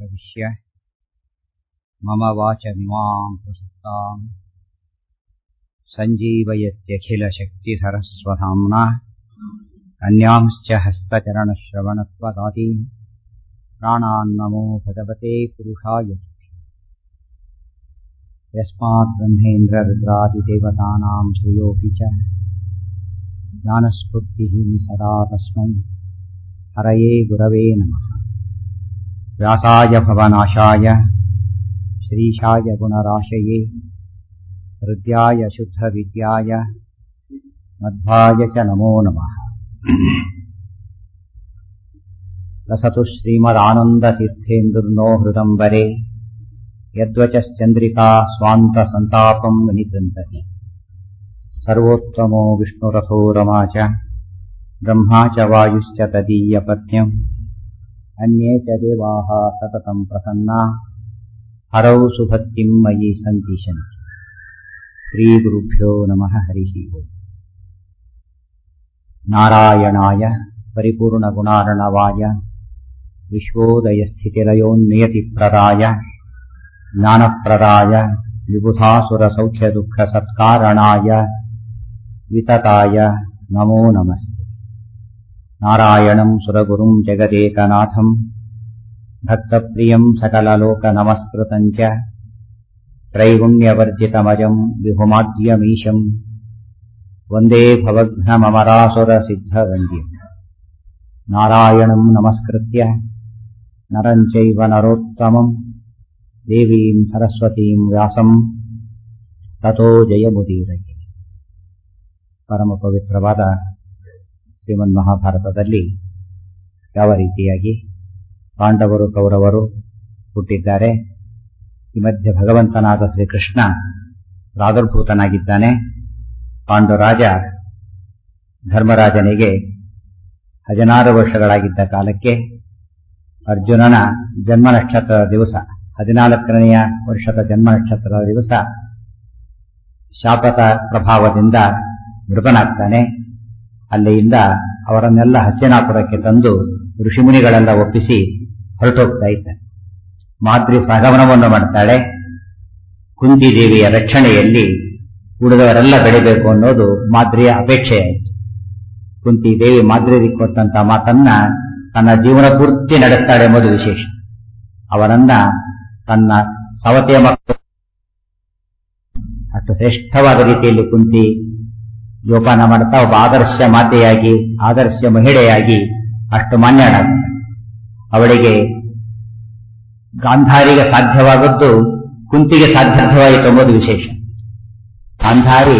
प्रविश्य मम वाचमिमां प्रसक्ताम् सञ्जीवयत्यखिलशक्तिधरस्वधाम्ना अन्यांश्च हस्तचरणश्रवणत्वदादीन् प्राणान्नमो भगवते पुरुषाय यस्मात् ब्रह्मेन्द्ररुद्रादिदेवतानां श्रेयोऽपि च ज्ञानस्फूर्तिः सदा तस्मै हरये गुरवे नमः व्यासाय भवनाशाय श्रीशाय गुणराशये हृद्याय शुद्धविद्याय मध्वाय च नमो नमः लसतु श्रीमदानन्दतीर्थेन्दुर्नो हृदम्बरे यद्वचश्चन्द्रिका स्वान्तसन्तापम् विनिकृन्तति सर्वोत्तमो विष्णुरथो रमा च ब्रह्मा च वायुश्च तदीयपत्न्यम् अन्ये च देवाः सततम् प्रसन्ना हरौ सुभक्तिम् मयि सन्तिशन्ति श्रीगुरुभ्यो नमः हरिः ओम् नारायणाय परिपूर्णगुणार्णवाय विश्वोदयस्थितिलयोन्नियतिप्रदाय ज्ञानप्रदाय विबुधासुरसौख्यदुःखसत्कारणाय वितताय नमो नमस्ते नारायणम् सुरगुरुम् जगदेकनाथम् भक्तप्रियम् सकललोकनमस्कृतम् च त्रैगुण्यवर्जितमजम् विभुमाद्यमीशम् वन्दे भवघ्नममरासुरसिद्धवन्द्यम् नारायणम् नमस्कृत्य नरम् चैव नरोत्तमम् देवीम् सरस्वतीम् ವ್ಯಾಸम् ತಥೋ ಜಯಮುದೀರಗೆ ಪರಮ ಪವಿತ್ರವಾದ ಶ್ರೀಮನ್ ಮಹಾಭಾರತದಲ್ಲಿ ಯಾವ ರೀತಿಯಾಗಿ ಪಾಂಡವರು ಕೌರವರು ಹುಟ್ಟಿದ್ದಾರೆ ಈ ಮಧ್ಯೆ ಭಗವಂತನಾದ ಶ್ರೀಕೃಷ್ಣ ಪ್ರಾದುರ್ಭೂತನಾಗಿದ್ದಾನೆ ಪಾಂಡುರಾಜ ಧರ್ಮರಾಜನಿಗೆ ಹದಿನಾರು ವರ್ಷಗಳಾಗಿದ್ದ ಕಾಲಕ್ಕೆ ಅರ್ಜುನನ ಜನ್ಮ ನಕ್ಷತ್ರದ ದಿವಸ ಹದಿನಾಲ್ಕನೆಯ ವರ್ಷದ ಜನ್ಮ ನಕ್ಷತ್ರದ ದಿವಸ ಶಾಪದ ಪ್ರಭಾವದಿಂದ ಮೃತನಾಗ್ತಾನೆ ಅಲ್ಲಿಯಿಂದ ಅವರನ್ನೆಲ್ಲ ಹಸ್ತಿನಾಪುರಕ್ಕೆ ತಂದು ಋಷಿಮುನಿಗಳೆಲ್ಲ ಒಪ್ಪಿಸಿ ಹೊರಟೋಗ್ತಾ ಇದ್ದಾನೆ ಮಾದ್ರಿ ಸಹಗಮನವನ್ನು ಮಾಡ್ತಾಳೆ ಕುಂತಿ ದೇವಿಯ ರಕ್ಷಣೆಯಲ್ಲಿ ಉಳಿದವರೆಲ್ಲ ಬೆಳಿಬೇಕು ಅನ್ನೋದು ಮಾದ್ರಿಯ ಅಪೇಕ್ಷೆಯಾಯಿತು ಕುಂತಿ ದೇವಿ ಮಾದ್ರಿಗೆ ಕೊಟ್ಟಂತ ಮಾತನ್ನ ತನ್ನ ಜೀವನ ಪೂರ್ತಿ ನಡೆಸ್ತಾಳೆ ಎಂಬುದು ವಿಶೇಷ ಅವರನ್ನ ತನ್ನ ಸವತೆಯ ಮಕ್ಕಳು ಅಷ್ಟು ಶ್ರೇಷ್ಠವಾದ ರೀತಿಯಲ್ಲಿ ಕುಂತಿ ಜೋಪಾನ ಮಾಡ್ತಾ ಒಬ್ಬ ಆದರ್ಶ ಮಾತೆಯಾಗಿ ಆದರ್ಶ ಮಹಿಳೆಯಾಗಿ ಅಷ್ಟು ಮಾನ್ಯಳಾಗ್ತಾಳೆ ಅವಳಿಗೆ ಗಾಂಧಾರಿಗೆ ಸಾಧ್ಯವಾದದ್ದು ಕುಂತಿಗೆ ಸಾಧ್ಯವಾಯಿತು ಎಂಬುದು ವಿಶೇಷ ಗಾಂಧಾರಿ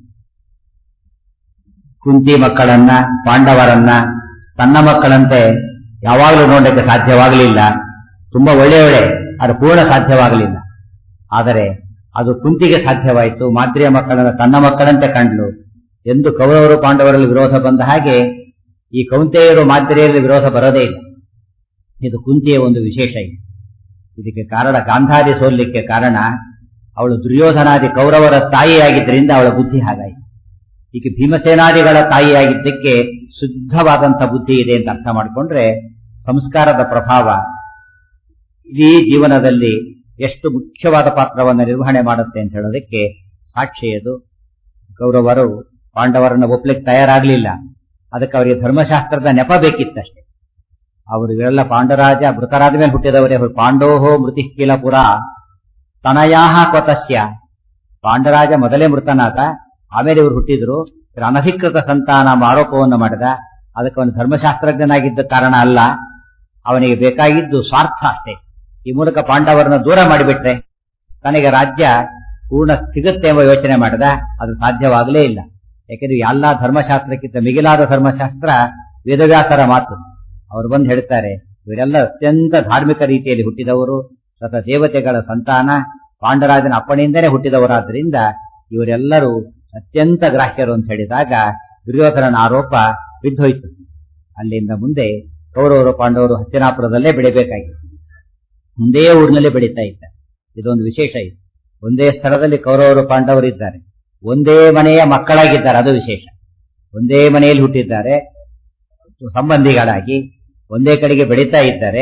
ಕುಂತಿ ಮಕ್ಕಳನ್ನ ಪಾಂಡವರನ್ನ ತನ್ನ ಮಕ್ಕಳಂತೆ ಯಾವಾಗಲೂ ನೋಡಲಿಕ್ಕೆ ಸಾಧ್ಯವಾಗಲಿಲ್ಲ ತುಂಬಾ ಒಳ್ಳೆ ಒಳ್ಳೆ ಅದು ಪೂರ್ಣ ಸಾಧ್ಯವಾಗಲಿಲ್ಲ ಆದರೆ ಅದು ಕುಂತಿಗೆ ಸಾಧ್ಯವಾಯಿತು ಮಾದ್ರಿಯ ಮಕ್ಕಳನ್ನ ತನ್ನ ಮಕ್ಕಳಂತೆ ಕಂಡ್ಲು ಎಂದು ಕೌರವರು ಪಾಂಡವರಲ್ಲಿ ವಿರೋಧ ಬಂದ ಹಾಗೆ ಈ ಕೌಂತೆಯರು ಮಾದ್ರಿಯಲ್ಲಿ ವಿರೋಧ ಬರೋದೇ ಇಲ್ಲ ಇದು ಕುಂತಿಯ ಒಂದು ವಿಶೇಷ ಇದೆ ಇದಕ್ಕೆ ಕಾರಣ ಗಾಂಧಾರಿ ಸೋಲ್ಲಿಕ್ಕೆ ಕಾರಣ ಅವಳು ದುರ್ಯೋಧನಾದಿ ಕೌರವರ ತಾಯಿಯಾಗಿದ್ದರಿಂದ ಅವಳ ಬುದ್ಧಿ ಹಾಗಾಯಿತು ಈಗ ಭೀಮಸೇನಾದಿಗಳ ತಾಯಿಯಾಗಿದ್ದಕ್ಕೆ ಶುದ್ಧವಾದಂಥ ಬುದ್ಧಿ ಇದೆ ಅಂತ ಅರ್ಥ ಮಾಡಿಕೊಂಡ್ರೆ ಸಂಸ್ಕಾರದ ಪ್ರಭಾವ ಇಡೀ ಜೀವನದಲ್ಲಿ ಎಷ್ಟು ಮುಖ್ಯವಾದ ಪಾತ್ರವನ್ನು ನಿರ್ವಹಣೆ ಮಾಡುತ್ತೆ ಅಂತ ಹೇಳೋದಕ್ಕೆ ಸಾಕ್ಷಿಯದು ಕೌರವರು ಪಾಂಡವರನ್ನು ಒಪ್ಲಿಕ್ಕೆ ತಯಾರಾಗಲಿಲ್ಲ ಅದಕ್ಕೆ ಅವರಿಗೆ ಧರ್ಮಶಾಸ್ತ್ರದ ನೆಪ ಬೇಕಿತ್ತಷ್ಟೇ ಅವರು ಇವರೆಲ್ಲ ಪಾಂಡರಾಜ ಮೃತರಾದ ಮೇಲೆ ಹುಟ್ಟಿದವರೇ ಪಾಂಡೋಹೋ ಮೃತಿಕ್ಕಿಲ ಪುರ ತನಯಾಹ ಕೊತಸ್ಯ ಪಾಂಡರಾಜ ಮೊದಲೇ ಮೃತನಾದ ಆಮೇಲೆ ಇವರು ಹುಟ್ಟಿದ್ರು ಅನಧಿಕೃತ ಸಂತಾನ ಆರೋಪವನ್ನು ಮಾಡಿದ ಅದಕ್ಕೆ ಅವನು ಧರ್ಮಶಾಸ್ತ್ರಜ್ಞನಾಗಿದ್ದ ಕಾರಣ ಅಲ್ಲ ಅವನಿಗೆ ಬೇಕಾಗಿದ್ದು ಸ್ವಾರ್ಥ ಅಷ್ಟೇ ಈ ಮೂಲಕ ಪಾಂಡವರನ್ನು ದೂರ ಮಾಡಿಬಿಟ್ರೆ ತನಗೆ ರಾಜ್ಯ ಪೂರ್ಣ ಸಿಗುತ್ತೆ ಎಂಬ ಯೋಚನೆ ಮಾಡಿದ ಅದು ಸಾಧ್ಯವಾಗಲೇ ಇಲ್ಲ ಯಾಕೆಂದ್ರೆ ಎಲ್ಲ ಧರ್ಮಶಾಸ್ತ್ರಕ್ಕಿಂತ ಮಿಗಿಲಾದ ಧರ್ಮಶಾಸ್ತ್ರ ವೇದವ್ಯಾಸರ ಮಾತು ಅವರು ಬಂದು ಹೇಳ್ತಾರೆ ಇವರೆಲ್ಲ ಅತ್ಯಂತ ಧಾರ್ಮಿಕ ರೀತಿಯಲ್ಲಿ ಹುಟ್ಟಿದವರು ಸತ ದೇವತೆಗಳ ಸಂತಾನ ಪಾಂಡರಾಜನ ಅಪ್ಪಣೆಯಿಂದಲೇ ಹುಟ್ಟಿದವರಾದ್ರಿಂದ ಇವರೆಲ್ಲರೂ ಅತ್ಯಂತ ಗ್ರಾಹ್ಯರು ಅಂತ ಹೇಳಿದಾಗ ದುರ್ಯೋಧನನ ಆರೋಪ ಬಿದ್ದೋಯ್ತು ಅಲ್ಲಿಂದ ಮುಂದೆ ಕೌರವರು ಪಾಂಡವರು ಹಸ್ತಿನಾಪುರದಲ್ಲೇ ಬೆಳಿಬೇಕಾಗಿತ್ತು ಮುಂದೇ ಊರಿನಲ್ಲಿ ಬೆಳೀತಾ ಇದ್ದ ಇದೊಂದು ವಿಶೇಷ ಇದೆ ಒಂದೇ ಸ್ಥಳದಲ್ಲಿ ಕೌರವರು ಪಾಂಡವರು ಇದ್ದಾರೆ ಒಂದೇ ಮನೆಯ ಮಕ್ಕಳಾಗಿದ್ದಾರೆ ಅದು ವಿಶೇಷ ಒಂದೇ ಮನೆಯಲ್ಲಿ ಹುಟ್ಟಿದ್ದಾರೆ ಸಂಬಂಧಿಗಳಾಗಿ ಒಂದೇ ಕಡೆಗೆ ಬೆಳೀತಾ ಇದ್ದಾರೆ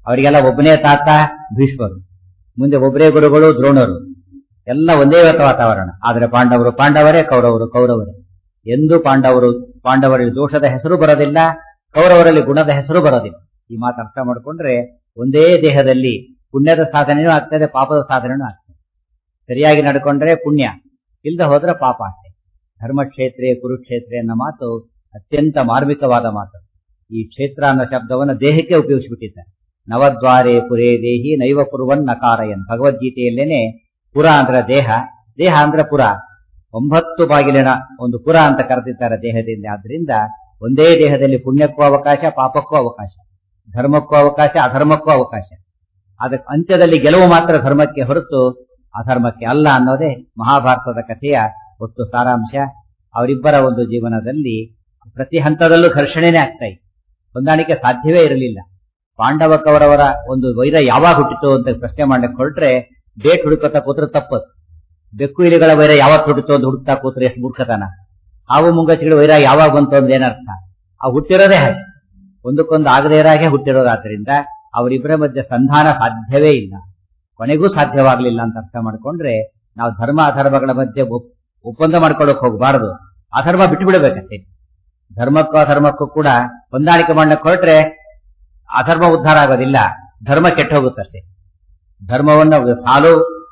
ಅವರಿಗೆಲ್ಲ ಒಬ್ಬನೇ ತಾತ ಭೀಷ್ಮರು ಮುಂದೆ ಒಬ್ಬರೇ ಗುರುಗಳು ದ್ರೋಣರು ಎಲ್ಲ ಒಂದೇ ವಾತಾವರಣ ಆದರೆ ಪಾಂಡವರು ಪಾಂಡವರೇ ಕೌರವರು ಕೌರವರೇ ಎಂದೂ ಪಾಂಡವರು ಪಾಂಡವರಲ್ಲಿ ದೋಷದ ಹೆಸರು ಬರೋದಿಲ್ಲ ಕೌರವರಲ್ಲಿ ಗುಣದ ಹೆಸರು ಬರೋದಿಲ್ಲ ಈ ಮಾತು ಅರ್ಥ ಮಾಡಿಕೊಂಡ್ರೆ ಒಂದೇ ದೇಹದಲ್ಲಿ ಪುಣ್ಯದ ಸಾಧನೆಯೂ ಆಗ್ತದೆ ಪಾಪದ ಸಾಧನೆಯೂ ಆಗ್ತದೆ ಸರಿಯಾಗಿ ನಡ್ಕೊಂಡ್ರೆ ಪುಣ್ಯ ಇಲ್ಲದೆ ಹೋದ್ರೆ ಪಾಪ ಅಷ್ಟೇ ಧರ್ಮಕ್ಷೇತ್ರೆ ಕುರುಕ್ಷೇತ್ರೆ ಅನ್ನೋ ಮಾತು ಅತ್ಯಂತ ಮಾರ್ಮಿಕವಾದ ಮಾತು ಈ ಕ್ಷೇತ್ರ ಅನ್ನೋ ಶಬ್ದವನ್ನು ದೇಹಕ್ಕೆ ಉಪಯೋಗಿಸಿಬಿಟ್ಟಿದ್ದಾರೆ ನವದ್ವಾರೆ ಪುರೇ ದೇಹಿ ನೈವ ಪುರುವನ್ ನಕಾರಯನ್ ಭಗವದ್ಗೀತೆಯಲ್ಲೇನೆ ಪುರ ಅಂದ್ರೆ ದೇಹ ದೇಹ ಅಂದ್ರೆ ಪುರ ಒಂಬತ್ತು ಬಾಗಿಲಿನ ಒಂದು ಪುರ ಅಂತ ಕರೆದಿದ್ದಾರೆ ದೇಹದಿಂದ ಆದ್ರಿಂದ ಒಂದೇ ದೇಹದಲ್ಲಿ ಪುಣ್ಯಕ್ಕೂ ಅವಕಾಶ ಪಾಪಕ್ಕೂ ಅವಕಾಶ ಧರ್ಮಕ್ಕೂ ಅವಕಾಶ ಅಧರ್ಮಕ್ಕೂ ಅವಕಾಶ ಅದಕ್ಕೆ ಅಂತ್ಯದಲ್ಲಿ ಗೆಲುವು ಮಾತ್ರ ಧರ್ಮಕ್ಕೆ ಹೊರತು ಅಧರ್ಮಕ್ಕೆ ಅಲ್ಲ ಅನ್ನೋದೇ ಮಹಾಭಾರತದ ಕಥೆಯ ಒಟ್ಟು ಸಾರಾಂಶ ಅವರಿಬ್ಬರ ಒಂದು ಜೀವನದಲ್ಲಿ ಪ್ರತಿ ಹಂತದಲ್ಲೂ ಘರ್ಷಣೆನೇ ಆಗ್ತಾ ಇತ್ತು ಹೊಂದಾಣಿಕೆ ಸಾಧ್ಯವೇ ಇರಲಿಲ್ಲ ಪಾಂಡವ ಕೌರವರ ಒಂದು ವೈರ ಯಾವಾಗ ಹುಟ್ಟಿತು ಅಂತ ಪ್ರಶ್ನೆ ಮಾಡಕ್ಕೆ ಹೊರಟ್ರೆ ಡೇಟ್ ಹುಡುಕತ್ತ ಕೂತ್ರೆ ತಪ್ಪದು ಬೆಕ್ಕು ಇಲಿಗಳ ವೈರ ಯಾವಾಗ ಹುಟ್ಟಿತು ಅಂತ ಹುಡುಕ್ತಾ ಕೂತ್ರೆ ಎಷ್ಟು ಮೂರ್ಖತನ ಹಾವು ಮುಂಗಚ್ಚಿಗಳ ವೈರ ಯಾವಾಗ ಬಂತು ಅಂದ್ರೆ ಏನರ್ಥ ಆ ಹುಟ್ಟಿರೋದೇ ಹಾಗೆ ಒಂದಕ್ಕೊಂದು ಆಗದೇ ಇರಾಗೆ ಹುಟ್ಟಿರೋದಾದ್ರಿಂದ ಅವರಿಬ್ಬರ ಮಧ್ಯೆ ಸಂಧಾನ ಸಾಧ್ಯವೇ ಇಲ್ಲ ಕೊನೆಗೂ ಸಾಧ್ಯವಾಗಲಿಲ್ಲ ಅಂತ ಅರ್ಥ ಮಾಡ್ಕೊಂಡ್ರೆ ನಾವು ಧರ್ಮ ಅಧರ್ಮಗಳ ಮಧ್ಯೆ ಒಪ್- ಒಪ್ಪಂದ ಮಾಡ್ಕೊಳ್ಳೋಕೆ ಹೋಗಬಾರದು ಅಧರ್ಮ ಬಿಟ್ಟು ಬಿಡಬೇಕಷ್ಟೇ ಧರ್ಮಕ್ಕೂ ಅಧರ್ಮಕ್ಕೂ ಕೂಡ ಹೊಂದಾಣಿಕೆ ಮಾಡಕ್ಕೆ ಹೊರಟ್ರೆ ಅಧರ್ಮ ಉದ್ಧಾರ ಆಗೋದಿಲ್ಲ ಧರ್ಮ ಕೆಟ್ಟ ಹೋಗುತ್ತಷ್ಟೇ ಧರ್ಮವನ್ನ ಹಾಲು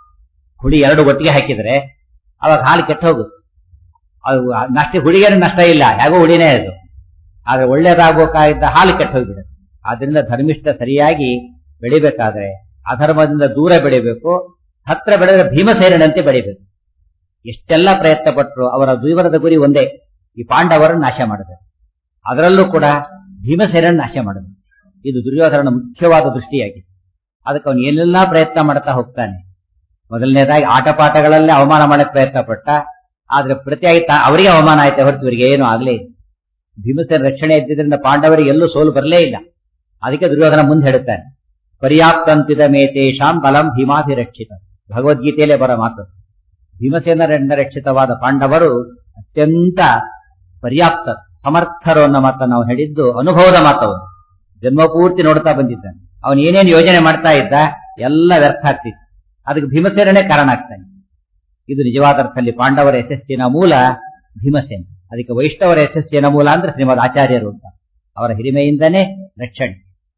ಹುಡಿ ಎರಡು ಒಟ್ಟಿಗೆ ಹಾಕಿದ್ರೆ ಅವಾಗ ಹಾಲು ಕೆಟ್ಟ ಹೋಗುತ್ತೆ ಅದು ನಷ್ಟ ಹುಡಿಗೇನು ನಷ್ಟ ಇಲ್ಲ ಹೇಗೋ ಹುಡಿನೇ ಅದು ಆದ್ರೆ ಒಳ್ಳೇದಾಗಬೇಕಾಗಿದ್ದ ಹಾಲು ಕೆಟ್ಟ ಹೋಗ್ಬಿಡುತ್ತೆ ಆದ್ರಿಂದ ಧರ್ಮಿಷ್ಠ ಸರಿಯಾಗಿ ಬೆಳಿಬೇಕಾದ್ರೆ ಅಧರ್ಮದಿಂದ ದೂರ ಬೆಳಿಬೇಕು ಹತ್ರ ಬೆಳೆದ್ರೆ ಭೀಮಸೇನಂತೆ ಬೆಳಿಬೇಕು ಎಷ್ಟೆಲ್ಲ ಪ್ರಯತ್ನ ಪಟ್ಟರು ಅವರ ಜೀವನದ ಗುರಿ ಒಂದೇ ಈ ಪಾಂಡವರನ್ನು ನಾಶ ಮಾಡಿದೆ ಅದರಲ್ಲೂ ಕೂಡ ಭೀಮಸೇನನ್ನು ನಾಶ ಮಾಡಿದೆ ಇದು ದುರ್ಯೋಧನನ ಮುಖ್ಯವಾದ ದೃಷ್ಟಿಯಾಗಿದೆ ಅದಕ್ಕೆ ಅವನು ಏನೆಲ್ಲಾ ಪ್ರಯತ್ನ ಮಾಡ್ತಾ ಹೋಗ್ತಾನೆ ಮೊದಲನೇದಾಗಿ ಆಟಪಾಠಗಳಲ್ಲೇ ಅವಮಾನ ಮಾಡಕ್ ಪ್ರಯತ್ನ ಪಟ್ಟ ಆದ್ರೆ ಪ್ರತಿಯಾಗಿ ತಾ- ಅವರಿಗೆ ಅವಮಾನ ಆಯ್ತು ಹೊರತು ಇವರಿಗೆ ಏನೂ ಆಗ್ಲೇ ಇಲ್ಲ ಭೀಮಸೇನ ರಕ್ಷಣೆ ಇದ್ದಿದ್ರಿಂದ ಪಾಂಡವರಿಗೆ ಎಲ್ಲೂ ಸೋಲು ಬರಲೇ ಇಲ್ಲ ಅದಕ್ಕೆ ದುರ್ಯೋಧನ ಮುಂದೆ ಹೇಳುತ್ತಾನೆ ಪರ್ಯಾಪ್ತಂತಿದ ಮೇತೇಶಾಂ ಬಲಂ ಭೀಮಾಭಿರಕ್ಷಿತ ಭಗವದ್ಗೀತೆಯಲ್ಲೇ ಬರೋ ಮಾತು ಭೀಮಸೇನರಿಂದ ರಕ್ಷಿತವಾದ ಪಾಂಡವರು ಅತ್ಯಂತ ಪರ್ಯಾಪ್ತ ಸಮರ್ಥರು ಅನ್ನೋ ಮಾತನ್ನು ನಾವು ಹೇಳಿದ್ದು ಅನುಭವದ ಮಾತವನು ಜನ್ಮಪೂರ್ತಿ ನೋಡ್ತಾ ಬಂದಿದ್ದಾನೆ ಅವನು ಏನೇನು ಯೋಜನೆ ಮಾಡ್ತಾ ಇದ್ದ ಎಲ್ಲ ವ್ಯರ್ಥ ಆಗ್ತಿತ್ತು ಅದಕ್ಕೆ ಭೀಮಸೇನನೇ ಕಾರಣ ಆಗ್ತಾನೆ ಇದು ನಿಜವಾದ ಅರ್ಥದಲ್ಲಿ ಪಾಂಡವರ ಯಶಸ್ಸಿನ ಮೂಲ ಭೀಮಸೇನ ಅದಕ್ಕೆ ವೈಷ್ಣವರ ಯಶಸ್ಸಿನ ಮೂಲ ಅಂದ್ರೆ ಶ್ರೀಮದ್ ಆಚಾರ್ಯರು ಅಂತ ಅವರ ಹಿರಿಮೆಯಿಂದನೇ ರಕ್ಷಣೆ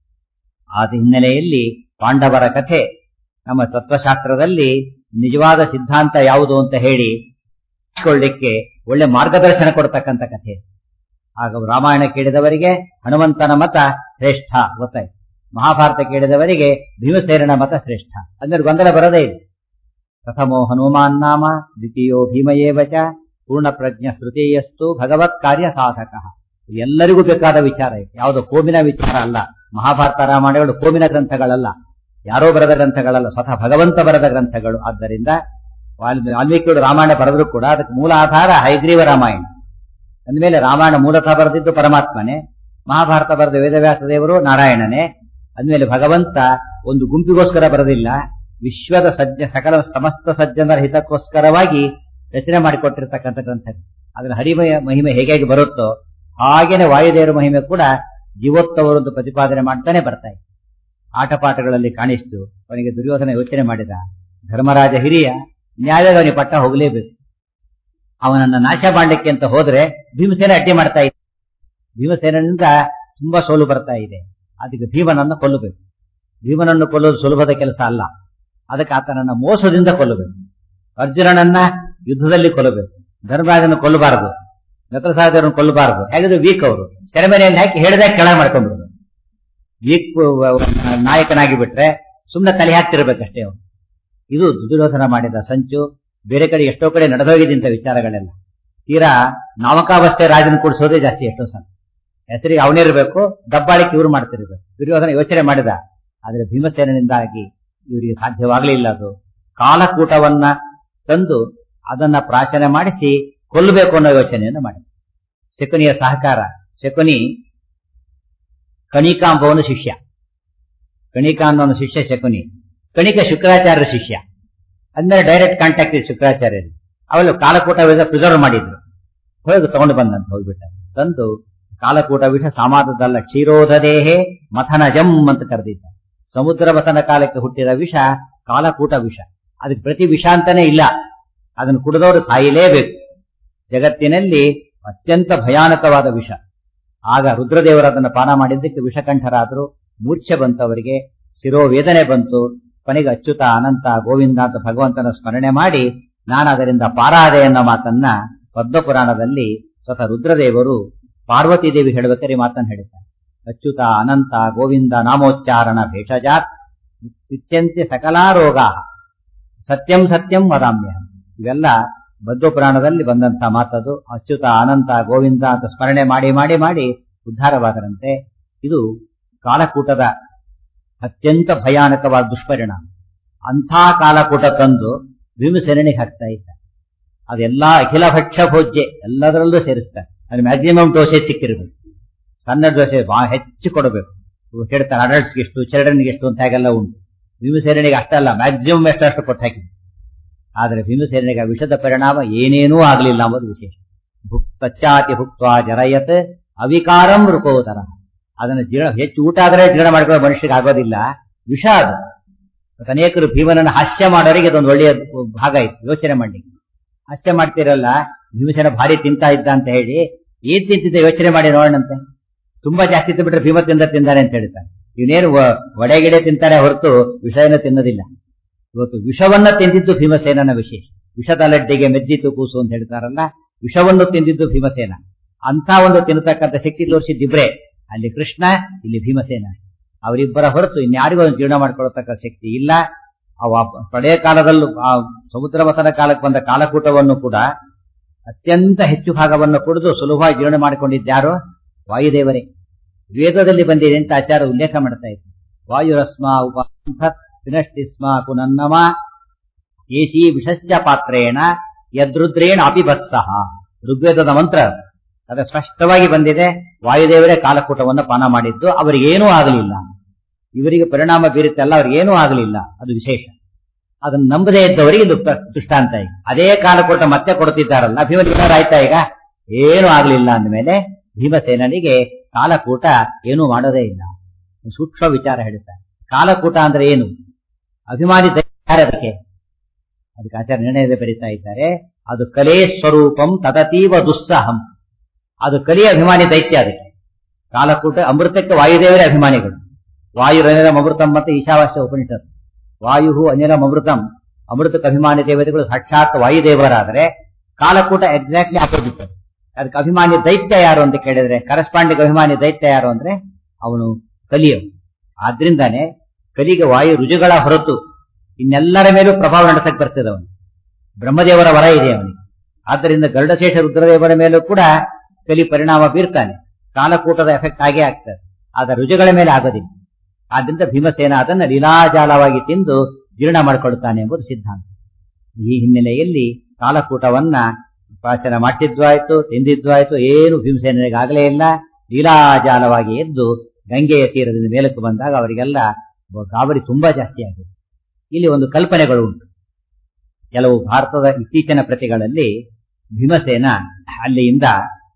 ಆದ ಹಿನ್ನೆಲೆಯಲ್ಲಿ ಪಾಂಡವರ ಕಥೆ ನಮ್ಮ ತತ್ವಶಾಸ್ತ್ರದಲ್ಲಿ ನಿಜವಾದ ಸಿದ್ಧಾಂತ ಯಾವುದು ಅಂತ ಹೇಳಿ ಕೊಳ್ಳಿಕ್ಕೆ ಒಳ್ಳೆ ಮಾರ್ಗದರ್ಶನ ಕೊಡ್ತಕ್ಕಂಥ ಕಥೆ ಆಗ ರಾಮಾಯಣ ಕೇಳಿದವರಿಗೆ ಹನುಮಂತನ ಮತ ಶ್ರೇಷ್ಠ ಗೊತ್ತಾಯ್ತು ಮಹಾಭಾರತ ಕೇಳಿದವರಿಗೆ ಭೀಮಸೇನನ ಮತ ಶ್ರೇಷ್ಠ ಅಂದ್ರೆ ಗೊಂದಲ ಬರದೇ ಇದೆ ಪ್ರಥಮೋ ಹನುಮಾನ್ ನಾಮ ದ್ವಿತೀಯೋ ಭೀಮಯೇವ ಚ ಪೂರ್ಣ ಪ್ರಜ್ಞ ತೃತೀಯಸ್ತು ಭಗವತ್ ಕಾರ್ಯ ಸಾಧಕ ಎಲ್ಲರಿಗೂ ಬೇಕಾದ ವಿಚಾರ ಇದೆ ಯಾವುದೋ ಕೋಮಿನ ವಿಚಾರ ಅಲ್ಲ ಮಹಾಭಾರತ ರಾಮಾಯಣಗಳು ಕೋಮಿನ ಗ್ರಂಥಗಳಲ್ಲ ಯಾರೋ ಬರೆದ ಗ್ರಂಥಗಳಲ್ಲ ಸ್ವತಃ ಭಗವಂತ ಬರೆದ ಗ್ರಂಥಗಳು ಆದ್ದರಿಂದ ವಾಲ್ಮೀಕಿ ವಾಲ್ಮೀಕಿಗಳು ರಾಮಾಯಣ ಬರೆದ್ರು ಕೂಡ ಅದಕ್ಕೆ ಮೂಲ ಆಧಾರ ಹೈಗ್ರೀವ ರಾಮಾಯಣ ಅಂದಮೇಲೆ ರಾಮಾಯಣ ಮೂಲತಃ ಬರೆದಿದ್ದು ಪರಮಾತ್ಮನೇ ಮಹಾಭಾರತ ಬರೆದ ವೇದವ್ಯಾಸ ದೇವರು ನಾರಾಯಣನೇ ಅಂದಮೇಲೆ ಭಗವಂತ ಒಂದು ಗುಂಪಿಗೋಸ್ಕರ ಬರೆದಿಲ್ಲ ವಿಶ್ವದ ಸಜ್ಜ ಸಕಲ ಸಮಸ್ತ ಸಜ್ಜನರ ಹಿತಕ್ಕೋಸ್ಕರವಾಗಿ ರಚನೆ ಮಾಡಿಕೊಟ್ಟಿರ್ತಕ್ಕಂಥ ಗ್ರಂಥ ಅದರ ಹರಿಮಯ ಮಹಿಮೆ ಹೇಗೆ ಬರುತ್ತೋ ಹಾಗೇನೆ ವಾಯುದೇವರ ಮಹಿಮೆ ಕೂಡ ಜೀವೋತ್ತವರು ಪ್ರತಿಪಾದನೆ ಮಾಡ್ತಾನೆ ಬರ್ತಾ ಇದೆ ಆಟಪಾಠಗಳಲ್ಲಿ ಕಾಣಿಸ್ತು ಅವನಿಗೆ ದುರ್ಯೋಧನ ಯೋಚನೆ ಮಾಡಿದ ಧರ್ಮರಾಜ ಹಿರಿಯ ನ್ಯಾಯದ ಅವನಿಗೆ ಪಟ್ಟ ಹೋಗಲೇಬೇಕು ಅವನನ್ನ ನಾಶ ಮಾಡಲಿಕ್ಕೆ ಅಂತ ಹೋದ್ರೆ ಭೀಮಸೇನ ಅಡ್ಡಿ ಮಾಡ್ತಾ ಇದೆ ಭೀಮಸೇನಿಂದ ತುಂಬಾ ಸೋಲು ಬರ್ತಾ ಇದೆ ಅದಕ್ಕೆ ಭೀಮನನ್ನು ಕೊಲ್ಲಬೇಕು ಭೀಮನನ್ನು ಕೊಲ್ಲೋದು ಸುಲಭದ ಕೆಲಸ ಅಲ್ಲ ಅದಕ್ಕೆ ಆತನನ್ನ ಮೋಸದಿಂದ ಕೊಲ್ಲಬೇಕು ಅರ್ಜುನನನ್ನ ಯುದ್ಧದಲ್ಲಿ ಕೊಲ್ಲಬೇಕು ಧರ್ಮರಾಜನ ಕೊಲ್ಲಬಾರದು ನತ್ರಸಾದರನ್ನು ಕೊಲ್ಲಬಾರದು ಯಾಕಂದ್ರೆ ವೀಕ್ ಅವರು ಸೆರೆಮನೆಯಲ್ಲಿ ಹಾಕಿ ಹೇಳಿದಾಗ ಕೆಳ ಮಾಡ್ಕೊಂಡ್ಬಿಡುದು ವೀಕ್ ನಾಯಕನಾಗಿ ಬಿಟ್ರೆ ಸುಮ್ಮನೆ ತಲೆ ಹಾಕ್ತಿರ್ಬೇಕಷ್ಟೇ ಅವನು ಇದು ದುರ್ಯೋಧನ ಮಾಡಿದ ಸಂಚು ಬೇರೆ ಕಡೆ ಎಷ್ಟೋ ಕಡೆ ನಡೆದೋಗಿದ್ದಂತ ವಿಚಾರಗಳೆಲ್ಲ ತೀರಾ ನಾಮಕಾವಸ್ಥೆ ರಾಜನ ಕೂಡಿಸೋದೇ ಜಾಸ್ತಿ ಎಷ್ಟೋ ಸಲ ಹೆಸರಿಗೆ ಅವನಿರ್ಬೇಕು ದಬ್ಬಾಳಿಕೆ ಇವ್ರು ಮಾಡ್ತಿರ್ಬೇಕು ದುರ್ಯೋಧನ ಯೋಚನೆ ಮಾಡಿದ ಆದ್ರೆ ಭೀಮಸೇನಿಂದಾಗಿ ಇವರಿಗೆ ಸಾಧ್ಯವಾಗಲಿಲ್ಲ ಅದು ಕಾಲಕೂಟವನ್ನ ತಂದು ಅದನ್ನ ಪ್ರಾಶನ ಮಾಡಿಸಿ ಕೊಲ್ಲಬೇಕು ಅನ್ನೋ ಯೋಚನೆಯನ್ನು ಮಾಡಿದ ಶಕುನಿಯ ಸಹಕಾರ ಶಕುನಿ ಕಣಿಕಾಂಬವನ ಶಿಷ್ಯ ಕಣಿಕಾಂಬವನ ಶಿಷ್ಯ ಶಕುನಿ ಕಣಿಕ ಶುಕ್ರಾಚಾರ್ಯರ ಶಿಷ್ಯ ಅಂದ್ರೆ ಡೈರೆಕ್ಟ್ ಕಾಂಟ್ಯಾಕ್ಟ್ ಇದೆ ಶುಕ್ರಾಚಾರ್ಯರು ಅವೆಲ್ಲ ಕಾಲಕೂಟ ವಿಧ ಪ್ರಿಸರ್ವ್ ಮಾಡಿದ್ರು ಹೋಗಿ ತಗೊಂಡು ಬಂದಂತ ಹೋಗ್ಬಿಟ್ಟ ತಂದು ಕಾಲಕೂಟ ವಿಷ ಸಮಾದದಲ್ಲ ಕ್ಷೀರೋಧದೇಹೆ ಮಥನಜಂ ಅಂತ ಕರೆದಿದ್ದ ಸಮುದ್ರ ಮಥನ ಕಾಲಕ್ಕೆ ಹುಟ್ಟಿದ ವಿಷ ಕಾಲಕೂಟ ವಿಷ ಅದಕ್ಕೆ ಪ್ರತಿ ವಿಷ ಅಂತಾನೆ ಇಲ್ಲ ಅದನ್ನು ಕುಡಿದವರು ಸಾಯಲೇಬೇಕು ಜಗತ್ತಿನಲ್ಲಿ ಅತ್ಯಂತ ಭಯಾನಕವಾದ ವಿಷ ಆಗ ರುದ್ರದೇವರು ಅದನ್ನು ಪಾನ ಮಾಡಿದ್ದಕ್ಕೆ ವಿಷಕಂಠರಾದರು ಮೂರ್ಛೆ ಬಂತವರಿಗೆ ಶಿರೋವೇದನೆ ಬಂತು ಕೊನೆಗೆ ಅಚ್ಯುತ ಅನಂತ ಗೋವಿಂದ ಅಂತ ಭಗವಂತನ ಸ್ಮರಣೆ ಮಾಡಿ ನಾನು ಅದರಿಂದ ಪಾರಾದೆ ಎನ್ನೋ ಮಾತನ್ನ ಪದ್ಮಪುರಾಣದಲ್ಲಿ ಸ್ವತಃ ರುದ್ರದೇವರು ಪಾರ್ವತಿ ದೇವಿ ಹೇಳಬೇಕಾದ್ರೆ ಈ ಮಾತನ್ನು ಹೇಳಿದ್ದಾರೆ ಅಚ್ಯುತ ಅನಂತ ಗೋವಿಂದ ನಾಮೋಚ್ಚಾರಣ ಭೇಷಜಾತ್ ಇತ್ಯಂತ್ಯ ಸಕಲಾರೋಗ ಸತ್ಯಂ ಸತ್ಯಂ ವದಾಮ್ಯ ಇವೆಲ್ಲ ಬದ್ಧಪುರಾಣದಲ್ಲಿ ಬಂದಂತ ಮಾತದು ಅಚ್ಯುತ ಅನಂತ ಗೋವಿಂದ ಅಂತ ಸ್ಮರಣೆ ಮಾಡಿ ಮಾಡಿ ಮಾಡಿ ಉದ್ಧಾರವಾದರಂತೆ ಇದು ಕಾಲಕೂಟದ ಅತ್ಯಂತ ಭಯಾನಕವಾದ ದುಷ್ಪರಿಣಾಮ ಅಂಥ ಕಾಲಕೂಟ ತಂದು ಭೀಮಸೇನಿಗೆ ಹಾಕ್ತಾ ಇದ್ದ ಅದೆಲ್ಲಾ ಅಖಿಲ ಭಕ್ಷ್ಯ ಭೋಜ್ಯ ಎಲ್ಲದರಲ್ಲೂ ಸೇರಿಸ್ತಾರೆ ಅದು ಮ್ಯಾಕ್ಸಿಮಮ್ ಡೋಸೇಜ್ ಸಿಕ್ಕಿರ್ಬೇಕು ಸಣ್ಣ ಡೋಸೇಜ್ ಬಹಳ ಹೆಚ್ಚು ಕೊಡಬೇಕು ಇವ್ರು ಹೇಳ್ತಾರೆ ಅಡಲ್ಟ್ಸ್ಗೆ ಎಷ್ಟು ಚಿಲ್ಡ್ರನ್ಗೆ ಎಷ್ಟು ಅಂತ ಹಾಗೆಲ್ಲ ಉಂಟು ಭೀಮಸೇನಿಗೆ ಅಷ್ಟಲ್ಲ ಮ್ಯಾಕ್ಸಿಮಮ್ ಎಷ್ಟಷ್ಟು ಕೊಟ್ಟು ಹಾಕಿದ್ರು ಆದರೆ ಭೀಮಸೇನಿಗೆ ಆ ವಿಷದ ಪರಿಣಾಮ ಏನೇನೂ ಆಗಲಿಲ್ಲ ಎಂಬುದು ವಿಶೇಷ ಭುಕ್ ತಚ್ಚಾತಿ ಭುಕ್ತ ಜರಯತ್ ಅವಿಕಾರಂ ರುಕೋದರ ಅದನ್ನು ಜೀರ್ಣ ಹೆಚ್ಚು ಊಟ ಆದರೆ ಜೀರ್ಣ ಮಾಡ್ಕೊಳ್ಳೋ ಮನುಷ್ಯರಿಗೆ ಆಗೋದಿಲ್ಲ ವಿಷ ಅದು ಮತ್ತೆ ಅನೇಕರು ಭೀಮನನ್ನು ಹಾಸ್ಯ ಮಾಡೋರಿಗೆ ಇದೊಂದು ಒಳ್ಳೆಯ ಭಾಗ ಇತ್ತು ಯೋಚನೆ ಮಾಡಿ ಹಾಸ್ಯ ಮಾಡ್ತಿರಲ್ಲ ಭೀಮಸೇನ ಭಾರಿ ತಿಂತಾ ಇದ್ದ ಅಂತ ಹೇಳಿ ಏನ್ ತಿಂತಿದ್ದ ಯೋಚನೆ ಮಾಡಿ ನೋಡೋಣಂತೆ ತುಂಬಾ ಜಾಸ್ತಿ ತಿಂದ್ಬಿಟ್ರೆ ಭೀಮ ತಿಂದ ತಿಂದಾನೆ ಅಂತ ಹೇಳ್ತಾರೆ ಇವನೇನು ವಡೆಗಿಡೆ ತಿಂತಾನೆ ಹೊರತು ವಿಷಯನ ತಿನ್ನೋದಿಲ್ಲ ಇವತ್ತು ವಿಷವನ್ನ ತಿಂದಿದ್ದು ಭೀಮಸೇನನ ವಿಶೇಷ ವಿಷದ ಲಡ್ಡಿಗೆ ಮೆದ್ದಿತು ಕೂಸು ಅಂತ ಹೇಳ್ತಾರಲ್ಲ ವಿಷವನ್ನು ತಿಂದಿದ್ದು ಭೀಮಸೇನ ಅಂತ ಒಂದು ತಿನ್ನತಕ್ಕಂಥ ಶಕ್ತಿ ತೋರಿಸಿದ್ದಿಬ್ರೆ ಅಲ್ಲಿ ಕೃಷ್ಣ ಇಲ್ಲಿ ಭೀಮಸೇನ ಅವರಿಬ್ಬರ ಹೊರತು ಇನ್ಯಾರಿಗೂ ಒಂದು ಜೀರ್ಣ ಮಾಡ್ಕೊಳ್ತಕ್ಕ ಶಕ್ತಿ ಇಲ್ಲ ಅವ ಪ್ರಳಯ ಕಾಲದಲ್ಲೂ ಆ ಸಮುದ್ರ ಮಥನ ಕಾಲಕ್ಕೆ ಬಂದ ಕಾಲಕೂಟವನ್ನು ಕೂಡ ಅತ್ಯಂತ ಹೆಚ್ಚು ಭಾಗವನ್ನು ಕುಡಿದು ಸುಲಭವಾಗಿ ಜೀರ್ಣ ಮಾಡಿಕೊಂಡಿದ್ಯಾರು ವಾಯುದೇವರೇ ವೇದದಲ್ಲಿ ಬಂದಿದೆ ಅಂತ ಆಚಾರ ಉಲ್ಲೇಖ ಮಾಡ್ತಾ ಇತ್ತು ವಾಯುರಸ್ಮ ಉಪಿನಷ್ಟಿಸ್ಮ ಕುನನ್ನಮ ಏಷಿ ವಿಷಸ್ಯ ಪಾತ್ರೇಣ ಯದೃದ್ರೇಣ ಅಪಿಭತ್ಸಹ ಋಗ್ವೇದದ ಮಂತ್ರ ಅದು ಸ್ಪಷ್ಟವಾಗಿ ಬಂದಿದೆ ವಾಯುದೇವರೇ ಕಾಲಕೂಟವನ್ನು ಪಾನ ಮಾಡಿದ್ದು ಅವರಿಗೇನೂ ಆಗಲಿಲ್ಲ ಇವರಿಗೆ ಪರಿಣಾಮ ಬೀರುತ್ತಲ್ಲ ಅವ್ರಿಗೇನೂ ಆಗಲಿಲ್ಲ ಅದು ವಿಶೇಷ ಅದನ್ನು ನಂಬದೇ ಇದ್ದವರಿಗೆ ಇದು ದೃಷ್ಟಾಂತ ಈಗ ಅದೇ ಕಾಲಕೂಟ ಮತ್ತೆ ಕೊಡ್ತಿದ್ದಾರಲ್ಲ ಭೀಮನಿಗೆ ಆಯ್ತಾ ಈಗ ಏನೂ ಆಗಲಿಲ್ಲ ಅಂದಮೇಲೆ ಭೀಮಸೇನನಿಗೆ ಕಾಲಕೂಟ ಏನೂ ಮಾಡೋದೇ ಇಲ್ಲ ಸೂಕ್ಷ್ಮ ವಿಚಾರ ಹೇಳುತ್ತಾರೆ ಕಾಲಕೂಟ ಅಂದ್ರೆ ಏನು ಅಭಿಮಾನಿ ದೈತ್ಯ ಅದಕ್ಕೆ ಅದಕ್ಕೆ ಆಚಾರ್ಯ ನಿರ್ಣಯದ ಬರೀತಾ ಇದ್ದಾರೆ ಅದು ಕಲೆ ಸ್ವರೂಪಂ ತದತೀವ ದುಸ್ಸಹಂ ಅದು ಕಲಿಯ ಅಭಿಮಾನಿ ದೈತ್ಯ ಅದಕ್ಕೆ ಕಾಲಕೂಟ ಅಮೃತಕ್ಕೆ ವಾಯುದೇವರೇ ಅಭಿಮಾನಿಗಳು ವಾಯುರನಿಲಂ ಅಮೃತಂ ಮತ್ತು ಈಶಾವಾಸ್ಯ ಉಪನಿಷತ್ ವಾಯು ಅನಿಲಂ ಅಮೃತಂ ಅಮೃತಕ್ಕೆ ಅಭಿಮಾನಿ ದೇವತೆಗಳು ಸಾಕ್ಷಾತ್ ವಾಯುದೇವರಾದರೆ ಕಾಲಕೂಟ ಎಕ್ಸಾಕ್ಟ್ಲಿ ಆಪೋಸಿಟ್ ಅದಕ್ಕೆ ಅಭಿಮಾನಿ ದೈತ್ಯ ಯಾರು ಅಂತ ಕೇಳಿದ್ರೆ ಕರೆಸ್ಪಾಂಡಿಂಗ್ ಅಭಿಮಾನಿ ದೈತ್ಯ ಯಾರು ಅಂದ್ರೆ ಅವನು ಕಲಿಯ ಆದ್ರಿಂದಾನೆ ಕಲಿಗೆ ವಾಯು ರುಜುಗಳ ಹೊರತು ಇನ್ನೆಲ್ಲರ ಮೇಲೂ ಪ್ರಭಾವ ನಡೆಸಕ್ ಬರ್ತದೆ ಅವನು ಬ್ರಹ್ಮದೇವರ ವರ ಇದೆ ಅವನಿಗೆ ಆದ್ದರಿಂದ ಗರುಡಶೇಷ ರುದ್ರದೇವರ ಮೇಲೂ ಕೂಡ ಕಲಿ ಪರಿಣಾಮ ಬೀರ್ತಾನೆ ಕಾಲಕೂಟದ ಎಫೆಕ್ಟ್ ಆಗೇ ಆಗ್ತದೆ ಆದ ರುಜುಗಳ ಮೇಲೆ ಆಗೋದಿಲ್ಲ ಆದ್ರಿಂದ ಭೀಮಸೇನ ಅದನ್ನ ಲೀಲಾಜಾಲವಾಗಿ ತಿಂದು ಜೀರ್ಣ ಮಾಡಿಕೊಳ್ಳುತ್ತಾನೆ ಎಂಬುದು ಸಿದ್ಧಾಂತ ಈ ಹಿನ್ನೆಲೆಯಲ್ಲಿ ಕಾಲಕೂಟವನ್ನ ಭಾಷಣ ಮಾಡಿಸಿದ್ದು ಆಯ್ತು ತಿಂದಿದ್ದು ಆಯ್ತು ಏನು ಭೀಮಸೇನಿಗೆ ಆಗಲೇ ಇಲ್ಲ ಲೀಲಾಜಾಲವಾಗಿ ಎದ್ದು ಗಂಗೆಯ ತೀರದಿಂದ ಮೇಲಕ್ಕೆ ಬಂದಾಗ ಅವರಿಗೆಲ್ಲ ಗಾಬರಿ ತುಂಬಾ ಜಾಸ್ತಿ ಆಗಿದೆ ಇಲ್ಲಿ ಒಂದು ಕಲ್ಪನೆಗಳು ಉಂಟು ಕೆಲವು ಭಾರತದ ಇತ್ತೀಚಿನ ಪ್ರತಿಗಳಲ್ಲಿ ಭೀಮಸೇನ ಅಲ್ಲಿಯಿಂದ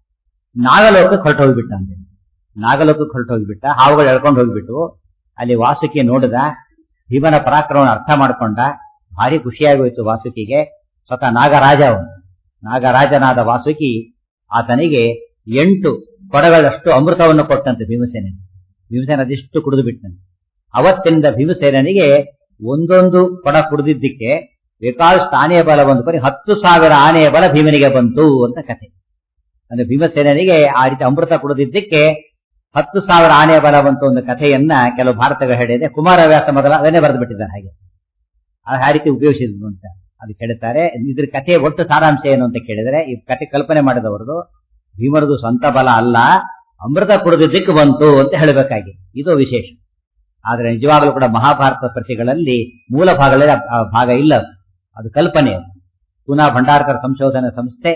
ನಾಗಲೋಕಕ್ಕೆ ಹೊರಟು ಹೋಗ್ಬಿಟ್ಟ ಅಂತ ನಾಗಲೋಕಕ್ಕೆ ಹೊರಟು ಹೋಗ್ಬಿಟ್ಟ ಹಾವುಗಳು ಎಳ್ಕೊಂಡು ಹೋಗ್ಬಿಟ್ಟು ಅಲ್ಲಿ ವಾಸುಕಿ ನೋಡಿದ ಭೀಮನ ಪರಾಕ್ರಮವನ್ನು ಅರ್ಥ ಮಾಡ್ಕೊಂಡ ಭಾರಿ ಖುಷಿಯಾಗೋಯ್ತು ವಾಸುಕಿಗೆ ಸ್ವತಃ ನಾಗರಾಜ ಅವನು ನಾಗರಾಜನಾದ ವಾಸುಕಿ ಆತನಿಗೆ ಎಂಟು ಕೊಡಗಳಷ್ಟು ಅಮೃತವನ್ನು ಕೊಟ್ಟಂತೆ ಭೀಮಸೇನ ಭೀಮಸೇನ ಅದೆಷ್ಟು ಕುಡಿದು ಬಿಟ್ಟಂತೆ ಅವತ್ತಿನಿಂದ ಭೀಮಸೇನಿಗೆ ಒಂದೊಂದು ಕೊಡ ಕುಡಿದಿದ್ದಕ್ಕೆ ಬೇಕಾದಷ್ಟು ಆನೆಯ ಬಲ ಬಂದು ಬರೀ ಹತ್ತು ಸಾವಿರ ಆನೆಯ ಬಲ ಭೀಮನಿಗೆ ಬಂತು ಅಂತ ಕಥೆ ಅಂದ್ರೆ ಭೀಮಸೇನಿಗೆ ಆ ರೀತಿ ಅಮೃತ ಕುಡಿದಿದ್ದಕ್ಕೆ ಹತ್ತು ಸಾವಿರ ಆನೆಯ ಬಲ ಬಂತು ಒಂದು ಕಥೆಯನ್ನ ಕೆಲವು ಭಾರತಗಳು ಹೇಳಿದೆ ಕುಮಾರವ್ಯಾಸ ಮೊದಲ ಅದನ್ನೇ ಬರೆದು ಬಿಟ್ಟಿದ್ದಾರೆ ಹಾಗೆ ಆ ರೀತಿ ಉಪಯೋಗಿಸಿದ್ರು ಅಂತ ಅದಕ್ಕೆ ಹೇಳ್ತಾರೆ ಇದ್ರ ಕಥೆ ಒಟ್ಟು ಸಾರಾಂಶ ಏನು ಅಂತ ಕೇಳಿದ್ರೆ ಈ ಕಥೆ ಕಲ್ಪನೆ ಮಾಡಿದವರದು ಭೀಮರದು ಸ್ವಂತ ಬಲ ಅಲ್ಲ ಅಮೃತ ಕುಡಿದಿದ್ದಕ್ಕೆ ಬಂತು ಅಂತ ಹೇಳಬೇಕಾಗಿ ಇದು ವಿಶೇಷ ಆದ್ರೆ ನಿಜವಾಗಲೂ ಕೂಡ ಮಹಾಭಾರತ ಪ್ರತಿಗಳಲ್ಲಿ ಮೂಲ ಭಾಗಗಳಲ್ಲಿ ಆ ಭಾಗ ಇಲ್ಲ ಅದು ಕಲ್ಪನೆ ಪುನಃ ಭಂಡಾರಕರ ಸಂಶೋಧನಾ ಸಂಸ್ಥೆ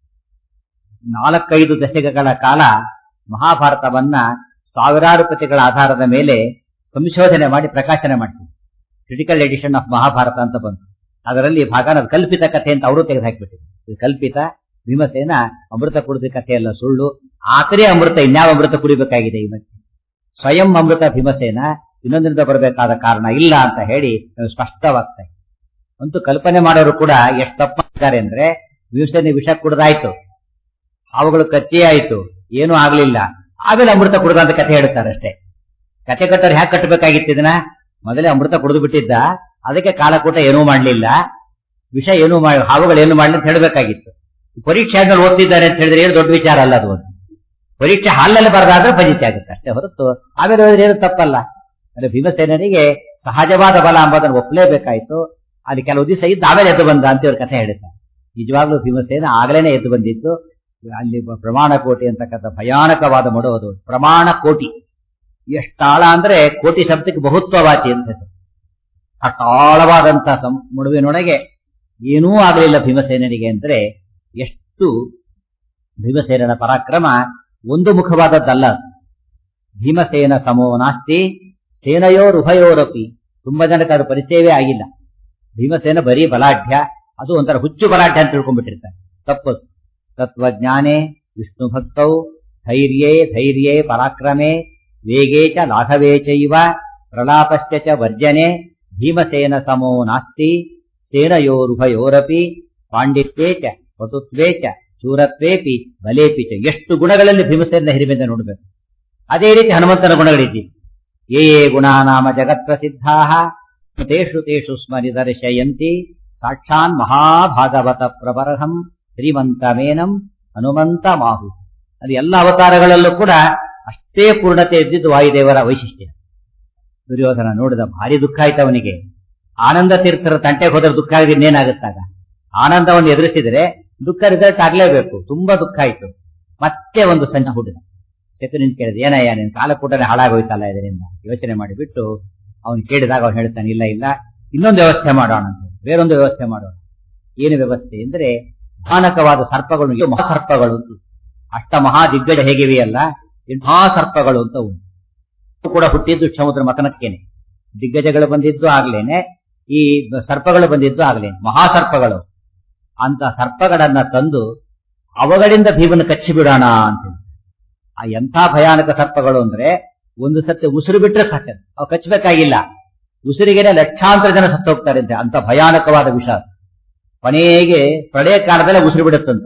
ನಾಲ್ಕೈದು ದಶಕಗಳ ಕಾಲ ಮಹಾಭಾರತವನ್ನ ಸಾವಿರಾರು ಪ್ರತಿಗಳ ಆಧಾರದ ಮೇಲೆ ಸಂಶೋಧನೆ ಮಾಡಿ ಪ್ರಕಾಶನ ಮಾಡಿಸಿದ್ರು ಕ್ರಿಟಿಕಲ್ ಎಡಿಷನ್ ಆಫ್ ಮಹಾಭಾರತ ಅಂತ ಬಂತು ಅದರಲ್ಲಿ ಭಾಗನ ಕಲ್ಪಿತ ಕಥೆ ಅಂತ ಅವರು ತೆಗೆದುಹಾಕಿಬಿಟ್ಟಿದ್ರು ಇದು ಕಲ್ಪಿತ ಭೀಮಸೇನ ಅಮೃತ ಕುಡಿದ ಕಥೆಯಲ್ಲ ಸುಳ್ಳು ಆತರೇ ಅಮೃತ ಇನ್ಯಾವ ಅಮೃತ ಕುಡಿಬೇಕಾಗಿದೆ ಈ ಮಧ್ಯೆ ಸ್ವಯಂ ಅಮೃತ ಭೀಮಸೇನ ಇನ್ನೊಂದರಿಂದ ಬರಬೇಕಾದ ಕಾರಣ ಇಲ್ಲ ಅಂತ ಹೇಳಿ ನಮ್ಗೆ ಸ್ಪಷ್ಟವಾಗ್ತಾ ಇದೆ ಅಂತೂ ಕಲ್ಪನೆ ಮಾಡೋರು ಕೂಡ ಎಷ್ಟು ತಪ್ಪಿದ್ದಾರೆ ಅಂದ್ರೆ ಭೀಮಸೇನೆ ವಿಷ ಕುಡ್ದಾಯ್ತು ಹಾವುಗಳು ಕಚ್ಚಿ ಆಯ್ತು ಏನೂ ಆಗ್ಲಿಲ್ಲ ಆಮೇಲೆ ಅಮೃತ ಕುಡ್ದ ಅಂತ ಕಥೆ ಹೇಳ್ತಾರೆ ಅಷ್ಟೇ ಕಥೆ ಕಟ್ಟೋರು ಹ್ಯಾಕ್ ಕಟ್ಟಬೇಕಾಗಿತ್ತು ಇದನ್ನ ಮೊದಲೇ ಅಮೃತ ಕುಡಿದು ಬಿಟ್ಟಿದ್ದ ಅದಕ್ಕೆ ಕಾಲಕೂಟ ಏನೂ ಮಾಡ್ಲಿಲ್ಲ ವಿಷ ಏನು ಮಾಡಿ ಹಾವುಗಳು ಏನು ಮಾಡ್ಲಿ ಅಂತ ಹೇಳಬೇಕಾಗಿತ್ತು ಪರೀಕ್ಷೆ ಆದ್ಮೇಲೆ ಓದ್ತಿದ್ದಾರೆ ಅಂತ ಹೇಳಿದ್ರೆ ಏನು ದೊಡ್ಡ ವಿಚಾರ ಅಲ್ಲ ಅದು ಒಂದು ಪರೀಕ್ಷೆ ಹಾಲಲ್ಲಿ ಬರದಾದ್ರೆ ಫಜಿತಿ ಆಗುತ್ತೆ ಅಷ್ಟೇ ಹೊರತು ಆಮೇಲೆ ಹೋದ್ರೆ ಏನು ತಪ್ಪಲ್ಲ ಅಂದ್ರೆ ಭೀಮಸೇನರಿಗೆ ಸಹಜವಾದ ಬಲ ಎಂಬುದನ್ನು ಒಪ್ಪಲೇಬೇಕಾಯ್ತು ಅಲ್ಲಿ ಕೆಲವು ದಿವಸ ಇದ್ದು ಆಮೇಲೆ ಎದ್ದು ಬಂದ ಅಂತ ಇವ್ರ ಕಥೆ ಹೇಳ್ತಾರೆ ನಿಜವಾಗ್ಲೂ ಭೀಮಸೇನ ಆಗಲೇನೆ ಎದ್ದು ಬಂದಿತ್ತು ಅಲ್ಲಿ ಬ- ಪ್ರಮಾಣ ಕೋಟಿ ಅಂತಕ್ಕಂಥ ಭಯಾನಕವಾದ ಮಡು ಅದು ಪ್ರಮಾಣ ಕೋಟಿ ಎಷ್ಟಾಳ ಅಂದ್ರೆ ಕೋಟಿ ಶಬ್ದಕ್ಕೆ ಬಹುತ್ವವಾತಿ ಅಂತ ಹೆಸರು. ಅಷ್ಟು ಆಳವಾದಂತಹ ಸಂ- ಮುಡುವಿನೊಳಗೆ ಏನೂ ಆಗಲಿಲ್ಲ ಭೀಮಸೇನನಿಗೆ ಅಂದ್ರೆ ಎಷ್ಟು ಭೀಮಸೇನನ ಪರಾಕ್ರಮ ಒಂದು ಮುಖವಾದದ್ದಲ್ಲ ಭೀಮಸೇನ ಸಮೋ ನಾಸ್ತಿ ಸೇನಯೋರುಭಯೋರಪಿ ತುಂಬಾ ಜನಕ್ಕೆ ಅದು ಪರಿಚಯವೇ ಆಗಿಲ್ಲ ಭೀಮಸೇನ ಬರೀ ಬಲಾಢ್ಯ ಅದು ಒಂಥರ ಹುಚ್ಚು ಬಲಾಢ್ಯ ಅಂತ ತಿಳ್ಕೊಂಡ್ಬಿಟ್ಟಿರ್ತಾರೆ ತಪ್ಪು ತತ್ವಜ್ಞಾನೇ ವಿಷ್ಣು ಭಕ್ತೌ ಸ್ಥೈರ್ಯೇ ಧೈರ್ಯೇ ಪರಾಕ್ರಮೆ ವೇಗೇ ಚ ಲಾಘವೇ ಚೈವ ಪ್ರಲಾಪಸ್ಯ ಚ ವರ್ಜನೆ ಭೀಮಸೇನ ಸಮೋ ನಾಸ್ತಿ ಸೇನಯೋರುಭಯೋರಪಿ ಪಾಂಡಿತ್ಯೇ ಚ ಪಟುತ್ವೇ ಚ ಶೂರತ್ವೇಪಿ ಬಲೇಪಿ ಚ ಎಷ್ಟು ಗುಣಗಳಲ್ಲಿ ಭೀಮಸೇನ ಹಿರಿಮೆಯಿಂದ ನೋಡಬೇಕು ಅದೇ ರೀತಿ ಹನುಮಂತನ ಗುಣಗಳಿದ್ದೀವಿ ಯೇ ಯೇ ಗುಣಾ ನಾಮ ಜಗತ್ಪ್ರಸಿದ್ಧಾ ತೇಷು ತೇಷು ಸ್ಮರಿದರ್ಶಯಂತಿ ಸಾಕ್ಷಾನ್ ಮಹಾಭಾಗವತ ಪ್ರಬರಹಂ ಶ್ರೀಮಂತಮೇನಂ ಹನುಮಂತ ಮಾಹು ಅದು ಎಲ್ಲ ಅವತಾರಗಳಲ್ಲೂ ಕೂಡ ಅಷ್ಟೇ ಪೂರ್ಣತೆ ಇದ್ದಿದ್ದು ವಾಯುದೇವರ ವೈಶಿಷ್ಟ್ಯ ದುರ್ಯೋಧನ ನೋಡಿದ ಭಾರಿ ದುಃಖ ಆಯ್ತು ಅವನಿಗೆ ಆನಂದ ತೀರ್ಥರ ತಂಟೆಗೆ ಹೋದ್ರೆ ದುಃಖ ಆಗಿದೆ ಇನ್ನೇನಾಗುತ್ತಾಗ ಆನಂದವನ್ನು ಎದುರಿಸಿದರೆ ದುಃಖ ರಿಸಲ್ಟ್ ಆಗ್ಲೇಬೇಕು ತುಂಬಾ ದುಃಖ ಆಯ್ತು ಮತ್ತೆ ಒಂದು ಸಂಚ ಹುಡುಗ ಶಕುನಿನ್ ಕೇಳಿದ ಏನಯ್ಯ ನಿನ್ ಕಾಲಕೂಟನೆ ಹಾಳಾಗೋಯ್ತಲ್ಲ ಇದರಿಂದ ಯೋಚನೆ ಮಾಡಿಬಿಟ್ಟು ಅವನು ಕೇಳಿದಾಗ ಅವನು ಹೇಳ್ತಾನೆ ಇಲ್ಲ ಇಲ್ಲ ಇನ್ನೊಂದು ವ್ಯವಸ್ಥೆ ಮಾಡೋಣ ಅಂತ ಬೇರೊಂದು ವ್ಯವಸ್ಥೆ ಮಾಡೋಣ ಏನು ವ್ಯವಸ್ಥೆ ಅಂದ್ರೆ ಭಯಾನಕವಾದ ಸರ್ಪಗಳು ಇವು ಮಹಾಸರ್ಪಗಳು ಅಂತ ಅಷ್ಟ ಮಹಾ ದಿಗ್ಗಜ ಹೇಗಿವೆಯಲ್ಲ ಈ ಮಹಾಸರ್ಪಗಳು ಅಂತ ಉಂಟು ಇವು ಕೂಡ ಹುಟ್ಟಿದ್ದು ಸಮುದ್ರ ಮತನಕ್ಕೇನೆ ದಿಗ್ಗಜಗಳು ಬಂದಿದ್ದು ಆಗ್ಲೇನೆ ಈ ಸರ್ಪಗಳು ಬಂದಿದ್ದು ಆಗ್ಲೇನೆ ಮಹಾಸರ್ಪಗಳು ಅಂತ ಸರ್ಪಗಳನ್ನ ತಂದು ಅವುಗಳಿಂದ ಭೀಮನ ಕಚ್ಚಿ ಬಿಡೋಣ ಅಂತ ಆ ಎಂಥ ಭಯಾನಕ ಸರ್ಪಗಳು ಅಂದ್ರೆ ಒಂದು ಸತ್ಯ ಉಸಿರು ಬಿಟ್ರೆ ಸಾಕ ಅವು ಕಚ್ಚಬೇಕಾಗಿಲ್ಲ ಉಸಿರಿಗೆನೆ ಲಕ್ಷಾಂತರ ಜನ ಸತ್ತು ಹೋಗ್ತಾರೆ ಅಂತೆ ಅಂತ ಭಯಾನಕವಾದ ವಿಷ ಅದು. ಕೊನೆಗೆ ಪ್ರಳಯ ಕಾಲದಲ್ಲೇ ಉಸಿರು ಬಿಡುತ್ತಂತ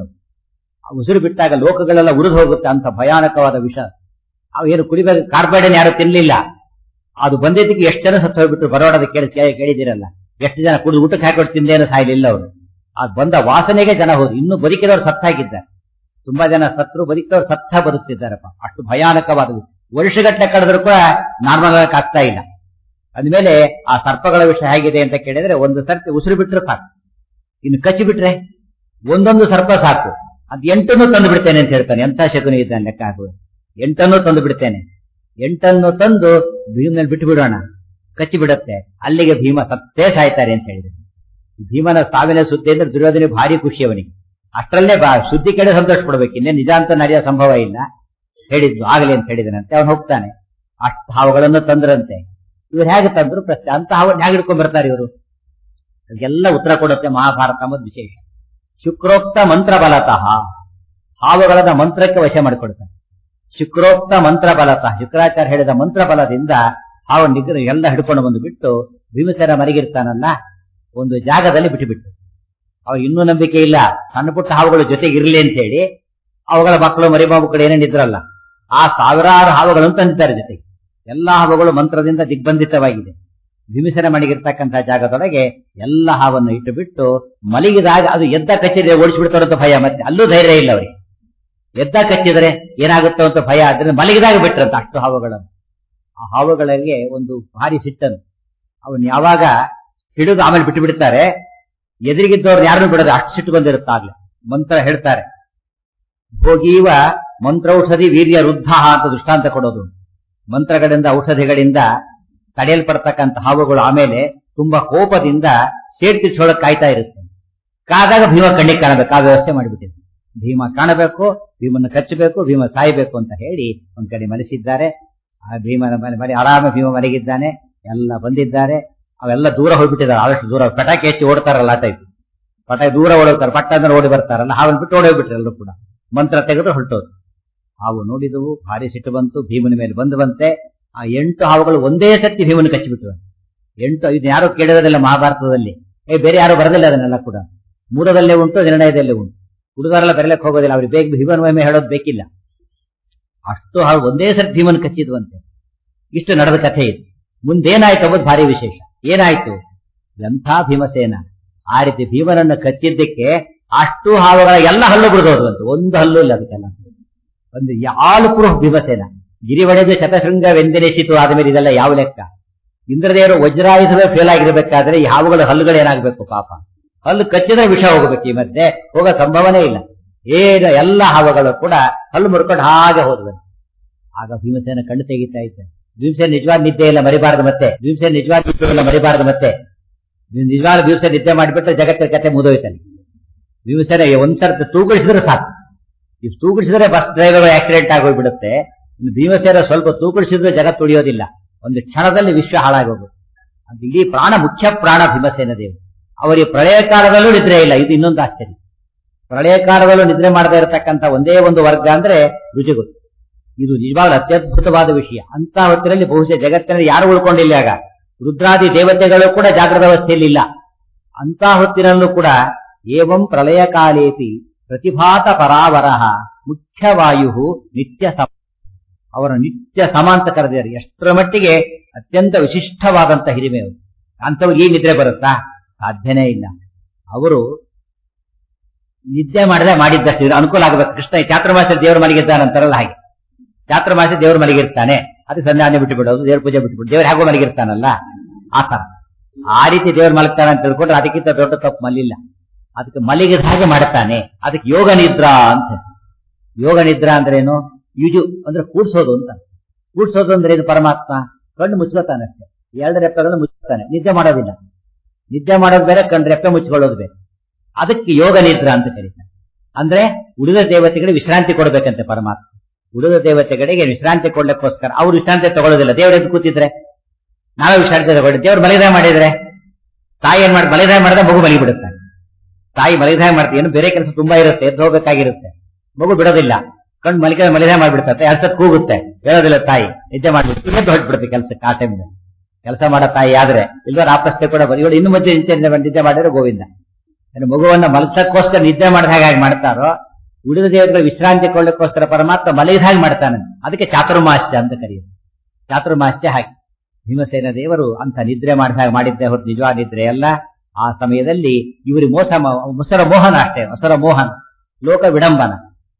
ಆ ಉಸಿರು ಬಿಟ್ಟಾಗ ಲೋಕಗಳೆಲ್ಲ ಉರಿದು ಹೋಗುತ್ತೆ ಅಂತ ಭಯಾನಕವಾದ ವಿಷ ಅವು ಏನು ಕುಡಿಬೇಕು ಕಾರ್ಬೈಡನ್ ಯಾರು ತಿನ್ಲಿಲ್ಲ ಅದು ಬಂದಿದ್ದಕ್ಕೆ ಎಷ್ಟು ಜನ ಸತ್ತು ಹೋಗ್ಬಿಟ್ರು ಬರೋಡದ ಕೇಳಿ ಕೇ- ಕೇಳಿದಿರಲ್ಲ ಎಷ್ಟು ಜನ ಕುಡಿದು ಊಟಕ್ಕೆ ಹಾಕೊಟ್ಟು ತಿಂದೇನು ಸಾಯಲಿಲ್ಲ ಅವರು ಅದು ಬಂದ ವಾಸನೆಗೆ ಜನ ಹೋದ್ರು ಇನ್ನು ಬದುಕಿದವರು ಸತ್ತಾಗಿದ್ದಾರೆ ತುಂಬಾ ಜನ ಸತ್ರು ಬದುಕಿದವರು ಸತ್ತ ಬದುಕ್ತಿದ್ದಾರಪ್ಪ ಅಷ್ಟು ಭಯಾನಕವಾದ ವಿಷ. ವರ್ಷಗಟ್ಟಲೆ ಕಳೆದ್ರು ಕೂಡ ನಾರ್ಮಲ್ ಆಗಕ್ಕೆ ಆಗ್ತಾ ಇಲ್ಲ ಅಂದ್ಮೇಲೆ ಆ ಸರ್ಪಗಳ ವಿಷಯ ಹೇಗಿದೆ ಅಂತ ಕೇಳಿದ್ರೆ ಒಂದು ಸರ್ತಿ ಉಸಿರು ಬಿಟ್ರೆ ಸಾಕು ಇನ್ನು ಕಚ್ಚಿ ಬಿಟ್ರೆ ಒಂದೊಂದು ಸರ್ಪ ಸಾಕು ಅದ್ ಎಂಟನ್ನು ತಂದು ಬಿಡ್ತೇನೆ ಅಂತ ಹೇಳ್ತಾನೆ ಎಂತ ಶಕುನಿ ಇದ್ದಾನೆ ಲೆಕ್ಕ ಹಾಕುವ ಎಂಟನ್ನು ತಂದು ಬಿಡ್ತೇನೆ ಎಂಟನ್ನು ತಂದು ಭೀಮನಲ್ಲಿ ಬಿಟ್ಟು ಬಿಡೋಣ ಕಚ್ಚಿ ಬಿಡುತ್ತೆ ಅಲ್ಲಿಗೆ ಭೀಮ ಸತ್ತೇ ಸಾಯ್ತಾರೆ ಅಂತ ಹೇಳಿದ್ರು ಭೀಮನ ಸಾವಿನ ಸುದ್ದಿ ಅಂದ್ರೆ ದುರ್ಯೋಧನೆ ಭಾರಿ ಖುಷಿ ಅವನಿಗೆ ಅಷ್ಟರಲ್ಲೇ ಬಾ ಸುದ್ದಿ ಕಡೆ ಸಂತೋಷ ಪಡ್ಬೇಕು ಇನ್ನೇ ನಿಜ ಅಂತ ನಡೆಯೋ ಸಂಭವ ಇಲ್ಲ ಹೇಳಿದ್ದು ಆಗಲಿ ಅಂತ ಹೇಳಿದನಂತೆ ಅವನು ಹೋಗ್ತಾನೆ ಅಷ್ಟು ಹಾವುಗಳನ್ನು ತಂದ್ರಂತೆ ಇವ್ರು ಹೇಗೆ ತಂದ್ರು ಪ್ರಶ್ನೆ ಅಂತ ಹಾವನ್ನು ಹೇಗೆ ಹಿಡ್ಕೊಂಡ್ ಬರ್ತಾರೆ ಇವರು ಅದಕ್ಕೆಲ್ಲ ಉತ್ತರ ಕೊಡುತ್ತೆ ಮಹಾಭಾರತ ಎಂಬುದು ವಿಶೇಷ ಶುಕ್ರೋಕ್ತ ಮಂತ್ರ ಬಲತಃ ಹಾವುಗಳನ್ನ ಮಂತ್ರಕ್ಕೆ ವಶ ಮಾಡಿಕೊಡ್ತಾನೆ ಶುಕ್ರೋಕ್ತ ಮಂತ್ರ ಬಲತಃ ಶುಕ್ರಾಚಾರ್ಯ ಹೇಳಿದ ಮಂತ್ರ ಬಲದಿಂದ ಹಾವು ನಿಗ್ರಹ ಎಲ್ಲ ಹಿಡ್ಕೊಂಡು ಬಂದು ಬಿಟ್ಟು ಭೀಮಸೇನ ಮರಿಗಿರ್ತಾನಲ್ಲ ಒಂದು ಜಾಗದಲ್ಲಿ ಬಿಟ್ಟು ಬಿಟ್ಟು ಅವ ಇನ್ನೂ ನಂಬಿಕೆ ಇಲ್ಲ ಸಣ್ಣ ಪುಟ್ಟ ಹಾವುಗಳು ಜೊತೆಗೆ ಇರ್ಲಿ ಅಂತ ಹೇಳಿ ಅವುಗಳ ಮಕ್ಕಳು ಮರಿಮಕ್ಕಳು ಏನೇನು ಇದ್ರಲ್ಲ ಆ ಸಾವಿರಾರು ಹಾವುಗಳನ್ನು ತಂದಿದ್ದಾರೆ ಜೊತೆಗೆ ಎಲ್ಲಾ ಹಾವುಗಳು ಮಂತ್ರದಿಂದ ದಿಗ್ಬಂಧಿತವಾಗಿದೆ ಭೀಮಸೇನ ಮಣಿಗಿರ್ತಕ್ಕಂಥ ಜಾಗದೊಳಗೆ ಎಲ್ಲ ಹಾವನ್ನು ಇಟ್ಟು ಬಿಟ್ಟು ಮಲಗಿದಾಗ ಅದು ಎದ್ದ ಕಚ್ಚಿದ್ರೆ ಓಡಿಸ್ಬಿಡ್ತಾರೋ ಅಂತ ಭಯ ಮತ್ತೆ ಅಲ್ಲೂ ಧೈರ್ಯ ಇಲ್ಲ ಅವರಿಗೆ ಎದ್ದ ಕಚ್ಚಿದ್ರೆ ಏನಾಗುತ್ತೋ ಅಂತ ಭಯ ಆದ್ರೆ ಮಲಗಿದಾಗ ಬಿಟ್ರಂತ ಅಷ್ಟು ಹಾವುಗಳನ್ನು ಆ ಹಾವುಗಳಿಗೆ ಒಂದು ಭಾರಿ ಸಿಟ್ಟನು ಅವನ್ ಯಾವಾಗ ಹಿಡಿದು ಆಮೇಲೆ ಬಿಟ್ಟು ಬಿಡ್ತಾರೆ ಎದುರಿಗಿದ್ದವ್ರು ಯಾರನ್ನು ಬಿಡೋದು ಅಷ್ಟು ಸಿಟ್ಟು ಬಂದಿರುತ್ತಾಗ್ಲೇ ಮಂತ್ರ ಹೇಳ್ತಾರೆ ಭೋಗೀವ ಮಂತ್ರೌಷಧಿ ವೀರ್ಯ ವೃದ್ಧ ಅಂತ ದೃಷ್ಟಾಂತ ಕೊಡೋದು ಮಂತ್ರಗಳಿಂದ ಔಷಧಿಗಳಿಂದ ತಡೆಯಲ್ಪಡ್ತಕ್ಕಂಥ ಹಾವುಗಳು ಆಮೇಲೆ ತುಂಬಾ ಕೋಪದಿಂದ ಸೇಡ್ ತಿರ್ಸೋಳಕ್ ಕಾಯ್ತಾ ಇರುತ್ತೆ ಕಾದಾಗ ಭೀಮ ಕಣ್ಣಿಗೆ ಕಾಣಬೇಕು ಆ ವ್ಯವಸ್ಥೆ ಮಾಡಿಬಿಟ್ಟಿದೆ ಭೀಮ ಕಾಣಬೇಕು ಭೀಮನ ಕಚ್ಚಬೇಕು ಭೀಮ ಸಾಯಬೇಕು ಅಂತ ಹೇಳಿ ಒಂದ್ ಕಡೆ ಮನಸ್ಸಿದ್ದಾರೆ ಆ ಭೀಮನ ಮನೆ ಮನೆ ಆರಾಮ ಭೀಮ ಮಲಗಿದ್ದಾನೆ ಎಲ್ಲ ಬಂದಿದ್ದಾರೆ ಅವೆಲ್ಲ ದೂರ ಹೋಗ್ಬಿಟ್ಟಿದ್ದಾರೆ ಆದಷ್ಟು ದೂರ ಪಟಾಕಿ ಹೆಚ್ಚಿ ಓಡ್ತಾರಲ್ಲ ಆ ಟೈಪ್ ಪಟಾಕಿ ದೂರ ಓಡೋಗ್ತಾರೆ ಪಟ್ಟ ಅಂದ್ರೆ ಓಡಿ ಬರ್ತಾರಲ್ಲ ಹಾವನ್ ಬಿಟ್ಟು ಓಡಿ ಹೋಗ್ಬಿಟ್ರು ಎಲ್ಲರೂ ಕೂಡ ಮಂತ್ರ ತೆಗೆದು ಹೊರಟೋದು ಹಾವು ನೋಡಿದವು ಭಾರಿ ಸಿಟ್ಟು ಬಂತು ಭೀಮನ ಮೇಲೆ ಬಂದು ಬಂತೆ ಆ ಎಂಟು ಹಾವುಗಳು ಒಂದೇ ಸತಿ ಭೀಮನ ಕಚ್ಚಿಬಿಟ್ಟು ಎಂಟು ಇದು ಯಾರು ಕೇಳಿರೋದಿಲ್ಲ ಮಹಾಭಾರತದಲ್ಲಿ ಏ ಬೇರೆ ಯಾರು ಬರೋದಿಲ್ಲ ಅದನ್ನೆಲ್ಲ ಕೂಡ ಮೂರದಲ್ಲೇ ಉಂಟು ನಿರ್ಣಯದಲ್ಲೇ ಉಂಟು ಹುಡುಗರೆಲ್ಲ ಬರಲಿಕ್ಕೆ ಹೋಗೋದಿಲ್ಲ ಅವ್ರಿಗೆ ಬೇಗ ಭೀಮನ ಮಹಿಮೆ ಹೇಳೋದು ಬೇಕಿಲ್ಲ ಅಷ್ಟು ಹಾವು ಒಂದೇ ಸರಿ ಭೀಮನ್ ಕಚ್ಚಿದ್ವಂತೆ ಇಷ್ಟು ನಡೆದ ಕಥೆ ಇದು ಮುಂದೇನಾಯ್ತು ಅನ್ನೋದು ಭಾರಿ ವಿಶೇಷ ಏನಾಯ್ತು ಎಂಥ ಭೀಮಸೇನ ಆ ರೀತಿ ಭೀಮನನ್ನು ಕಚ್ಚಿದ್ದಕ್ಕೆ ಅಷ್ಟು ಹಾವುಗಳ ಎಲ್ಲ ಹಲ್ಲು ಬಿಡದೋದ್ವಂತೆ ಒಂದು ಹಲ್ಲು ಇಲ್ಲ ಅದಕ್ಕೆಲ್ಲ ಒಂದು ಯಾಲು ಪ್ರೂಫ್ ಭೀಮಸೇನ ಗಿರಿ ಒಡೆದು ಶತಶೃಂಗವೆಂದೆನಿಸಿತು ಆದ್ಮೇಲೆ ಇದೆಲ್ಲ ಯಾವ ಲೆಕ್ಕ ಇಂದ್ರದೇವರು ವಜ್ರಾಯುಧವೇ ಫೇಲ್ ಆಗಿರ್ಬೇಕಾದ್ರೆ ಈ ಹಾವುಗಳ ಹಲ್ಲುಗಳು ಏನಾಗಬೇಕು ಪಾಪ ಹಲ್ಲು ಕಚ್ಚಿದ್ರೆ ವಿಷ ಹೋಗಬೇಕು ಈ ಮಧ್ಯೆ ಹೋಗೋ ಸಂಭವನೇ ಇಲ್ಲ ಏನು ಎಲ್ಲ ಹಾವುಗಳು ಕೂಡ ಹಲ್ಲು ಮುಡ್ಕೊಂಡು ಹಾಗೆ ಹೋದ್ವು ಆಗ ಭೀಮಸೇನ ಕಣ್ಣು ತೆಗಿತಾ ಇದ್ದ ಭೀಮಸೇನ ನಿಜವಾದ ನಿದ್ದೆ ಇಲ್ಲ ಮರಿಬಾರದು ಮತ್ತೆ ಭೀಮಸೇನ ನಿಜವಾದ ನಿದ್ದೆ ಇಲ್ಲ ಮರಿಬಾರದು ಮತ್ತೆ ನಿಜವಾದ ಭೀಮಸೇನ ನಿದ್ದೆ ಮಾಡಿಬಿಟ್ರೆ ಜಗತ್ತಿನ ಕತೆ ಮುದೋಯ್ತಾನೆ ಭೀಮಸೇನ ಒಂದ್ಸರ್ತಿ ತೂಗಿಸಿದ್ರೆ ಸಾಕು ಈ ತೂಗಿಸಿದ್ರೆ ಬಸ್ ಡ್ರೈವರ್ ಆಕ್ಸಿಡೆಂಟ್ ಆಗೋಗ್ಬಿಡುತ್ತೆ ಇನ್ನು ಭೀಮಸೇನ ಸ್ವಲ್ಪ ತೂಗಿಸಿದ್ರೆ ಜಗತ್ತು ಉಳಿಯೋದಿಲ್ಲ ಒಂದು ಕ್ಷಣದಲ್ಲಿ ವಿಶ್ವ ಹಾಳಾಗೋಗುತ್ತೆ ಅದು ಇಡೀ ಪ್ರಾಣ ಮುಖ್ಯ ಪ್ರಾಣ ಭೀಮಸೇನ ದೇವರು ಅವರಿಗೆ ಪ್ರಳಯ ಕಾಲದಲ್ಲೂ ನಿದ್ರೆ ಇಲ್ಲ ಇದು ಇನ್ನೊಂದು ಆಶ್ಚರ್ಯ ಪ್ರಳಯ ಕಾಲದಲ್ಲೂ ನಿದ್ರೆ ಮಾಡದೇ ಇರತಕ್ಕಂತ ಒಂದೇ ಒಂದು ವರ್ಗ ಅಂದ್ರೆ ರುಚಿಗಳು ಇದು ನಿಜವಾಗ್ಲೂ ಅತ್ಯದ್ಭುತವಾದ ವಿಷಯ ಅಂತ ಹೊತ್ತಿನಲ್ಲಿ ಬಹುಶಃ ಜಗತ್ತಿನಲ್ಲಿ ಯಾರು ಉಳ್ಕೊಂಡಿಲ್ಲ ಆಗ ರುದ್ರಾದಿ ದೇವತೆಗಳು ಕೂಡ ಜಾಗೃತ ಅವಸ್ಥೆಯಲ್ಲಿ ಇಲ್ಲ ಅಂತ ಹೊತ್ತಿನಲ್ಲೂ ಕೂಡ ಏವಂ ಪ್ರಳಯ ಕಾಲೇಪಿ ಪ್ರತಿಭಾತ ಪರಾವರಹ ಮುಖ್ಯವಾಯು ನಿತ್ಯ ಸಮ ಅವರ ನಿತ್ಯ ಸಮ ಅಂತ ಕರೆದಿದ್ದಾರೆ ಎಷ್ಟರ ಮಟ್ಟಿಗೆ ಅತ್ಯಂತ ವಿಶಿಷ್ಟವಾದಂತ ಹಿರಿಮೆ ಅವರು ಅಂಥವ್ರಿಗೆ ಈ ನಿದ್ರೆ ಬರುತ್ತಾ ಸಾಧ್ಯನೇ ಇಲ್ಲ ಅವರು ನಿದ್ದೆ ಮಾಡದೆ ಮಾಡಿದ್ದಷ್ಟು ಇದು ಅನುಕೂಲ ಆಗಬೇಕು ಕೃಷ್ಣ ಈ ಚಾತುರ್ಮಾಸ ದೇವರು ಮಲಗಿದ್ದಾನಂತಾರಲ್ಲ ಹಾಗೆ ಚಾತುರ್ಮಾಸ ದೇವರು ಮಲಗಿರ್ತಾನೆ ಅದು ಸಂಧಾನ ಬಿಟ್ಟು ಬಿಡೋದು ದೇವ್ರ ಪೂಜೆ ಬಿಟ್ಟು ಬಿಡು ದೇವ್ರು ಹೇಗೋ ಮಲಗಿರ್ತಾನಲ್ಲ ಆ ತರ ಆ ರೀತಿ ದೇವ್ರು ಮಲಗ್ತಾನೆ ಅಂತ ತಿಳ್ಕೊಂಡ್ರೆ ಅದಕ್ಕಿಂತ ದೊಡ್ಡ ತಪ್ಪು ಮಲಿಲ್ಲ ಅದಕ್ಕೆ ಮಲಗಿದ ಹಾಗೆ ಮಾಡ್ತಾನೆ ಅದಕ್ಕೆ ಯೋಗ ನಿದ್ರಾ ಅಂತ ಹೆಸರು. ಯೋಗ ನಿದ್ರಾ ಅಂದ್ರೆ ಏನು ಯುಜು ಅಂದ್ರೆ ಕೂಡ್ಸೋದು ಅಂತ ಕೂಡ್ಸೋದು ಅಂದ್ರೆ ಏನು ಪರಮಾತ್ಮ ಕಣ್ಣು ಮುಚ್ಕೋತಾನೆ ಅಷ್ಟೇ ಎರಡು ರೆಪ್ಪೆಗಳನ್ನು ಮುಚ್ಕೋತಾನೆ ನಿದ್ದೆ ಮಾಡೋದಿಲ್ಲ ನಿದ್ದೆ ಮಾಡೋದು ಬೇರೆ ಕಣ್ಣು ರೆಪ್ಪೆ ಮುಚ್ಕೊಳ್ಳೋದು ಬೇರೆ ಅದಕ್ಕೆ ಯೋಗ ನಿದ್ರಾ ಅಂತ ಕರೀತಾರೆ ಅಂದ್ರೆ ಉಳಿದ ದೇವತೆಗಳಿಗೆ ವಿಶ್ರಾಂತಿ ಕೊಡ್ಬೇಕಂತೆ ಪರಮಾತ್ಮ ಉಳಿದ ದೇವತೆಗಳಿಗೆ ವಿಶ್ರಾಂತಿ ಕೊಡ್ಲಿಕ್ಕೋಸ್ಕರ ಅವ್ರು ವಿಶ್ರಾಂತಿ ತಗೊಳ್ಳೋದಿಲ್ಲ ದೇವ್ರ ಎದ್ದು ಕೂತಿದ್ರೆ ನಾವೇ ವಿಶ್ರಾಂತಿ ತಗೊಳ್ಳಿ ದೇವ್ರು ಮಲಿದಾಯ ಮಾಡಿದ್ರೆ ತಾಯಿ ಏನ್ ಮಾಡಿ ಮಲಿದಾಯ ಮಾಡಿದ್ರೆ ಮಗು ಮಲಗಿಬಿಡುತ್ತೆ ತಾಯಿ ಮಲಿದಾಯ ಮಾಡ್ತೀವಿ ಏನು ಬೇರೆ ಕೆಲಸ ತುಂಬಾ ಇರುತ್ತೆ ಎದ್ದು ಹೋಗ್ಬೇಕಾಗಿರುತ್ತೆ ಮಗು ಬಿಡೋದಿಲ್ಲ ಕಣ್ಣು ಮಲಿಕೆ ಮಲಿದಾಯ ಮಾಡ್ಬಿಡ್ತತೆ ಎಲ್ಸತ್ ಕೂಗುತ್ತೆ ಹೇಳೋದಿಲ್ಲ ತಾಯಿ ನಿದ್ದೆ ಮಾಡ್ಬಿಡ್ತು ಎದ್ದು ಹೊಟ್ಬಿಡುತ್ತೆ ಕೆಲಸಕ್ಕೆ ಆ ಟೈಮ್ ಕೆಲಸ ಮಾಡೋ ತಾಯಿ ಆದ್ರೆ ಇಲ್ವಾ ರಾಪಸ್ತೆ ಕೂಡ ಬರೀ ಇನ್ನು ಮಧ್ಯೆ ನಿದ್ದೆ ನಿದ್ದೆ ಮಾಡಿದ್ರೆ ಗೋವಿಂದ ಏನು ಮಗುವನ್ನ ಮಲಸಕ್ಕೋಸ್ಕರ ನಿದ್ದೆ ಮಾಡಿದ ಹಾಗೆ ಹಾಗೆ ಮಾಡ್ತಾರೋ ಉಳಿದ ದೇವತೆಗಳು ವಿಶ್ರಾಂತಿ ಕೊಳ್ಳಕ್ಕೋಸ್ಕರ ಪರಮಾತ್ಮ ಮಲಗಿದ ಹಾಗೆ ಮಾಡ್ತಾನೆ ಅದಕ್ಕೆ ಚಾತುರ್ಮಾಸ್ಯ ಅಂತ ಕರೆಯುದು ಚಾತುರ್ಮಾಸ್ಯ ಹಾಗೆ ಭೀಮಸೇನ ದೇವರು ಅಂತ ನಿದ್ರೆ ಮಾಡಿದ ಹಾಗೆ ಮಾಡಿದ್ದೆ ಹೊರತು ನಿಜವಾದ ನಿದ್ರೆ ಅಲ್ಲ ಆ ಸಮಯದಲ್ಲಿ ಇವರಿಗೆ ಮೋಸ ಮ- ಮೊಸರ ಮೋಹನ ಅಷ್ಟೇ ಮೊಸರ ಮೋಹನ ಲೋಕ ವಿಡಂಬನ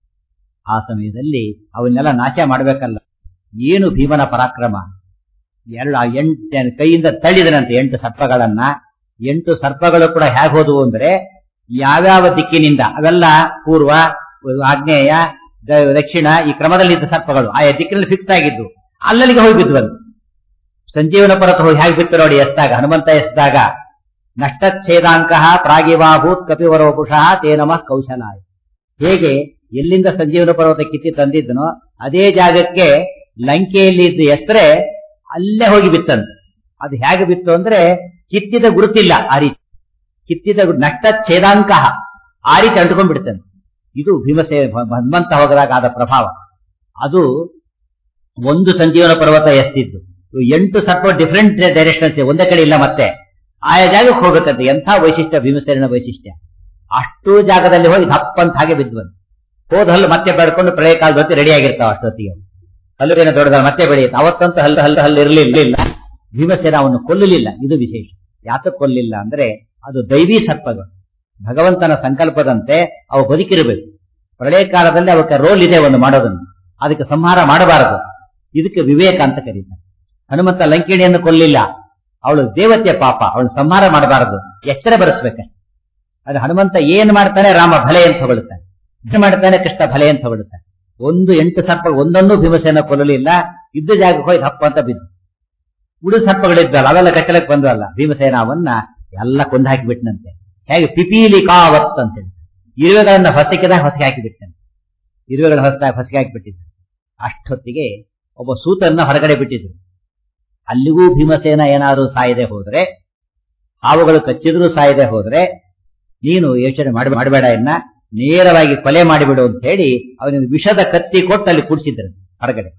ಆ ಸಮಯದಲ್ಲಿ ಅವನ್ನೆಲ್ಲ ನಾಶ ಮಾಡಬೇಕಲ್ಲ ಏನು ಭೀಮನ ಪರಾಕ್ರಮ ಎರಡು ಆ ಎಂಟು ಕೈಯಿಂದ ತಳ್ಳಿದನಂತೆ ಎಂಟು ಸರ್ಪಗಳನ್ನ ಎಂಟು ಸರ್ಪಗಳು ಕೂಡ ಹೇಗೆ ಹೋದವು ಅಂದ್ರೆ ಯಾವ್ಯಾವ ದಿಕ್ಕಿನಿಂದ ಅವೆಲ್ಲ ಪೂರ್ವ ಆಗ್ನೇಯ ದ- ದಕ್ಷಿಣ ಈ ಕ್ರಮದಲ್ಲಿ ಇದ್ದ ಸರ್ಪಗಳು ಆಯಾ ದಿಕ್ಕಿನಲ್ಲಿ ಫಿಕ್ಸ್ ಆಗಿದ್ದು ಅಲ್ಲಲ್ಲಿಗೆ ಹೋಗಿ ಬಿದ್ವನು ಸಂಜೀವನ ಪರ್ವತ ಹೋಗಿ ಹೇಗೆ ಬಿತ್ತು ನೋಡಿ ಎಸ್ದಾಗ ಹನುಮಂತ ಎಸ್ದಾಗ ನಷ್ಟಚ್ಛೇದಾಂಕ ಪ್ರಾಗಿವಾಭೂತ್ ಕಪಿವರೋಪುಷಃ ತೇ ನಮಃ ಕೌಶಲಾಯ ಹೇಗೆ ಎಲ್ಲಿಂದ ಸಂಜೀವನ ಪರ್ವತ ಕಿತ್ತಿ ತಂದಿದ್ದನೋ ಅದೇ ಜಾಗಕ್ಕೆ ಲಂಕೆಯಲ್ಲಿ ಇದ್ದ ಎಸ್ತ್ರೆ ಅಲ್ಲೇ ಹೋಗಿ ಬಿತ್ತಂತೆ ಅದು ಹೇಗೆ ಬಿತ್ತು ಅಂದ್ರೆ ಕಿತ್ತಿದ ಗುರುತಿಲ್ಲ ಆ ರೀತಿ ಕಿತ್ತಿದ ಗುರು- ನಷ್ಟಚ್ಛೇದಾಂಕ ಆ ರೀತಿ ಅಂಟ್ಕೊಂಡ್ಬಿಡ್ತಾನೆ ಇದು ಭೀಮಸೇ ಹನುಮಂತ ಹೋಗದಾಗ ಆದ ಪ್ರಭಾವ ಅದು ಒಂದು ಸಂಜೀವನ ಪರ್ವತ ಎಸ್ತಿದ್ದು ಇವು ಎಂಟು ಸರ್ಪ ಡಿಫರೆಂಟ್ ಡೈರೆಕ್ಷನ್ಸ್ ಒಂದೇ ಕಡೆ ಇಲ್ಲ ಮತ್ತೆ ಆಯಾ ಜಾಗಕ್ಕೆ ಹೋಗುತ್ತಂತೆ ಎಂಥ ವೈಶಿಷ್ಟ್ಯ ಭೀಮಸೇನ ವೈಶಿಷ್ಟ್ಯ ಅಷ್ಟು ಜಾಗದಲ್ಲಿ ಹೋಗಿ ದಪ್ಪಂತ ಹಾಗೆ ಬಿದ್ವಂತೆ ಹೋದ ಹಲ್ಲು ಮತ್ತೆ ಬೆಳ್ಕೊಂಡು ಪ್ರಳಯ ಕಾಲದ ಹೊತ್ತಿ ರೆಡಿ ಆಗಿರ್ತಾವ ಅಷ್ಟೊತ್ತಿಗೆ ಹಲ್ಲು ಏನೋ ದೊಡ್ಡದಾದ ಮತ್ತೆ ಬೆಳೆಯುತ್ತೆ ಅವತ್ತಂತೂ ಹಲ್ಲು ಹಲ್ಲು ಹಲ್ಲು ಇರಲಿಲ್ಲ ಭೀಮಸೇನ ಅವನು ಕೊಲ್ಲಲಿಲ್ಲ ಇದು ವಿಶೇಷ ಯಾತಕ್ಕೆ ಕೊಲ್ಲಿಲ್ಲ ಅಂದ್ರೆ ಅದು ದೈವಿ ಸರ್ಪಗಳು ಭಗವಂತನ ಸಂಕಲ್ಪದಂತೆ ಅವು ಬದುಕಿರಬೇಕು ಪ್ರಳಯ ಕಾಲದಲ್ಲಿ ಅವಕ್ಕೆ ರೋಲ್ ಇದೆ ಒಂದು ಮಾಡೋದನ್ನು ಅದಕ್ಕೆ ಸಂಹಾರ ಮಾಡಬಾರದು ಇದಕ್ಕೆ ವಿವೇಕ ಅಂತ ಕರೀತಾರೆ ಹನುಮಂತ ಲಂಕಿಣಿಯನ್ನು ಕೊಲ್ಲಿಲ್ಲ ಅವಳು ದೇವತೆಯ ಪಾಪ ಅವಳು ಸಂಹಾರ ಮಾಡಬಾರದು ಎಚ್ಚರ ಬರೆಸ್ಬೇಕಷ್ಟೆ ಅದು ಹನುಮಂತ ಏನ್ ಮಾಡ್ತಾನೆ ರಾಮ ಭಲೆ ಅಂತ ಹೊಗಳುತ್ತಾನೆ ಏನ್ ಮಾಡ್ತಾನೆ ಕೃಷ್ಣ ಭಲೆ ಅಂತ ಹೊಗಳುತ್ತಾನೆ ಒಂದು ಎಂಟು ಸರ್ಪ ಒಂದೊಂದು ಭೀಮಸೇನ ಕೊಲ್ಲಲಿಲ್ಲ ಇದ್ದ ಜಾಗಕ್ಕೆ ಹೋಗಿ ಹಪ್ಪ ಅಂತ ಬಿದ್ದು ಉಳಿದ ಸರ್ಪಗಳಿದ್ದಲ್ಲ ಅವೆಲ್ಲ ಕಚ್ಚಲಕ್ಕೆ ಬಂದ್ವಲ್ಲ ಭೀಮಸೇನ ಅವನ್ನ ಎಲ್ಲ ಕೊಂದು ಹಾಕಿಬಿಟ್ನಂತೆ ಹೇಗೆ ಪಿಪೀಲಿ ಕಾವತ್ ಅಂತ ಹೇಳಿ ಇರುವೆಗಳನ್ನ ಹೊಸಕಿದಾಗ ಹೊಸಗೆ ಹಾಕಿಬಿಡ್ತಾನೆ ಇರುವೆಗಳ ಹೊಸದಾಗಿ ಹೊಸಗೆ ಹಾಕಿಬಿಟ್ಟಿದ್ದು ಅಷ್ಟೊತ್ತಿಗೆ ಒಬ್ಬ ಸೂತನ್ನ ಹೊರಗಡೆ ಬಿಟ್ಟಿದ್ರು ಅಲ್ಲಿಗೂ ಭೀಮಸೇನ ಏನಾದರೂ ಸಾಯದೆ ಹೋದ್ರೆ ಹಾವುಗಳು ಕಚ್ಚಿದ್ರೂ ಸಾಯದೆ ಹೋದ್ರೆ ನೀನು ಯೋಚನೆ ಮಾಡಿ ಮಾಡಬೇಡ ಇನ್ನ ನೇರವಾಗಿ ಕೊಲೆ ಮಾಡಿಬಿಡು ಅಂತ ಹೇಳಿ ಅವನಿಗೆ ವಿಷದ ಕತ್ತಿ ಕೊಟ್ಟು ಅಲ್ಲಿ ಕೂಡಿಸಿದ್ರು ಹೊರಗಡೆ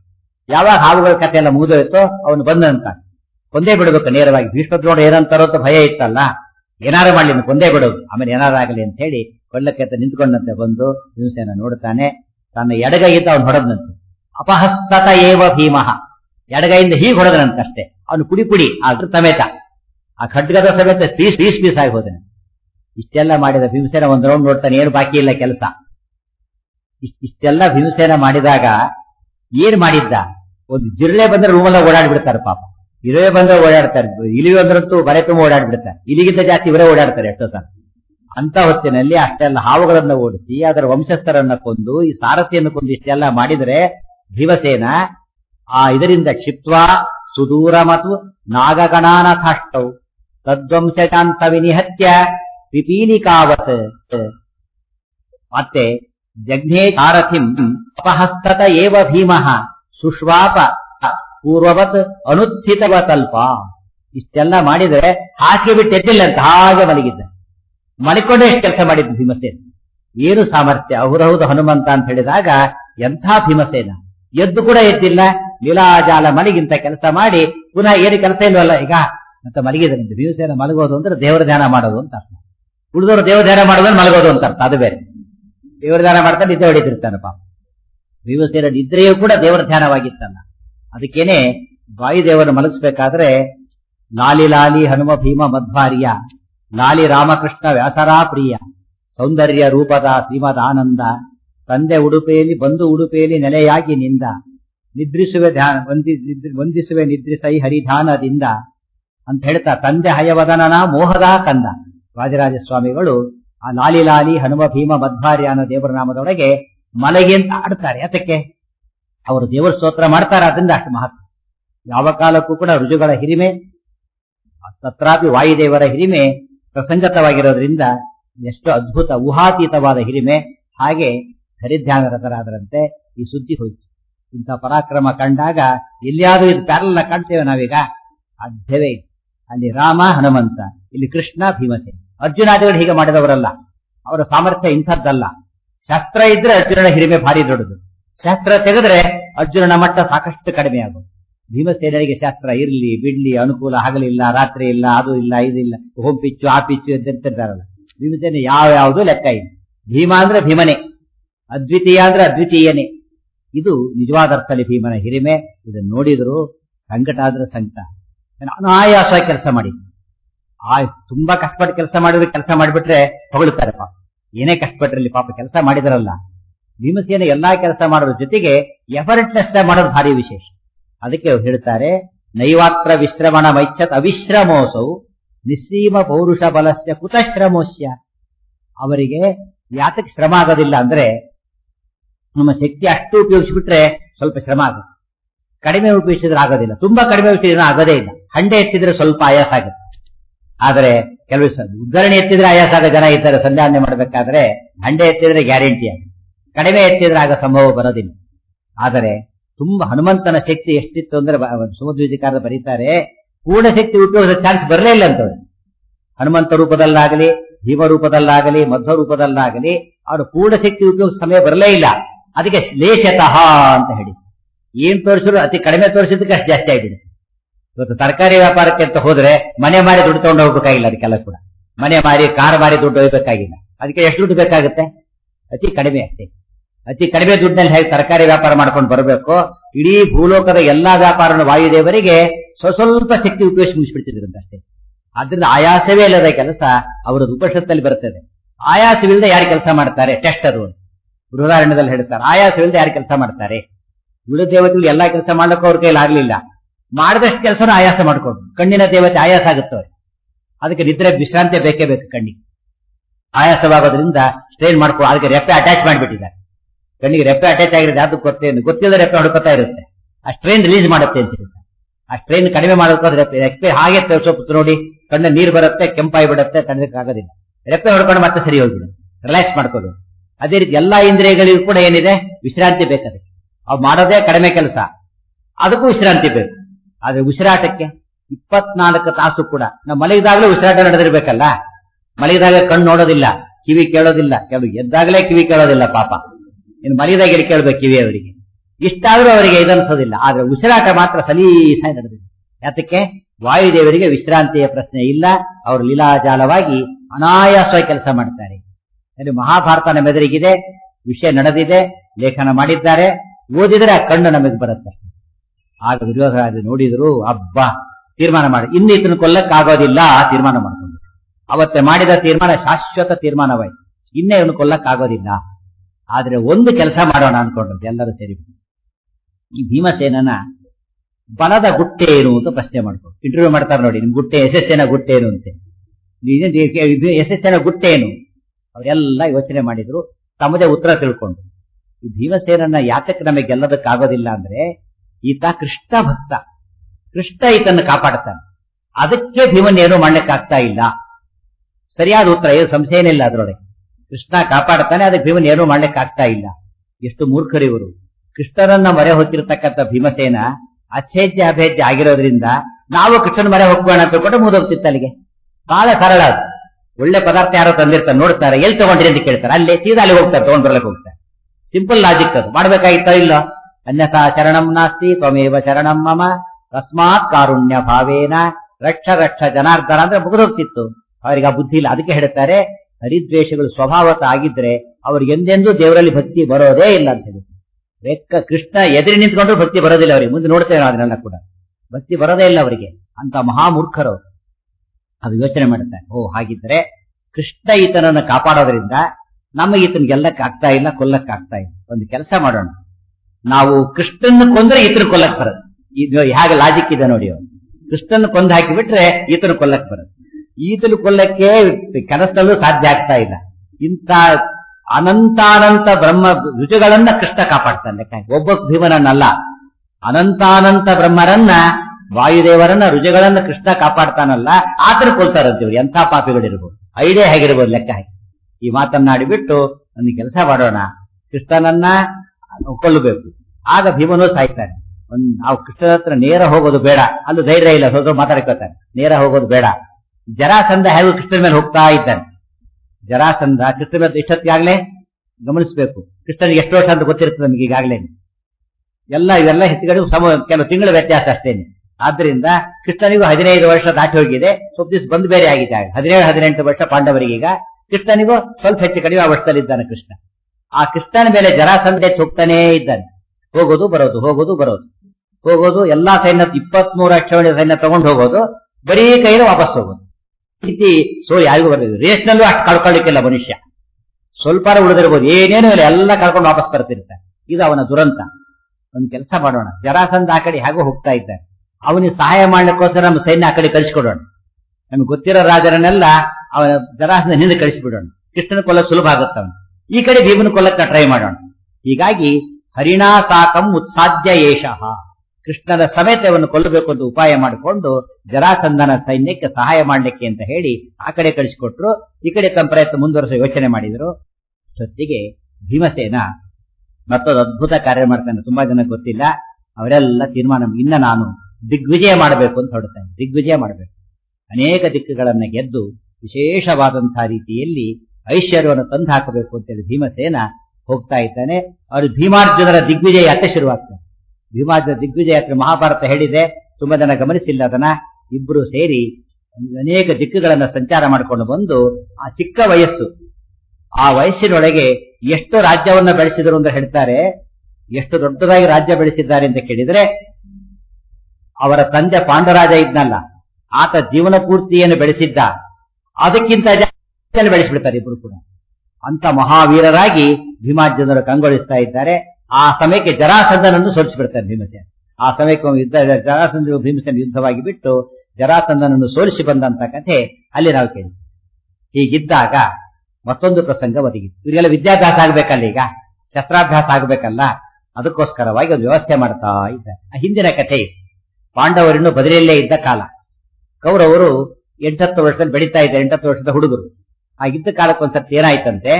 ಯಾವಾಗ ಹಾವುಗಳ ಕಥೆ ಎಲ್ಲ ಮುಗಿದೋಯ್ತೋ ಅವನು ಬಂದಂತ ಕೊಂದೇ ಬಿಡಬೇಕು ನೇರವಾಗಿ ಭೀಷ್ಮದ್ರೋಣ ಏನಂತಾರೋ ಅಂತ ಭಯ ಇತ್ತಲ್ಲ ಏನಾರು ಮಾಡ್ಲಿ ಇನ್ನು ಕೊಂದೇ ಬಿಡೋದು ಆಮೇಲೆ ಏನಾರಾಗಲಿ ಅಂತ ಹೇಳಿ ಕೊಳ್ಳಕ್ಕೆ ನಿಂತ್ಕೊಂಡಂತೆ ಬಂದು ಹಿಂಸೆನ ನೋಡ್ತಾನೆ ತನ್ನ ಎಡಗೈಯಿಂದ ಅವನು ಹೊಡೆದಂತೆ ಅಪಹಸ್ತತ ಏವ ಭೀಮಃ ಎಡಗೈಯಿಂದ ಹೀಗೆ ಹೊಡೆದನಂತಷ್ಟೇ ಅವನು ಪುಡಿ ಪುಡಿ ಅದ್ರ ಸಮೇತ ಆ ಖಡ್ಗದ ಸಮೇತ ಪೀಸ್ ಪೀಸ್ ಪೀಸ್ ಆಗಿ ಹೋದನೆ ಇಷ್ಟೆಲ್ಲ ಮಾಡಿದ ಭೀಮಸೇನ ಒಂದ್ ರೌಂಡ್ ನೋಡ್ತಾನೆ ಏನು ಬಾಕಿ ಇಲ್ಲ ಕೆಲಸ ಇಷ್ಟೆಲ್ಲ ಭೀಮಸೇನ ಮಾಡಿದಾಗ ಏನ್ ಮಾಡಿದ್ದ ಒಂದು ಜಿರಳೆ ಬಂದ್ರೆ ರೂಮಲ್ಲ ಓಡಾಡ್ಬಿಡ್ತಾರೆ ಪಾಪ ಇರುವೆ ಬಂದ್ರೆ ಓಡಾಡ್ತಾರೆ ಇಲಿವೆ ಬಂದ್ರಂತೂ ಬರೆ ತುಂಬ ಓಡಾಡ್ಬಿಡ್ತಾರೆ ಇಲಿಗಿಂತ ಜಾಸ್ತಿ ಇವರೇ ಓಡಾಡ್ತಾರೆ ಎಷ್ಟೋ ಸಲ ಅಂತ ಹೊತ್ತಿನಲ್ಲಿ ಅಷ್ಟೆಲ್ಲ ಹಾವುಗಳನ್ನ ಓಡಿಸಿ ಅದರ ವಂಶಸ್ಥರನ್ನ ಕೊಂದು ಈ ಸಾರಥಿಯನ್ನು ಕೊಂದು ಇಷ್ಟೆಲ್ಲ ಮಾಡಿದರೆ ಭೀಮಸೇನ ಆ ಇದರಿಂದ ಕ್ಷಿಪ್ವಾ ಸುದೂರ ಮತ್ತು ನಾಗಗಣಾನಥಾಷ್ಟೌ ತದ್ವಂಶಕಾಂತ ವಿನಿಹತ್ಯ ಪಿಪೀಲಿಕಾವತ್ ಮತ್ತೆ ಜಘ್ನೇ ಸಾರಥಿಂ ಅಪಹಸ್ತತ ಏವ ಭೀಮಃ ಸುಶ್ವಾಪ ಪೂರ್ವವತ್ ಅನುತ್ಥಿತವತಲ್ಪ ಇಷ್ಟೆಲ್ಲ ಮಾಡಿದ್ರೆ ಹಾಸಿಗೆ ಬಿಟ್ಟು ಎದ್ದಿಲ್ಲ ಅಂತ ಹಾಗೆ ಮಲಗಿದ್ದ ಮಲಿಕೊಂಡೇ ಎಷ್ಟು ಕೆಲಸ ಮಾಡಿದ್ದು ಭೀಮಸೇನ ಏನು ಸಾಮರ್ಥ್ಯ ಅವರಹೌದು ಹನುಮಂತ ಅಂತ ಹೇಳಿದಾಗ ಎಂಥ ಭೀಮಸೇನ ಎದ್ದು ಕೂಡ ಎದ್ದಿಲ್ಲ ಲೀಲಾಜಾಲ ಮಲಗಿಂತ ಕೆಲಸ ಮಾಡಿ ಪುನಃ ಏನು ಕೆಲಸ ಇಲ್ವಲ್ಲ ಈಗ ಅಂತ ಮಲಗಿದ್ರಂತೆ ಭೀಮಸೇನ ಮಲಗೋದು ಅಂದ್ರೆ ದೇವರ ಧ್ಯಾನ ಮಾಡೋದು ಅಂತ ಅರ್ಥ ಉಳಿದವರು ದೇವರ ಧ್ಯಾನ ಮಾಡೋದ್ರೆ ಮಲಗೋದು ಅಂತ ಅರ್ಥ ಅದು ಬೇರೆ ದೇವರ ಧ್ಯಾನ ಮಾಡ್ತಾ ನಿದ್ದೆ ಹೊಡಿತಿರ್ತಾನೆ ಪಾಪ ಭೀಮಸೇನ ನಿದ್ರೆಯೂ ಕೂಡ ದೇವರ ಧ್ಯಾನವಾಗಿತ್ತಲ್ಲ ಅದಕ್ಕೇನೆ ವಾಯುದೇವರನ್ನು ಮಲಗಿಸ್ಬೇಕಾದ್ರೆ ಲಾಲಿ ಲಾಲಿ ಹನುಮ ಭೀಮ ಮಧ್ವಾರ್ಯ ಲಾಲಿ ರಾಮಕೃಷ್ಣ ವ್ಯಾಸರಾ ಪ್ರಿಯ ಸೌಂದರ್ಯ ರೂಪದ ಶ್ರೀಮದ್ ಆನಂದ ತಂದೆ ಉಡುಪೆಯಲ್ಲಿ ಬಂದು ಉಡುಪೆಯಲ್ಲಿ ನೆಲೆಯಾಗಿ ನಿಂದ ನಿದ್ರಿಸುವೆ ಧ್ಯಾನ ವಂದಿ ನಿದ್ರಿ- ವಂದಿಸುವೆ ನಿದ್ರಿಸೈ ಹರಿಧಾನದಿಂದ ಅಂತ ಹೇಳ್ತಾ ತಂದೆ ಹಯವದನನ ಮೋಹದ ಕಂದ ರಾಜರಾಜ ಸ್ವಾಮಿಗಳು ಆ ಲಾಲಿ ಲಾಲಿ ಹನುಮ ಭೀಮ ಮಧ್ವಾರ್ಯ ಅನ್ನೋ ದೇವರ ನಾಮದೊಳಗೆ ಮಲಗಿ ಅಂತ ಆಡ್ತಾರೆ ಅದಕ್ಕೆ ಅವರು ದೇವರ ಸ್ತೋತ್ರ ಮಾಡ್ತಾರೆ ಅದರಿಂದ ಅಷ್ಟು ಮಹತ್ವ ಯಾವ ಕಾಲಕ್ಕೂ ಕೂಡ ರುಜುಗಳ ಹಿರಿಮೆ ತತ್ರಾಪಿ ವಾಯುದೇವರ ಹಿರಿಮೆ ಪ್ರಸಂಗತವಾಗಿರೋದ್ರಿಂದ ಎಷ್ಟು ಅದ್ಭುತ ಊಹಾತೀತವಾದ ಹಿರಿಮೆ ಹಾಗೆ ಹರಿಧ್ಯಾನರತರಾದರಂತೆ ಈ ಸುದ್ದಿ ಹೋಯ್ತು ಇಂಥ ಪರಾಕ್ರಮ ಕಂಡಾಗ ಎಲ್ಲಿಯಾದ್ರೂ ಇದು ಪ್ಯಾರಲ್ನ ಕಾಣ್ತೇವೆ ನಾವೀಗ ಸಾಧ್ಯವೇ ಇಲ್ಲ. ಅಲ್ಲಿ ರಾಮ ಹನುಮಂತ ಇಲ್ಲಿ ಕೃಷ್ಣ ಭೀಮಸೇನ ಅರ್ಜುನಾದಿಗಳು ಹೀಗೆ ಮಾಡಿದವರಲ್ಲ ಅವರ ಸಾಮರ್ಥ್ಯ ಇಂಥದ್ದಲ್ಲ ಶಸ್ತ್ರ ಇದ್ರೆ ಅರ್ಜುನನ ಹಿರಿಮೆ ಭಾರಿ ದೊಡ್ಡದು ಶಾಸ್ತ್ರ ತೆಗೆದ್ರೆ ಅರ್ಜುನನ ಮಟ್ಟ ಸಾಕಷ್ಟು ಕಡಿಮೆ ಆಗೋದು ಭೀಮಸೇನರಿಗೆ ಶಾಸ್ತ್ರ ಇರ್ಲಿ ಬಿಡ್ಲಿ ಅನುಕೂಲ ಹಗಲಿಲ್ಲ ರಾತ್ರಿ ಇಲ್ಲ ಅದು ಇಲ್ಲ ಇದಿಲ್ಲ ಹೋಮ್ ಪಿಚ್ಚು ಆ ಪಿಚ್ಚು ಅಂತಿರ್ತಾರಲ್ಲ ಭೀಮಸೇನ ಯಾವ ಯಾವುದು ಲೆಕ್ಕ ಇಲ್ಲ ಭೀಮ ಅಂದ್ರೆ ಭೀಮನೇ ಅದ್ವಿತೀಯ ಅಂದ್ರೆ ಅದ್ವಿತೀಯನೇ ಇದು ನಿಜವಾದ ಅರ್ಥದಲ್ಲಿ ಭೀಮನ ಹಿರಿಮೆ ಇದನ್ನು ನೋಡಿದ್ರು ಸಂಕಟ ಆದ್ರೆ ಸಂಕಟ ಅನಾಯಾಸ ಕೆಲಸ ಮಾಡಿ ಆ ತುಂಬಾ ಕಷ್ಟಪಟ್ಟು ಕೆಲಸ ಮಾಡಿದ್ರೆ ಕೆಲಸ ಮಾಡಿಬಿಟ್ರೆ ಹೊಗಳುತ್ತಾರೆ ಪಾಪ ಏನೇ ಕಷ್ಟಪಟ್ರಲ್ಲಿ ಪಾಪ ಕೆಲಸ ಮಾಡಿದ್ರಲ್ಲ ಭೀಮಸೇನ ಎಲ್ಲಾ ಕೆಲಸ ಮಾಡೋದ್ರ ಜೊತೆಗೆ ಎಫರ್ಟ್ಲೆಸ್ ಮಾಡೋದು ಭಾರಿ ವಿಶೇಷ ಅದಕ್ಕೆ ಅವ್ರು ಹೇಳ್ತಾರೆ ನೈವಾತ್ರ ವಿಶ್ರಮಣ ಮೈಚ್ಛತ್ ಅವಿಶ್ರಮೋಸೌ ನಿಸ್ಸೀಮ ಪೌರುಷ ಬಲಸ್ಯ ಕುತಶ್ರಮೋಸ್ಯ ಅವರಿಗೆ ಯಾತಕ್ಕೆ ಶ್ರಮ ಆಗೋದಿಲ್ಲ ಅಂದ್ರೆ ನಮ್ಮ ಶಕ್ತಿ ಅಷ್ಟು ಉಪಯೋಗಿಸ್ಬಿಟ್ರೆ ಸ್ವಲ್ಪ ಶ್ರಮ ಆಗುತ್ತೆ ಕಡಿಮೆ ಉಪಯೋಗಿಸಿದ್ರೆ ಆಗೋದಿಲ್ಲ ತುಂಬಾ ಕಡಿಮೆ ಉಪಯೋಗಿಸಿದ್ರೆ ಆಗೋದೇ ಇಲ್ಲ ಹಂಡೆ ಎತ್ತಿದ್ರೆ ಸ್ವಲ್ಪ ಆಯಾಸ ಆಗುತ್ತೆ ಆದರೆ ಕೆಲವು ಸ- ಉದ್ಧರಣೆ ಎತ್ತಿದ್ರೆ ಆಯಾಸ ಆಗೋ ಜನ ಇದ್ದಾರೆ ಸಂಧಾನೆ ಮಾಡಬೇಕಾದ್ರೆ ಹಂಡೆ ಎತ್ತಿದ್ರೆ ಗ್ಯಾರಂಟಿ ಆಗಿ ಕಡಿಮೆ ಎತ್ತಿದ್ರೆ ಆಗ ಸಂಭವ ಬರೋದಿಲ್ಲ ಆದರೆ ತುಂಬಾ ಹನುಮಂತನ ಶಕ್ತಿ ಎಷ್ಟಿತ್ತು ಅಂದ್ರೆ ಸುಮಧ್ವಿಜಿಕಾರ ಬರೀತಾರೆ ಪೂರ್ಣ ಶಕ್ತಿ ಉಪಯೋಗಿಸೋ ಚಾನ್ಸ್ ಬರಲೇ ಇಲ್ಲ ಅಂತವ್ರು ಹನುಮಂತ ರೂಪದಲ್ಲಾಗಲಿ ಭೀಮ ರೂಪದಲ್ಲಾಗಲಿ ಮಧ್ವ ರೂಪದಲ್ಲಾಗಲಿ ಅವರು ಪೂರ್ಣ ಶಕ್ತಿ ಉಪಯೋಗಿಸೋ ಸಮಯ ಬರಲೇ ಇಲ್ಲ ಅದಕ್ಕೆ ಲೇಷತಃ ಅಂತ ಹೇಳಿ ಏನ್ ತೋರಿಸಿದ್ರು ಅತಿ ಕಡಿಮೆ ತೋರಿಸಿದ್ದಕ್ಕೆ ಅಷ್ಟು ಜಾಸ್ತಿ ಆಗಿದೆ ಇವತ್ತು ತರಕಾರಿ ವ್ಯಾಪಾರಕ್ಕೆ ಅಂತ ಹೋದ್ರೆ ಮನೆ ಮಾರಿ ದುಡ್ಡು ತಗೊಂಡು ಹೋಗ್ಬೇಕಾಗಿಲ್ಲ ಅದಕ್ಕೆಲ್ಲ ಕೂಡ ಮನೆ ಮಾರಿ ಕಾರ್ ಮಾರಿ ದುಡ್ಡು ಹೋಗ್ಬೇಕಾಗಿಲ್ಲ ಅದಕ್ಕೆ ಎಷ್ಟು ದುಡ್ಡು ಬೇಕಾಗುತ್ತೆ ಅತಿ ಕಡಿಮೆ ಅಷ್ಟೇ ಅತಿ ಕಡಿಮೆ ದುಡ್ಡಿನಲ್ಲಿ ಹೇಗೆ ತರಕಾರಿ ವ್ಯಾಪಾರ ಮಾಡ್ಕೊಂಡು ಬರಬೇಕು ಇಡೀ ಭೂಲೋಕದ ಎಲ್ಲಾ ವ್ಯಾಪಾರನ ವಾಯುದೇವರಿಗೆ ಸ್ವ- ಸ್ವಲ್ಪ ಶಕ್ತಿ ಉಪಯೋಗಿಸಿ ಮುಗಿಸ್ಬಿಡ್ತಿದ್ರಂತೆ ಅಷ್ಟೇ ಆದ್ರಿಂದ ಆಯಾಸವೇ ಇಲ್ಲದ ಕೆಲಸ ಅವರ ಉಪನಿಷತ್ತಲ್ಲಿ ಬರ್ತದೆ ಆಯಾಸವಿಲ್ಲದೆ ಯಾರು ಕೆಲಸ ಮಾಡ್ತಾರೆ ಟೆಸ್ಟರು ಬೃಹದಾರಣ್ಯದಲ್ಲಿ ಹೇಳ್ತಾರೆ ಆಯಾಸವಿಲ್ಲದೆ ಯಾರು ಕೆಲಸ ಮಾಡ್ತಾರೆ ಉಳಿದ ದೇವತೆಗಳು ಎಲ್ಲಾ ಕೆಲಸ ಮಾಡ್ಲಿಕ್ಕೆ ಅವ್ರ ಕೈಲಿ ಆಗ್ಲಿಲ್ಲ ಮಾಡಿದಷ್ಟು ಕೆಲಸನೂ ಆಯಾಸ ಮಾಡ್ಕೊಂಡು ಕಣ್ಣಿನ ದೇವತೆ ಆಯಾಸ ಆಗುತ್ತೆ ಅವ್ರಿಗೆ ಅದಕ್ಕೆ ನಿದ್ರೆ ವಿಶ್ರಾಂತಿ ಬೇಕೇ ಬೇಕು ಕಣ್ಣಿಗೆ ಆಯಾಸವಾಗೋದ್ರಿಂದ ಸ್ಟ್ರೈನ್ ಮಾಡ್ಕೊ ಅದಕ್ಕೆ ರೆಪ್ಪೆ ಅಟ್ಯಾಚ್ ಮಾಡಿಬಿಟ್ಟಿದ್ದಾರೆ ಕಣ್ಣಿಗೆ ರೆಪ್ಪೆ ಅಟ್ಯಾಚ್ ಆಗಿರುತ್ತೆ ಅದು ಗೊತ್ತೇನು ಗೊತ್ತಿಲ್ಲದ ರೆಪ್ಪೆ ಹೊಡ್ಕೊತಾ ಇರುತ್ತೆ ಆ ಸ್ಟ್ರೈನ್ ರಿಲೀಸ್ ಮಾಡುತ್ತೆ ಅಂತ ಹೇಳುತ್ತೆ ಆ ಸ್ಟ್ರೈನ್ ಕಡಿಮೆ ಮಾಡೋದಕ್ಕೋದ್ರೆ ರೆಪ್ಪೆ ರೆಪ್ಪೆ ಹಾಗೆ ಸ್ವಲ್ಪ ನೋಡಿ ಕಣ್ಣ ನೀರು ಬರುತ್ತೆ ಕೆಂಪಾಗಿ ಬಿಡುತ್ತೆ ತಡೆಯೋಕ್ಕಾಗೋದಿಲ್ಲ ರೆಪ್ಪೆ ಹೊಡ್ಕೊಂಡು ಮತ್ತೆ ಸರಿ ಹೋಗ್ಬಿಡುತ್ತೆ ರಿಲ್ಯಾಕ್ಸ್ ಮಾಡ್ಕೋಬೇಕು ಅದೇ ರೀತಿ ಎಲ್ಲಾ ಇಂದ್ರಿಯಗಳಿಗೂ ಕೂಡ ಏನಿದೆ ವಿಶ್ರಾಂತಿ ಬೇಕಾದ್ರೆ ಅವು ಮಾಡೋದೇ ಕಡಿಮೆ ಕೆಲಸ ಅದಕ್ಕೂ ವಿಶ್ರಾಂತಿ ಬೇಕು ಆದ್ರೆ ಉಸಿರಾಟಕ್ಕೆ ಇಪ್ಪತ್ನಾಲ್ಕು ತಾಸು ಕೂಡ ನಾವು ಮಲಗಿದಾಗಲೂ ಉಸಿರಾಟ ನಡೆದಿರ್ಬೇಕಲ್ಲ ಮಲಗಿದಾಗ ಕಣ್ಣು ನೋಡೋದಿಲ್ಲ ಕಿವಿ ಕೇಳೋದಿಲ್ಲ ಕೆಲವು ಎದ್ದಾಗಲೇ ಕಿವಿ ಕೇಳೋದಿಲ್ಲ ಪಾಪ ಇನ್ನು ಮಲಗಿದಾಗ ಎಲ್ಲಿ ಕೇಳ್ಬೇಕು ಕಿವಿ ಅವರಿಗೆ ಇಷ್ಟಾದ್ರೂ ಅವರಿಗೆ ಇದನ್ಸೋದಿಲ್ಲ ಆದ್ರೆ ಉಸಿರಾಟ ಮಾತ್ರ ಸಲೀಸಾಗಿ ನಡೆದಿದೆ ಯಾತಕ್ಕೆ ವಾಯುದೇವರಿಗೆ ವಿಶ್ರಾಂತಿಯ ಪ್ರಶ್ನೆ ಇಲ್ಲ ಅವರು ಲೀಲಾಜಾಲವಾಗಿ ಅನಾಯಾಸವಾಗಿ ಕೆಲಸ ಮಾಡ್ತಾರೆ ಅಲ್ಲಿ ಮಹಾಭಾರತನ ಮೆದರಿಗಿದೆ ವಿಷಯ ನಡೆದಿದೆ ಲೇಖನ ಮಾಡಿದ್ದಾರೆ ಓದಿದ್ರೆ ಆ ಕಣ್ಣು ನಮಗೆ ಬರುತ್ತೆ ಆಗ ದುರ್ಯೋಧನ ನೋಡಿದ್ರು ಅಬ್ಬಾ ತೀರ್ಮಾನ ಮಾಡಿ ಇನ್ನು ಇದನ್ನು ಕೊಲ್ಲಕ್ಕಾಗೋದಿಲ್ಲ ತೀರ್ಮಾನ ಮಾಡ್ಕೊಂಡು ಅವತ್ತೆ ಮಾಡಿದ ತೀರ್ಮಾನ ಶಾಶ್ವತ ತೀರ್ಮಾನವಾಯ್ತು ಇನ್ನೇ ಇವನು ಕೊಲ್ಲಕ್ಕಾಗೋದಿಲ್ಲ ಆದ್ರೆ ಒಂದು ಕೆಲಸ ಮಾಡೋಣ ಅನ್ಕೊಂಡ್ರು ಎಲ್ಲರೂ ಸೇರಿ ಈ ಭೀಮಸೇನನ ಬಲದ ಗುಟ್ಟೆ ಏನು ಅಂತ ಪ್ರಶ್ನೆ ಮಾಡ್ಕೊಂಡು ಇಂಟರ್ವ್ಯೂ ಮಾಡ್ತಾರೆ ನೋಡಿ ನಿಮ್ ಗುಟ್ಟೆ ಯಶಸ್ಸಿನ ಗುಟ್ಟೆ ಏನು ಅಂತೆ ಯಶಸ್ಸಿನ ಗುಟ್ಟೆ ಏನು ಅವರೆಲ್ಲ ಯೋಚನೆ ಮಾಡಿದ್ರು ತಮ್ಮದೇ ಉತ್ತರ ತಿಳ್ಕೊಂಡು ಈ ಭೀಮಸೇನನ್ನ ಯಾತಕ್ಕೆ ನಮಗೆ ಗೆಲ್ಲದಕ್ಕಾಗೋದಿಲ್ಲ ಅಂದ್ರೆ ಈತ ಕೃಷ್ಣ ಭಕ್ತ ಕೃಷ್ಣ ಈತನ್ನ ಕಾಪಾಡ್ತಾನೆ ಅದಕ್ಕೆ ಭೀಮನ್ ಏನೂ ಮಾಡ್ಲಿಕ್ಕಾಗ್ತಾ ಇಲ್ಲ ಸರಿಯಾದ ಉತ್ತರ ಏನು ಸಂಶಯನಿಲ್ಲ ಅದರೊಳಗೆ ಕೃಷ್ಣ ಕಾಪಾಡ್ತಾನೆ ಅದಕ್ಕೆ ಭೀಮನ್ ಏನೂ ಮಾಡ್ಲಿಕ್ಕಾಗ್ತಾ ಇಲ್ಲ ಎಷ್ಟು ಮೂರ್ಖರು ಇವರು ಕೃಷ್ಣನನ್ನ ಮರೆ ಹೊತ್ತಿರ್ತಕ್ಕಂಥ ಭೀಮಸೇನ ಅಚ್ಛೇದ್ಯ ಅಭೇದ್ಯ ಆಗಿರೋದ್ರಿಂದ ನಾವು ಕೃಷ್ಣನ ಮರೆ ಹೋಗ್ಬೋಣ ಅಂತ ತಿಳ್ಕೊಂಡು ಮುಗಿದೋಗ್ತಿತ್ತು ಅಲ್ಲಿಗೆ ಬಹಳ ಸರಳ ಅದು ಒಳ್ಳೆ ಪದಾರ್ಥ ಯಾರೋ ತಂದಿರ್ತಾರೆ ನೋಡ್ತಾರೆ ಎಲ್ಲಿ ತಗೊಂಡ್ರಿ ಅಂತ ಕೇಳ್ತಾರೆ ಅಲ್ಲಿ ಸೀದಾ ಅಲ್ಲಿ ಹೋಗ್ತಾರೆ ತಗೊಂಡ್ ಬರ್ಲಿಕ್ಕೆ ಹೋಗ್ತಾರೆ ಸಿಂಪಲ್ ಲಾಜಿಕ್ ಅದು ಮಾಡ್ಬೇಕಾಗಿತ್ತ ಇಲ್ಲ ಅನ್ಯಥಾ ಶರಣಂ ನಾಸ್ತಿ ತ್ವಮೇವ ಶರಣಂ ಮಮ ತಸ್ಮಾತ್ ಕಾರುಣ್ಯ ಭಾವೇನ ರಕ್ಷ ರಕ್ಷ ಜನಾರ್ದನ ಅಂದ್ರೆ ಮುಗಿದೋಗ್ತಿತ್ತು ಅವರಿಗೆ ಆ ಬುದ್ಧಿ ಇಲ್ಲ ಅದಕ್ಕೆ ಹೇಳ್ತಾರೆ ಹರಿದ್ವೇಷಗಳು ಸ್ವಭಾವತ ಆಗಿದ್ರೆ ಅವ್ರಿಗೆ ಎಂದೆಂದೂ ದೇವರಲ್ಲಿ ಭಕ್ತಿ ಬರೋದೇ ಇಲ್ಲ ಅಂತ ಹೇಳಿ ಬೆಕ್ಕ ಕೃಷ್ಣ ಎದುರಿ ನಿಂತ್ಕೊಂಡ್ರು ಭಕ್ತಿ ಬರೋದಿಲ್ಲ ಅವರಿಗೆ ಮುಂದೆ ನೋಡ್ತೇವೆ ಅದನ್ನೆಲ್ಲ ಕೂಡ ಭಕ್ತಿ ಬರೋದೇ ಇಲ್ಲ ಅವರಿಗೆ ಅಂತ ಮಹಾಮೂರ್ಖರು ಅದು ಯೋಚನೆ ಮಾಡುತ್ತಾರೆ ಓ ಹಾಗಿದ್ರೆ ಕೃಷ್ಣ ಈತನನ್ನ ಕಾಪಾಡೋದ್ರಿಂದ ನಮಗೆ ಈತನ ಗೆಲ್ಲಕ್ ಆಗ್ತಾ ಇಲ್ಲ ಕೊಲ್ಲಕ್ ಆಗ್ತಾ ಇಲ್ಲ ಒಂದು ಕೆಲಸ ಮಾಡೋಣ ನಾವು ಕೃಷ್ಣನ ಕೊಂದ್ರೆ ಈತನ ಕೊಲ್ಲಕ್ ಬರೋದು ಇದು ಹೇಗೆ ಲಾಜಿಕ್ ಇದೆ ನೋಡಿ ಅವ್ರು ಕೃಷ್ಣನ ಕೊಂದು ಹಾಕಿ ಬಿಟ್ರೆ ಈತನ ಕೊಲ್ಲಕ್ ಬರೋದು ಈತನ ಕೊಲ್ಲಕ್ಕೆ ಕನಸಲ್ಲೂ ಸಾಧ್ಯ ಆಗ್ತಾ ಇಲ್ಲ ಇಂಥ ಅನಂತಾನಂತ ಬ್ರಹ್ಮ ರುಚುಗಳನ್ನ ಕೃಷ್ಣ ಕಾಪಾಡ್ತಾನೆ ಲೆಕ್ಕ ಒಬ್ಬ ಭೀಮನನ್ನಲ್ಲ ಅನಂತಾನಂತ ಬ್ರಹ್ಮರನ್ನ ವಾಯುದೇವರನ್ನ ರುಜುಗಳನ್ನ ಕೃಷ್ಣ ಕಾಪಾಡ್ತಾನಲ್ಲ ಆತನ ಕೊಲ್ತಾರಂತೀವ್ರು ಎಂಥ ಪಾಪಿಗಳಿರ್ಬೋದು ಐಡಿಯಾ ಹೇಗಿರ್ಬೋದು ಲೆಕ್ಕ ಹಾಕಿ ಈ ಮಾತನ್ನಾಡಿಬಿಟ್ಟು ಒಂದು ಕೆಲಸ ಮಾಡೋಣ ಕೃಷ್ಣನನ್ನ ಕೊಲ್ಲಬೇಕು ಆಗ ಭೀಮನೂ ಸಾಯ್ತಾನೆ ಒಂದ್ ನಾವು ಕೃಷ್ಣನ ಹತ್ರ ನೇರ ಹೋಗೋದು ಬೇಡ ಅಲ್ಲಿ ಧೈರ್ಯ ಇಲ್ಲ ಹೋಗೋ ಮಾತಾಡ್ಕೋತಾನೆ ನೇರ ಹೋಗೋದು ಬೇಡ ಜರಾಸಂಧ ಹೇಗೂ ಕೃಷ್ಣನ ಮೇಲೆ ಹೋಗ್ತಾ ಇದ್ದಾನೆ ಜರಾಸಂಧ ಕೃಷ್ಣ ಮೇಲೆ ಇಷ್ಟೊತ್ತಿಗಾಗ್ಲೇ ಗಮನಿಸಬೇಕು ಕೃಷ್ಣನಿಗೆ ಎಷ್ಟು ವರ್ಷ ಅಂತ ಗೊತ್ತಿರ್ತದೆ ನಮಗೆ ಈಗಾಗಲೇ ಎಲ್ಲ ಇವೆಲ್ಲ ಹೆಚ್ಚುಗಡೆ ಸಮ ಕೆಲವು ತಿಂಗಳ ವ್ಯತ್ಯಾಸ ಅಷ್ಟೇನೆ ಆದ್ರಿಂದ ಕೃಷ್ಣನಿಗೂ ಹದಿನೈದು ವರ್ಷ ದಾಟಿ ಹೋಗಿದೆ ಸ್ವಲ್ಪ ದಿವಸ ಬಂದು ಬೇರೆ ಆಗಿದೆ ಆಗ ಹದಿನೇಳು ಹದಿನೆಂಟು ವರ್ಷ ಪಾಂಡವರಿಗೀಗ ಕೃಷ್ಣನಿಗೂ ಸ್ವಲ್ಪ ಹೆಚ್ಚು ಕಡಿಮೆ ಆ ವರ್ಷದಲ್ಲಿದ್ದಾನೆ ಕೃಷ್ಣ ಆ ಕೃಷ್ಣನ ಮೇಲೆ ಜರಾಸಂಧ ಹೋಗ್ತಾನೇ ಇದ್ದಾನೆ ಹೋಗೋದು ಬರೋದು ಹೋಗೋದು ಬರೋದು ಹೋಗೋದು ಎಲ್ಲಾ ಸೈನ್ಯ ಇಪ್ಪತ್ತ್ ಮೂರು ಅಕ್ಷವಣಿ ಸೈನ್ಯ ತಗೊಂಡು ಹೋಗೋದು ಬರೀ ಕೈಯಲ್ಲಿ ವಾಪಸ್ ಹೋಗೋದು ಸ್ಥಿತಿ ಸೊ ಯಾರಿಗೂ ಬರೋದು ರೇಸ್ನಲ್ಲೂ ಅಷ್ಟು ಕಳ್ಕೊಳ್ಳಿಕ್ಕಿಲ್ಲ ಮನುಷ್ಯ ಸ್ವಲ್ಪ ಉಳಿದಿರ್ಬೋದು ಏನೇನು ಇಲ್ಲ ಎಲ್ಲ ಕಳ್ಕೊಂಡು ವಾಪಸ್ ಬರ್ತಿರ್ತಾನೆ ಇದು ಅವನ ದುರಂತ ಒಂದು ಕೆಲಸ ಮಾಡೋಣ ಜರಾಸಂಧ ಆ ಕಡೆ ಹೇಗೋ ಹೋಗ್ತಾ ಇದ್ದಾನೆ ಅವನಿಗೆ ಸಹಾಯ ಮಾಡ್ಲಿಕ್ಕೋಸ್ಕರ ನಮ್ಮ ಸೈನ್ಯ ಆ ಕಡೆ ಕಳಿಸ್ಕೊಡೋಣ ನಮ್ಗೆ ಗೊತ್ತಿರೋ ರಾಜರನ್ನೆಲ್ಲ ಅವನ ಜರಾಸಂಧ ಹಿಂದೆ ಕಳಿಸಿಬಿಡೋಣ ಕೃಷ್ಣನ ಕೊಲ್ಲ ಸುಲಭ ಆಗುತ್ತೆ ಅವನು ಈ ಕಡೆ ಭೀಮನ ಕೊಲ್ಲಕ್ಕ ಟ್ರೈ ಮಾಡೋಣ ಹೀಗಾಗಿ ಹರಿಣಾ ಸಾಕಂ ಉತ್ಸಾಧ್ಯ ಏಷಃ ಕೃಷ್ಣನ ಸಮೇತವನ್ನು ಕೊಲ್ಲಬೇಕು ಅಂತ ಉಪಾಯ ಮಾಡಿಕೊಂಡು ಜರಾಸಂಧನ ಸೈನ್ಯಕ್ಕೆ ಸಹಾಯ ಮಾಡಲಿಕ್ಕೆ ಅಂತ ಹೇಳಿ ಆ ಕಡೆ ಕಳಿಸಿಕೊಟ್ರು ಈ ಕಡೆ ತಮ್ಮ ಪ್ರಯತ್ನ ಮುಂದುವರೆಸ ಯೋಚನೆ ಮಾಡಿದ್ರು ಜೊತೆಗೆ ಭೀಮಸೇನ ಮತ್ತೊಂದು ಅದ್ಭುತ ಕಾರ್ಯ ಮಾಡ್ತಾನೆ ತುಂಬಾ ಜನ ಗೊತ್ತಿಲ್ಲ ಅವರೆಲ್ಲ ತೀರ್ಮಾನ ಇನ್ನ ನಾನು ದಿಗ್ವಿಜಯ ಮಾಡಬೇಕು ಅಂತ ಹೊರಡ್ತಾನೆ ದಿಗ್ವಿಜಯ ಮಾಡಬೇಕು ಅನೇಕ ದಿಕ್ಕುಗಳನ್ನ ಗೆದ್ದು ವಿಶೇಷವಾದಂತಹ ರೀತಿಯಲ್ಲಿ ಐಶ್ವರ್ಯವನ್ನು ತಂದು ಹಾಕಬೇಕು ಅಂತೇಳಿ ಭೀಮಸೇನ ಹೋಗ್ತಾ ಇದ್ದಾನೆ ಅವರು ಭೀಮಾರ್ಜುನರ ದಿಗ್ವಿಜಯ ಯಾತ್ರೆ ಶುರುವಾಗ್ತಾನೆ ಭೀಮಾರ್ಜುನ ದಿಗ್ವಿಜಯ ಯಾತ್ರೆ ಮಹಾಭಾರತ ಹೇಳಿದೆ ತುಂಬಾ ಜನ ಗಮನಿಸಿಲ್ಲ ಅದನ್ನ ಇಬ್ರು ಸೇರಿ ಅನೇಕ ದಿಕ್ಕುಗಳನ್ನ ಸಂಚಾರ ಮಾಡಿಕೊಂಡು ಬಂದು ಆ ಚಿಕ್ಕ ವಯಸ್ಸು ಆ ವಯಸ್ಸಿನೊಳಗೆ ಎಷ್ಟು ರಾಜ್ಯವನ್ನ ಬೆಳೆಸಿದರು ಅಂತ ಹೇಳ್ತಾರೆ ಎಷ್ಟು ದೊಡ್ಡದಾಗಿ ರಾಜ್ಯ ಬೆಳೆಸಿದ್ದಾರೆ ಅಂತ ಕೇಳಿದ್ರೆ ಅವರ ತಂದೆ ಪಾಂಡರಾಜ ಇದ್ನಲ್ಲ ಆತ ಜೀವನ ಪೂರ್ತಿಯನ್ನು ಬೆಳೆಸಿದ್ದ ಅದಕ್ಕಿಂತ ಜಾಸ್ತಿ ಬೆಳೆಸಿಬಿಡ್ತಾರೆ ಇಬ್ರು ಕೂಡ ಅಂತ ಮಹಾವೀರರಾಗಿ ಭೀಮಾರ್ಜುನರು ಕಂಗೊಳಿಸ್ತಾ ಇದ್ದಾರೆ ಆ ಸಮಯಕ್ಕೆ ಜರಾಸಂಧನನ್ನು ಸೋಲಿಸಿಬಿಡ್ತಾರೆ ಭೀಮಸೇನ ಆ ಸಮಯಕ್ಕೆ ಯುದ್ಧ ಜರಾಸಂಧ ಭೀಮಸೇನ ಯುದ್ಧವಾಗಿ ಬಿಟ್ಟು ಜರಾಸಂಧನನ್ನು ಸೋಲಿಸಿ ಬಂದಂತ ಕಥೆ ಅಲ್ಲಿ ನಾವು ಕೇಳಿ ಹೀಗಿದ್ದಾಗ ಮತ್ತೊಂದು ಪ್ರಸಂಗ ಒದಗಿತ್ತು ಇವರಿಗೆಲ್ಲ ವಿದ್ಯಾಭ್ಯಾಸ ಆಗ್ಬೇಕಲ್ಲ ಈಗ ಶಸ್ತ್ರಾಭ್ಯಾಸ ಆಗ್ಬೇಕಲ್ಲ ಅದಕ್ಕೋಸ್ಕರವಾಗಿ ಒಂದು ವ್ಯವಸ್ಥೆ ಮಾಡ್ತಾ ಇದ್ದಾರೆ ಆ ಹಿಂದಿನ ಕಥೆ ಪಾಂಡವರಿನ್ನು ಬದಲಿಯಲ್ಲೇ ಇದ್ದ ಕಾಲ ಕೌರವರು ಎಂಟತ್ತು ವರ್ಷದಲ್ಲಿ ಬೆಳೀತಾ ಇದ್ದಾರೆ ಎಂಟತ್ತು ವರ್ಷದ ಹುಡುಗರು ಆ ಇದ್ದ ಕಾಲಕ್ಕೊಂದ್ಸರ್ತಿ ಏನಾಯ್ತಂತೆ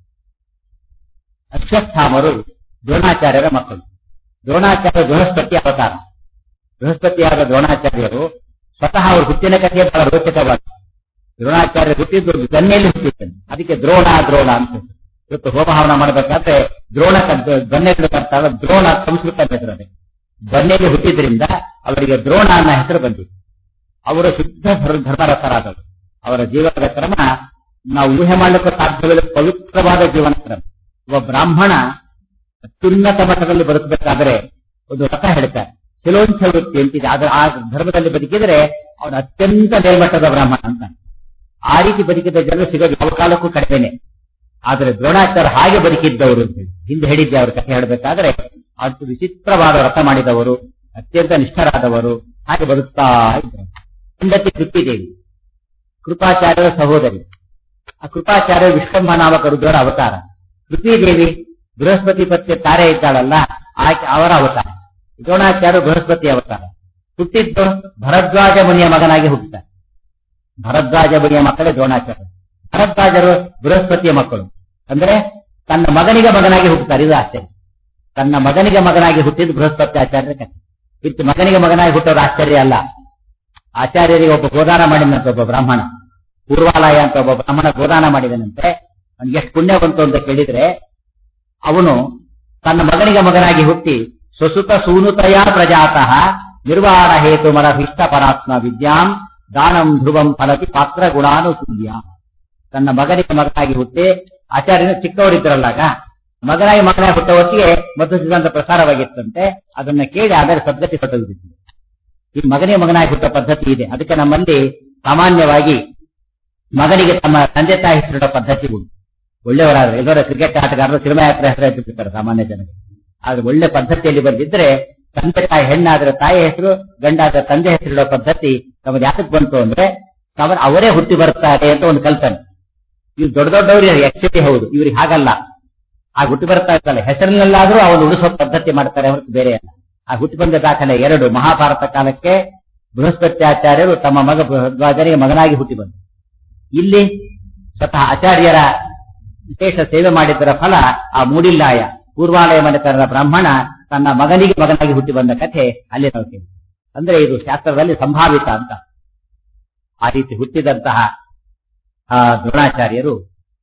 ಅಶ್ವತ್ಥಾಮರು ದ್ರೋಣಾಚಾರ್ಯರ ಮಕ್ಕಳು ದ್ರೋಣಾಚಾರ್ಯ ಬೃಹಸ್ಪತಿ ಅವತಾರ ಬೃಹಸ್ಪತಿಯಾದ ದ್ರೋಣಾಚಾರ್ಯರು ಸ್ವತಃ ಅವರು ಹುಟ್ಟಿನ ಕಥೆ ಬಹಳ ರೋಚಕವಾದ ದ್ರೋಣಾಚಾರ್ಯ ಹುಟ್ಟಿದ್ದು ಗನ್ನೆಯಲ್ಲಿ ಹುಟ್ಟಿದ್ದಾನೆ ಅದಕ್ಕೆ ದ್ರೋಣ ದ್ರೋಣ ಅಂತ ಇವತ್ತು ಹೋಮ ಹವನ ಮಾಡಬೇಕಾದ್ರೆ ದ್ರೋಣ ದೊನ್ನೆಗಳು ಬರ್ತಾವ ದ್ರೋಣ ಸಂಸ್ಕೃತ ಹೆಸರು ಅದಕ್ಕೆ ದೊನ್ನೆಗೆ ಹುಟ್ಟಿದ್ರಿಂದ ಅವರಿಗೆ ದ್ರೋಣ ಅನ್ನೋ ಹೆಸರು ಬಂದಿದೆ ಅವರು ಶುದ್ಧ ಧರ್- ಧರ್ಮರಥರಾದವರು ಅವರ ಜೀವನದ ಕ್ರಮ ನಾವು ಊಹೆ ಮಾಡಲಿಕ್ಕೆ ಸಾಧ್ಯವಿಲ್ಲ ಪವಿತ್ರವಾದ ಜೀವನ ಕ್ರಮ ಒಬ್ಬ ಬ್ರಾಹ್ಮಣ ಅತ್ಯುನ್ನತ ಮಟ್ಟದಲ್ಲಿ ಬದುಕಬೇಕಾದ್ರೆ ಒಂದು ರಥ ಹೇಳ್ತಾರೆ ಶಿಲೋಂಚ ವೃತ್ತಿ ಅಂತಿದೆ ಆದ್ರೆ ಆ ಧರ್ಮದಲ್ಲಿ ಬದುಕಿದ್ರೆ ಅವನು ಅತ್ಯಂತ ಮೇಲ್ಮಟ್ಟದ ಬ್ರಾಹ್ಮಣ ಅಂತ ಆ ರೀತಿ ಬದುಕಿದ ಜನರು ಸಿಗೋದು ಯಾವ ಕಾಲಕ್ಕೂ ಕಡಿಮೆನೆ ಆದರೆ ದ್ರೋಣಾಚಾರ್ಯ ಹಾಗೆ ಬದುಕಿದ್ದವರು ಅಂತ ಹೇಳಿ ಹಿಂದೆ ಹೇಳಿದ್ದೆ ಅವ್ರ ಕಥೆ ಹೇಳಬೇಕಾದ್ರೆ ಅದು ವಿಚಿತ್ರವಾದ ವ್ರತ ಮಾಡಿದವರು ಅತ್ಯಂತ ನಿಷ್ಠರಾದವರು ಹಾಗೆ ಬದುಕ್ತಾ ಇದ್ದರು ಹೆಂಡತಿ ಕೃತಿದೇವಿ ಕೃಪಾಚಾರ್ಯರ ಸಹೋದರಿ ಆ ಕೃಪಾಚಾರ್ಯ ವಿಶ್ವಂಭ ನಾಮಕ ರುದ್ರರ ಅವತಾರ ಪೃಥ್ವಿದೇವಿ ಬೃಹಸ್ಪತಿ ಪತ್ನಿ ತಾರೆ ಇದ್ದಾಳಲ್ಲ ಆಕೆ ಅವರ ಅವತಾರ ದ್ರೋಣಾಚಾರ್ಯ ಬೃಹಸ್ಪತಿ ಅವತಾರ ಹುಟ್ಟಿದ್ದು ಭರದ್ವಾಜ ಮುನಿಯ ಮಗನಾಗಿ ಹುಟ್ಟುತ್ತಾರೆ ಭರದ್ವಾಜ ಮುನಿಯ ಮಕ್ಕಳೇ ದ್ರೋಣಾಚಾರ್ಯ ಭರದ್ವಾಜರು ಬೃಹಸ್ಪತಿಯ ಮಕ್ಕಳು ಅಂದ್ರೆ ತನ್ನ ಮಗನಿಗೆ ಮಗನಾಗಿ ಹುಟ್ಟುತ್ತಾರೆ ಇದು ಆಶ್ಚರ್ಯ ತನ್ನ ಮಗನಿಗೆ ಮಗನಾಗಿ ಹುಟ್ಟಿದ್ದು ಬೃಹಸ್ಪತಿ ಆಚಾರ್ಯ ಕಥೆ ಇತ್ತು ಮಗನಿಗೆ ಮಗನಾಗಿ ಹುಟ್ಟೋದು ಆಶ್ಚರ್ಯ ಅಲ್ಲ ಆಚಾರ್ಯರಿಗೆ ಒಬ್ಬ ಗೋದಾನ ಮಾಡಿದಂತೆ ಒಬ್ಬ ಬ್ರಾಹ್ಮಣ ಪೂರ್ವಾಲಯ ಅಂತ ಒಬ್ಬ ಬ್ರಾಹ್ಮಣ ಗೋದಾನ ಮಾಡಿದನಂತೆ ಅವನಿಗೆ ಎಷ್ಟು ಪುಣ್ಯ ಬಂತು ಅಂತ ಕೇಳಿದ್ರೆ ಅವನು ತನ್ನ ಮಗನಿಗೆ ಮಗನಾಗಿ ಹುಟ್ಟಿ ಸ್ವಸುತ ಸೂನುತಯ ಪ್ರಜಾತಃ ನಿರ್ವಾಣ ಹೇತು ಮರ ಹಿಷ್ಟ ಪರಾತ್ಮ ವಿದ್ಯಾಂ ದಾನಂ ಧ್ರುವಂ ಫಲತಿ ಪಾತ್ರ ಗುಣಾನುಸೂಲ್ಯ ತನ್ನ ಮಗನಿಗೆ ಮಗನಾಗಿ ಹುಟ್ಟಿ ಆಚಾರ್ಯನು ಚಿಕ್ಕವರಿದ್ರಲ್ಲಾಗ ಮಗನಾಗಿ ಮಗನಾಗಿ ಹುಟ್ಟ ಹೊತ್ತಿಗೆ ಮಧು ಸಿದ್ಧಾಂತ ಪ್ರಸಾರವಾಗಿತ್ತಂತೆ ಅದನ್ನ ಕೇಳಿ ಆಮೇಲೆ ಸದ್ಗತಿ ಹೊಟ್ಟೋಗಿತ್ತು ಈ ಮಗನಿಗೆ ಮಗನಾಗಿ ಹುಟ್ಟೋ ಪದ್ಧತಿ ಇದೆ ಅದಕ್ಕೆ ನಮ್ಮಲ್ಲಿ ಸಾಮಾನ್ಯವಾಗಿ ಮಗನಿಗೆ ತಮ್ಮ ತಂದೆ ತಾಯಿ ಹೆಸರಿಡೋ ಪದ್ಧತಿ ಉಂಟು ಒಳ್ಳೆಯವರಾದ್ರೆ ಎಲ್ಲರ ಕ್ರಿಕೆಟ್ ಆಟಗಾರರು ಸಿನಿಮಾ ಯಾತ್ರೆ ಹೆಸರು ಇಟ್ಟಿರ್ತಾರೆ ಸಾಮಾನ್ಯ ಜನರಿಗೆ ಆದ್ರೆ ಒಳ್ಳೆ ಪದ್ಧತಿಯಲ್ಲಿ ಬಂದಿದ್ರೆ ತಂದೆ ತಾಯಿ ಹೆಣ್ಣಾದ್ರೆ ತಾಯಿ ಹೆಸರು ಗಂಡಾದ್ರೆ ತಂದೆ ಹೆಸರಿಡೋ ಪದ್ಧತಿ ನಮಗೆ ಯಾತಕ್ಕೆ ಬಂತು ಅಂದ್ರೆ ಅವರ ಅವರೇ ಹುಟ್ಟಿ ಬರ್ತಾರೆ ಅಂತ ಒಂದು ಕಲ್ಪನೆ ಇವ್ರು ದೊಡ್ಡ ದೊಡ್ಡವರು ಆಕ್ಚುಲಿ ಹೌದು ಇವ್ರಿಗೆ ಹಾಗಲ್ಲ ಆ ಹುಟ್ಟಿ ಬರ್ತಾ ಇರ್ತಲ್ಲ ಹೆಸರಿನಲ್ಲಾದ್ರೂ ಅವನು ಉಳಿಸೋ ಪದ್ಧತಿ ಮಾಡ್ತಾರೆ ಹೊರತು ಬೇರೆ ಅಲ್ಲ ಆ ಹುಟ್ಟಿ ಬಂದ ದಾಖಲೆ ಎರಡು ಮಹಾಭಾರತ ಕಾಲಕ್ಕೆ ಬೃಹಸ್ಪತ್ಯಾಚಾರ್ಯರು ತಮ್ಮ ಮಗ ಭರದ್ವಾಜನಿಗೆ ಮಗನಾಗಿ ಹುಟ್ಟಿ ಬಂದರು ಇಲ್ಲಿ ಸ್ವತಃ ಆಚಾರ್ಯರ ವಿಶೇಷ ಸೇವೆ ಮಾಡಿದ್ದರ ಫಲ ಆ ಮೂಡಿಲ್ಲಾಯ ಪೂರ್ವಾಲಯ ಮನೆತನದ ಬ್ರಾಹ್ಮಣ ತನ್ನ ಮಗನಿಗೆ ಮಗನಾಗಿ ಹುಟ್ಟಿ ಬಂದ ಕಥೆ ಅಲ್ಲಿ ನಾವು ಕೇಳಿ ಅಂದ್ರೆ ಇದು ಶಾಸ್ತ್ರದಲ್ಲಿ ಸಂಭಾವಿತ ಅಂತ ಆ ರೀತಿ ಹುಟ್ಟಿದಂತಹ ಆ ದ್ರೋಣಾಚಾರ್ಯರು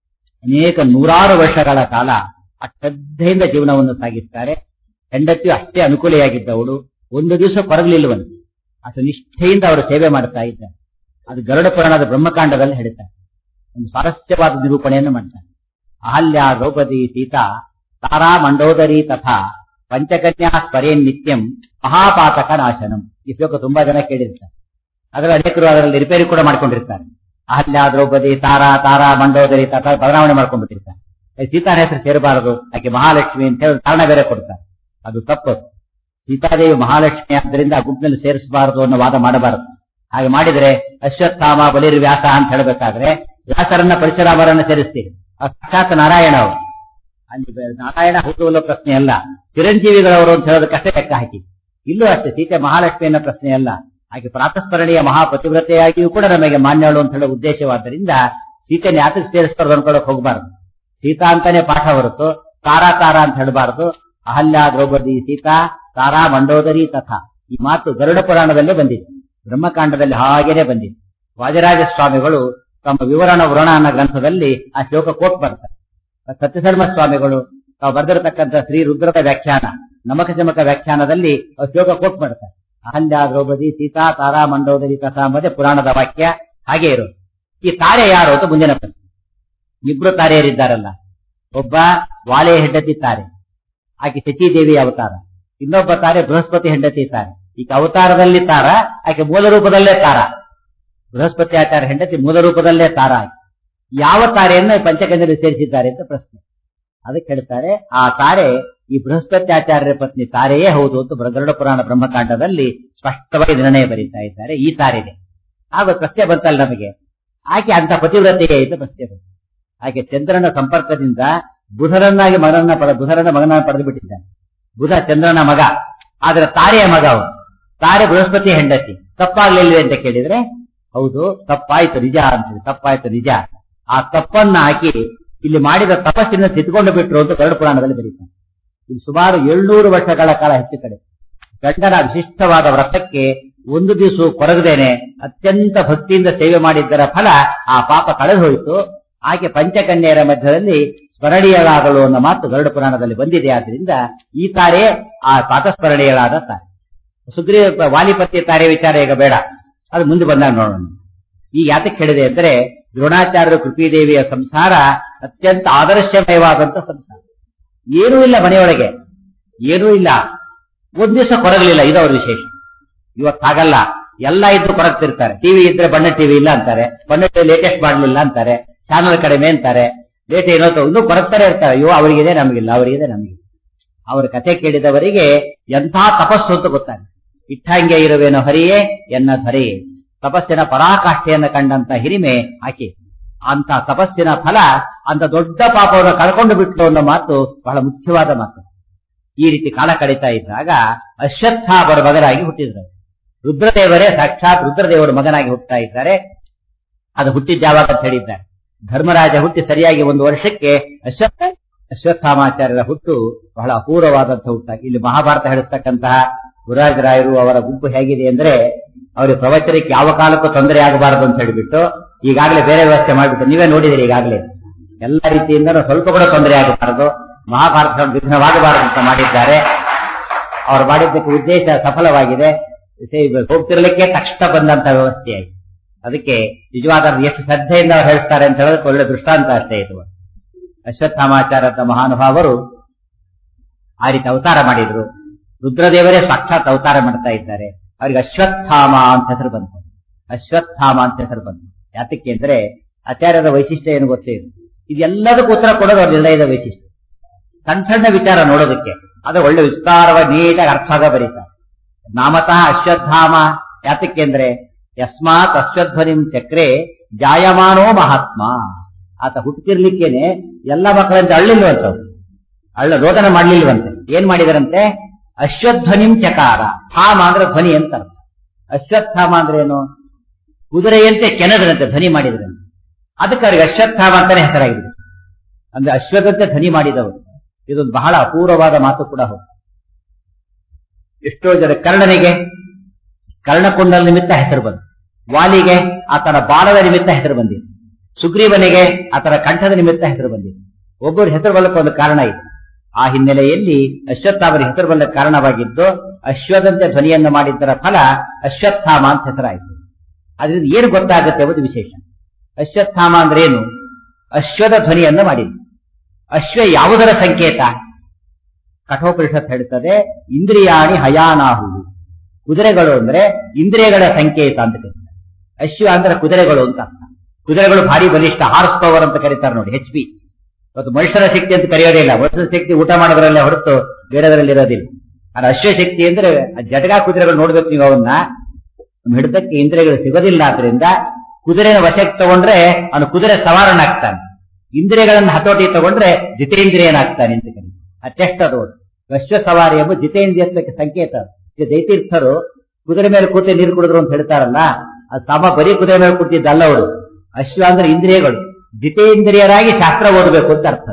ಅನೇಕ ನೂರಾರು ವರ್ಷಗಳ ಕಾಲ ಅಶ್ರದ್ಧೆಯಿಂದ ಜೀವನವನ್ನು ಸಾಗಿಸ್ತಾರೆ ಹೆಂಡತಿಯು ಅಷ್ಟೇ ಅನುಕೂಲೆಯಾಗಿದ್ದವಳು ಒಂದು ದಿವಸ ಕೊರಗಲಿಲ್ಲವಂತೆ ಅಷ್ಟು ನಿಷ್ಠೆಯಿಂದ ಅವರು ಸೇವೆ ಮಾಡ್ತಾ ಇದ್ದಾರೆ ಅದು ಗರುಡ ಪುರಾಣದ ಬ್ರಹ್ಮಕಾಂಡದಲ್ಲಿ ಹೇಳ್ತಾರೆ ಒಂದು ಸ್ವಾರಸ್ಯವಾದ ನಿರೂಪಣೆಯನ್ನು ಮಾಡ್ತಾರೆ ಅಹಲ್ಯ ದ್ರೌಪದಿ ಸೀತಾ ತಾರಾ ಮಂಡೋದರಿ ತಥಾ ಪಂಚಕನ್ಯಾ ಸ್ಪರೇನ್ ನಿತ್ಯಂ ಮಹಾಪಾತಕ ನಾಶನಂ ಈ ಶ್ಲೋಕ ತುಂಬಾ ಜನ ಕೇಳಿರ್ತಾರೆ ಅದರ ಅನೇಕರು ಅದರಲ್ಲಿ ರಿಪೇರಿ ಕೂಡ ಮಾಡ್ಕೊಂಡಿರ್ತಾರೆ ಅಹಲ್ಯ ದ್ರೌಪದಿ ತಾರಾ ತಾರಾ ಮಂಡೋದರಿ ತಥಾ ಬದಲಾವಣೆ ಮಾಡ್ಕೊಂಡ್ಬಿಟ್ಟಿರ್ತಾರೆ ಸೀತಾನ ಹೆಸರು ಸೇರಬಾರದು ಆಕೆ ಮಹಾಲಕ್ಷ್ಮಿ ಅಂತ ಹೇಳಿ ಕಾರಣ ಬೇರೆ ಕೊಡ್ತಾರೆ ಅದು ತಪ್ಪು ಸೀತಾದೇವಿ ಮಹಾಲಕ್ಷ್ಮಿ ಆದ್ದರಿಂದ ಆ ಗುಂಪಿನಲ್ಲಿ ಸೇರಿಸಬಾರದು ಅನ್ನೋ ವಾದ ಮಾಡಬಾರದು ಹಾಗೆ ಮಾಡಿದರೆ ಅಶ್ವತ್ಥಾಮ ಬಲಿರ್ ವ್ಯಾಸ ಅಂತ ಹೇಳಬೇಕಾದ್ರೆ ವ್ಯಾಸರನ್ನ ಪರಶುರಾಮರನ್ನ ಸೇರಿಸ್ತೀರಿ ಆ ಸಾಕ್ಷಾತ್ ನಾರಾಯಣ ಅವರು ಅಲ್ಲಿ ಬೆ- ನಾರಾಯಣ ಹುಟ್ಟುವಲ್ಲ ಪ್ರಶ್ನೆ ಅಲ್ಲ ಚಿರಂಜೀವಿಗಳವರು ಅಂತ ಹೇಳೋದಕ್ಕಷ್ಟೇ ಲೆಕ್ಕ ಹಾಕಿ ಇಲ್ಲೂ ಅಷ್ಟೇ ಸೀತೆ ಮಹಾಲಕ್ಷ್ಮಿ ಅನ್ನೋ ಪ್ರಶ್ನೆ ಅಲ್ಲ ಹಾಗೆ ಪ್ರಾತಸ್ಮರಣೀಯ ಮಹಾಪತಿವ್ರತೆಯಾಗಿಯೂ ಕೂಡ ನಮಗೆ ಮಾನ್ಯಳು ಅಂತ ಹೇಳೋ ಉದ್ದೇಶವಾದ್ದರಿಂದ ಸೀತೆನ ಯಾತಕ್ಕೆ ಸೇರಿಸ್ಬಾರ್ದು ಅನ್ಕೊಳ್ಳೋಕೆ ಹೋಗಬಾರದು ಸೀತಾ ಅಂತಾನೆ ಪಾಠ ಹೊರತು ತಾರಾ ತಾರಾ ಅಂತ ಹೇಳಬಾರದು ಅಹಲ್ಯ ದ್ರೌಪದಿ ಸೀತಾ ತಾರಾ ಮಂಡೋದರಿ ತಥಾ ಈ ಮಾತು ಗರುಡ ಪುರಾಣದಲ್ಲೇ ಬಂದಿದೆ ಬ್ರಹ್ಮಕಾಂಡದಲ್ಲಿ ಹಾಗೇನೆ ಬಂದಿದೆ ವಾಜರಾಜ ಸ್ವಾಮಿಗಳು ತಮ್ಮ ವಿವರಣ ವ್ರಣ ಅನ್ನೋ ಗ್ರಂಥದಲ್ಲಿ ಆ ಶ್ಲೋಕ ಕೋಟ್ ಬರ್ತಾರೆ ಸತ್ಯಧರ್ಮ ಸ್ವಾಮಿಗಳು ತಾವು ಬರೆದಿರತಕ್ಕಂಥ ಶ್ರೀ ರುದ್ರದ ವ್ಯಾಖ್ಯಾನ ನಮಕ ಚಮಕ ವ್ಯಾಖ್ಯಾನದಲ್ಲಿ ಆ ಶ್ಲೋಕ ಕೋಟ್ ಮಾಡ್ತಾರೆ ಅಹಲ್ಯ ದ್ರೌಪದಿ ಸೀತಾ ತಾರಾ ಮಂಡೋದರಿ ತಥಾ ಎಂಬುದೇ ಪುರಾಣದ ವಾಕ್ಯ ಹಾಗೆ ಇರೋದು ಈ ತಾರೆ ಯಾರು ಅಂತ ಮುಂದಿನ ಪ್ರಶ್ನೆ ಇಬ್ರು ತಾರೆಯರಿದ್ದಾರಲ್ಲ ಒಬ್ಬ ವಾಲೆ ಹೆಂಡತಿ ತಾರೆ ಆಕೆ ಶಚಿದೇವಿ ಅವತಾರ ಇನ್ನೊಬ್ಬ ತಾರೆ ಬೃಹಸ್ಪತಿ ಹೆಂಡತಿ ತಾರೆ ಈಗ ಅವತಾರದಲ್ಲಿ ತಾರ ಆಕೆ ಮೂಲ ರೂಪದಲ್ಲೇ ತಾರ ಬೃಹಸ್ಪತಿ ಆಚಾರ್ಯ ಹೆಂಡತಿ ಮೂಲ ರೂಪದಲ್ಲೇ ತಾರ ಆಕೆ ಯಾವ ತಾರೆಯನ್ನು ಪಂಚಕಂಜಲ್ಲಿ ಸೇರಿಸಿದ್ದಾರೆ ಅಂತ ಪ್ರಶ್ನೆ ಅದಕ್ಕೆ ಹೇಳ್ತಾರೆ ಆ ತಾರೆ ಈ ಬೃಹಸ್ಪತಿ ಆಚಾರ್ಯರ ಪತ್ನಿ ತಾರೆಯೇ ಹೌದು ಅಂತ ಬೃ- ಗರುಡ ಪುರಾಣ ಬ್ರಹ್ಮಕಾಂಡದಲ್ಲಿ ಸ್ಪಷ್ಟವಾಗಿ ನಿರ್ಣಯ ಬರೀತಾ ಇದ್ದಾರೆ ಈ ತಾರೆಗೆ ಆಗ ಪ್ರಶ್ನೆ ಬಂತಲ್ಲ ನಮಗೆ ಆಕೆ ಅಂತ ಪತಿವ್ರತೆಯೇ ಅಂತ ಪ್ರಶ್ನೆ ಬಂತು ಆಕೆ ಚಂದ್ರನ ಸಂಪರ್ಕದಿಂದ ಬುಧರನ್ನಾಗಿ ಮಗನನ್ನ ಪಡ ಬುಧರನ್ನ ಮಗನನ್ನ ಪಡೆದು ಬಿಟ್ಟಿದ್ದಾನೆ ಬುಧ ಚಂದ್ರನ ಮಗ ಆದ್ರೆ ತಾರೆಯ ಮಗ ಅವನು ತಾರೆ ಬೃಹಸ್ಪತಿ ಹೆಂಡತಿ ತಪ್ಪಾಗ್ಲಿಲ್ವೇ ಅಂತ ಕೇಳಿದ್ರೆ ಹೌದು ತಪ್ಪಾಯ್ತು ನಿಜ ಅಂತೇಳಿ ತಪ್ಪಾಯ್ತು ನಿಜ ಆ ತಪ್ಪನ್ನ ಹಾಕಿ ಇಲ್ಲಿ ಮಾಡಿದ ತಪಸ್ಸಿನ ತಿದ್ಕೊಂಡು ಬಿಟ್ರು ಅಂತ ಗರುಡ ಪುರಾಣದಲ್ಲಿ ಬರೀತಾನೆ ಇಲ್ಲಿ ಸುಮಾರು ಏಳ್ನೂರು ವರ್ಷಗಳ ಕಾಲ ಹೆಚ್ಚು ಕಡೆ ಗಂಡನ ವಿಶಿಷ್ಟವಾದ ವ್ರತಕ್ಕೆ ಒಂದು ದಿವಸ ಕೊರಗದೇನೆ ಅತ್ಯಂತ ಭಕ್ತಿಯಿಂದ ಸೇವೆ ಮಾಡಿದ್ದರ ಫಲ ಆ ಪಾಪ ಕಳೆದು ಹೋಯಿತು ಆಕೆ ಪಂಚಕನ್ಯೆಯರ ಮಧ್ಯದಲ್ಲಿ ಸ್ಮರಣೀಯಳಾದಳು ಅನ್ನೋ ಮಾತು ಗರುಡ ಪುರಾಣದಲ್ಲಿ ಬಂದಿದೆ ಆದ್ರಿಂದ ಈ ತಾರೆ ಆ ಪಾತಸ್ಮರಣೀಯಳಾದ ತಾರೆ ಸುಗ್ರೀವ ವಾಲಿಪತಿ ತಾರೆ ವಿಚಾರ ಈಗ ಬೇಡ ಅದು ಮುಂದೆ ಬಂದಾಗ ನೋಡೋಣ ಈ ಯಾತಕ್ಕೆ ಹೇಳಿದೆ ಅಂದ್ರೆ ದ್ರೋಣಾಚಾರ್ಯರ ಕೃಪಿದೇವಿಯ ಸಂಸಾರ ಅತ್ಯಂತ ಆದರ್ಶಮಯವಾದಂತ ಸಂಸಾರ ಏನೂ ಇಲ್ಲ ಮನೆಯೊಳಗೆ ಏನೂ ಇಲ್ಲ ಒಂದ್ ದಿವಸ ಕೊರಗಲಿಲ್ಲ ಇದು ಅವ್ರ ವಿಶೇಷ ಇವತ್ತು ಹಾಗಲ್ಲ ಎಲ್ಲ ಇದ್ದು ಕೊರಗ್ತಿರ್ತಾರೆ ಟಿವಿ ಇದ್ರೆ ಬಣ್ಣ ಟಿವಿ ಇಲ್ಲ ಅಂತಾರೆ ಬಣ್ಣ ಟಿವಿ ಲೇಟೆಸ್ಟ್ ಮಾಡಲಿಲ್ಲ ಅಂತಾರೆ ಚಾನಲ್ ಕಡಿಮೆ ಅಂತಾರೆ ಲೇಟ್ ಏನೋ ಇನ್ನೂ ಕೊರಗ್ತಾರೆ ಇರ್ತಾರೆ ಅಯ್ಯೋ ಅವರಿಗಿದೆ ನಮಗಿಲ್ಲ ಅವರಿಗಿದೆ ನಮಗಿಲ್ಲ ಅವರ ಕಥೆ ಕೇಳಿದವರಿಗೆ ಎಂಥ ತಪಸ್ಸು ಅಂತ ಗೊತ್ತಾಗ ಇಟ್ಟಂಗೆ ಇರುವೇನೋ ಹರಿಯೇ ಎನ್ನ ಧರೆಯೇ ತಪಸ್ಸಿನ ಪರಾಕಾಷ್ಠೆಯನ್ನು ಕಂಡಂತ ಹಿರಿಮೆ ಆಕೆ ಅಂತ ತಪಸ್ಸಿನ ಫಲ ಅಂತ ದೊಡ್ಡ ಪಾಪವನ್ನು ಕಳ್ಕೊಂಡು ಬಿಟ್ಟು ಅನ್ನೋ ಮಾತು ಬಹಳ ಮುಖ್ಯವಾದ ಮಾತು ಈ ರೀತಿ ಕಾಲ ಕಳೀತಾ ಇದ್ದಾಗ ಅಶ್ವತ್ಥಾಮರ ಮಗನಾಗಿ ಹುಟ್ಟಿದ್ರು ರುದ್ರದೇವರೇ ಸಾಕ್ಷಾತ್ ರುದ್ರದೇವರ ಮಗನಾಗಿ ಹುಟ್ಟುತ್ತಾ ಇದ್ದಾರೆ ಅದು ಹುಟ್ಟಿದ ಯಾವಾಗ ಅಂತ ಹೇಳಿದ್ದಾರೆ ಧರ್ಮರಾಜ ಹುಟ್ಟಿ ಸರಿಯಾಗಿ ಒಂದು ವರ್ಷಕ್ಕೆ ಅಶ್ವತ್ಥ ಅಶ್ವತ್ಥಾಮಾಚಾರ್ಯರ ಹುಟ್ಟು ಬಹಳ ಅಪೂರ್ವವಾದಂತಹ ಹುಟ್ಟಾಗಿ ಇಲ್ಲಿ ಮಹಾಭಾರತ ಹೇಳಿರ್ತಕ್ಕಂತಹ ಗುರುರಾಜರಾಯರು ಅವರ ಗುಂಪು ಹೇಗಿದೆ ಅಂದ್ರೆ ಅವರಿಗೆ ಪ್ರವಚನಕ್ಕೆ ಯಾವ ಕಾಲಕ್ಕೂ ತೊಂದರೆ ಆಗಬಾರದು ಅಂತ ಹೇಳಿಬಿಟ್ಟು ಈಗಾಗಲೇ ಬೇರೆ ವ್ಯವಸ್ಥೆ ಮಾಡಿಬಿಟ್ಟು ನೀವೇ ನೋಡಿದಿರಿ ಈಗಾಗಲೇ ಎಲ್ಲ ರೀತಿಯಿಂದ ಸ್ವಲ್ಪ ಕೂಡ ತೊಂದರೆ ಆಗಬಾರದು ಮಹಾಭಾರತ ವಿಘ್ನವಾಗಬಾರದು ಅಂತ ಮಾಡಿದ್ದಾರೆ ಅವ್ರು ಮಾಡಿದ್ದಕ್ಕೆ ಉದ್ದೇಶ ಸಫಲವಾಗಿದೆ ಹೋಗ್ತಿರ್ಲಿಕ್ಕೆ ತಕ್ಷಣ ಬಂದಂತ ವ್ಯವಸ್ಥೆಯಾಗಿ ಅದಕ್ಕೆ ನಿಜವಾದ ಎಷ್ಟು ಶ್ರದ್ಧೆಯಿಂದ ಅವ್ರು ಹೇಳ್ತಾರೆ ಅಂತ ಹೇಳೋದಕ್ಕೆ ಒಳ್ಳೆ ದೃಷ್ಟಾಂತ ಅಷ್ಟೇ ಇದು ಅಶ್ವತ್ಥಾಮಾಚಾರ್ಯದ ಮಹಾನುಭಾವರು ಆ ರೀತಿ ಅವತಾರ ಮಾಡಿದ್ರು ರುದ್ರದೇವರೇ ಸಾಕ್ಷಾತ್ ಅವತಾರ ಮಾಡ್ತಾ ಇದ್ದಾರೆ ಅವ್ರಿಗೆ ಅಶ್ವತ್ಥಾಮ ಅಂತ ಹೆಸರು ಬಂತು ಅಶ್ವತ್ಥಾಮ ಅಂತ ಹೆಸರು ಬಂತು ಯಾತಕ್ಕೆ ಅಂದ್ರೆ ಆಚಾರ್ಯರ ವೈಶಿಷ್ಟ್ಯ ಏನು ಗೊತ್ತೇ ಇದೆ ಇದೆಲ್ಲದಕ್ಕೂ ಉತ್ತರ ಕೊಡೋದು ಅವ್ರ ನಿರ್ಣಯದ ವೈಶಿಷ್ಟ್ಯ ಸಣ್ಣ ಸಣ್ಣ ವಿಚಾರ ನೋಡೋದಕ್ಕೆ ಅದು ಒಳ್ಳೆ ವಿಸ್ತಾರವಾಗಿ ನೀಟಾಗಿ ಅರ್ಥ ಆಗ ಬರೀತಾರೆ ನಾಮತಃ ಅಶ್ವತ್ಥಾಮ ಯಾತಕ್ಕೆ ಅಂದ್ರೆ ಯಸ್ಮಾತ್ ಅಶ್ವಧ್ವನಿಂ ಚಕ್ರೆ ಜಾಯಮಾನೋ ಮಹಾತ್ಮ ಆತ ಹುಟ್ಟುತ್ತಿರ್ಲಿಕ್ಕೇನೆ ಎಲ್ಲ ಮಕ್ಕಳಂತೆ ಅಳ್ಳಿಲ್ವಂತವ್ರು ಅಳ್ಳ ರೋದನ ಮಾಡ್ಲಿಲ್ವಂತೆ ಏನ್ ಮಾಡಿದರಂತೆ ಅಶ್ವಧ್ವನಿಂ ಚಕಾರ ಥಾಮ ಅಂದ್ರೆ ಧ್ವನಿ ಅಂತ ಅರ್ಥ ಅಶ್ವತ್ಥಾಮ ಅಂದ್ರೆ ಏನು ಕುದುರೆಯಂತೆ ಕೆನದ್ರಂತೆ ಧ್ವನಿ ಮಾಡಿದ್ರಂತೆ ಅದಕ್ಕೆ ಅವ್ರಿಗೆ ಅಶ್ವತ್ಥಾಮ ಅಂತಾನೆ ಹೆಸರಾಗಿದೆ ಅಂದ್ರೆ ಅಶ್ವದಂತೆ ಧ್ವನಿ ಮಾಡಿದವರು ಇದೊಂದು ಬಹಳ ಅಪೂರ್ವವಾದ ಮಾತು ಕೂಡ ಹೌದು ಎಷ್ಟೋ ಜನ ಕರ್ಣನಿಗೆ ಕರ್ಣಕೊಂಡಲ ನಿಮಿತ್ತ ಹೆಸರು ಬಂತು ವಾಲಿಗೆ ಆತನ ಬಾಲದ ನಿಮಿತ್ತ ಹೆಸರು ಬಂದಿದೆ ಸುಗ್ರೀವನಿಗೆ ಆತನ ಕಂಠದ ನಿಮಿತ್ತ ಹೆಸರು ಬಂದಿದೆ ಒಬ್ಬರು ಹೆಸರು ಬಲ್ಲಕ್ಕೆ ಒಂದು ಕಾರಣ ಇದೆ ಆ ಹಿನ್ನೆಲೆಯಲ್ಲಿ ಅಶ್ವತ್ಥಾಮರ ಹೆಸರು ಬಲ್ಲ ಕಾರಣವಾಗಿದ್ದು ಅಶ್ವದಂತೆ ಧ್ವನಿಯನ್ನು ಮಾಡಿದ್ದರ ಫಲ ಅಶ್ವತ್ಥಾಮ ಅಂತ ಹೆಸರಾಯಿತು ಅದರಿಂದ ಏನು ಗೊತ್ತಾಗುತ್ತೆ ಎಂಬುದು ವಿಶೇಷ ಅಶ್ವತ್ಥಾಮ ಅಂದ್ರೆ ಏನು ಅಶ್ವದ ಧ್ವನಿಯನ್ನು ಮಾಡಿದ್ದು ಅಶ್ವ ಯಾವುದರ ಸಂಕೇತ ಕಠೋಪನಿಷತ್ ಹೇಳುತ್ತದೆ ಇಂದ್ರಿಯಾಣಿ ಹಯಾನಾಹುವು ಕುದುರೆಗಳು ಅಂದ್ರೆ ಇಂದ್ರಿಯಗಳ ಸಂಕೇತ ಅಂತ ಕರೀತಾರೆ ಅಶ್ವ ಅಂದ್ರೆ ಕುದುರೆಗಳು ಅಂತ ಅರ್ಥ ಕುದುರೆಗಳು ಭಾರಿ ಬಲಿಷ್ಠ ಹಾರ್ಸ್ ಪವರ್ ಅಂತ ಕರೀತಾರೆ ನೋಡಿ ಹೆಚ್ ಪಿ ಇವತ್ತು ಮನುಷ್ಯರ ಶಕ್ತಿ ಅಂತ ಕರೆಯೋದೇ ಇಲ್ಲ ಮನುಷ್ಯರ ಶಕ್ತಿ ಊಟ ಮಾಡೋದ್ರಲ್ಲೇ ಹೊರತು ಬೇರೆದರಲ್ಲಿ ಇರೋದಿಲ್ಲ ಆದ್ರೆ ಅಶ್ವ ಶಕ್ತಿ ಅಂದ್ರೆ ಆ ಜಟಗಾ ಕುದುರೆಗಳು ನೋಡ್ಬೇಕು ನೀವು ಅವನ್ನ ಹಿಡಿದಕ್ಕೆ ಇಂದ್ರಿಯಗಳು ಸಿಗೋದಿಲ್ಲ ಆದ್ರಿಂದ ಕುದುರೆನ ವಶಕ್ಕೆ ತಗೊಂಡ್ರೆ ಅವನು ಕುದುರೆ ಸವಾರನಾಗ್ತಾನೆ ಇಂದ್ರಿಯಗಳನ್ನು ಹತೋಟಿ ತಗೊಂಡ್ರೆ ಜಿತೇಂದ್ರಿಯನಾಗ್ತಾನೆ ಅಂತ ಕರೀತಾರೆ ಆ ಟೆಸ್ಟ್ ಅದು ಅಶ್ವ ಸವಾರಿ ಎಂಬ ಜಿತೇಂದ್ರಿಯತ್ವಕ್ಕೆ ಸಂಕೇತ ಇದು ದೈತೀರ್ಥರು ಕುದುರೆ ಮೇಲೆ ಕೂತಿ ನೀರು ಕುಡಿದ್ರು ಅಂತ ಹೇಳ್ತಾರಲ್ಲ ಅದು ತಮ್ಮ ಬರೀ ಕುದುರೆ ಮೇಲೆ ಕೂತಿದ್ದಲ್ಲ ಅವರು ಅಶ್ವ ಅಂದ್ರೆ ಇಂದ್ರಿಯಗಳು ಜಿತೇಂದ್ರಿಯರಾಗಿ ಶಾಸ್ತ್ರ ಓದಬೇಕು ಅಂತ ಅರ್ಥ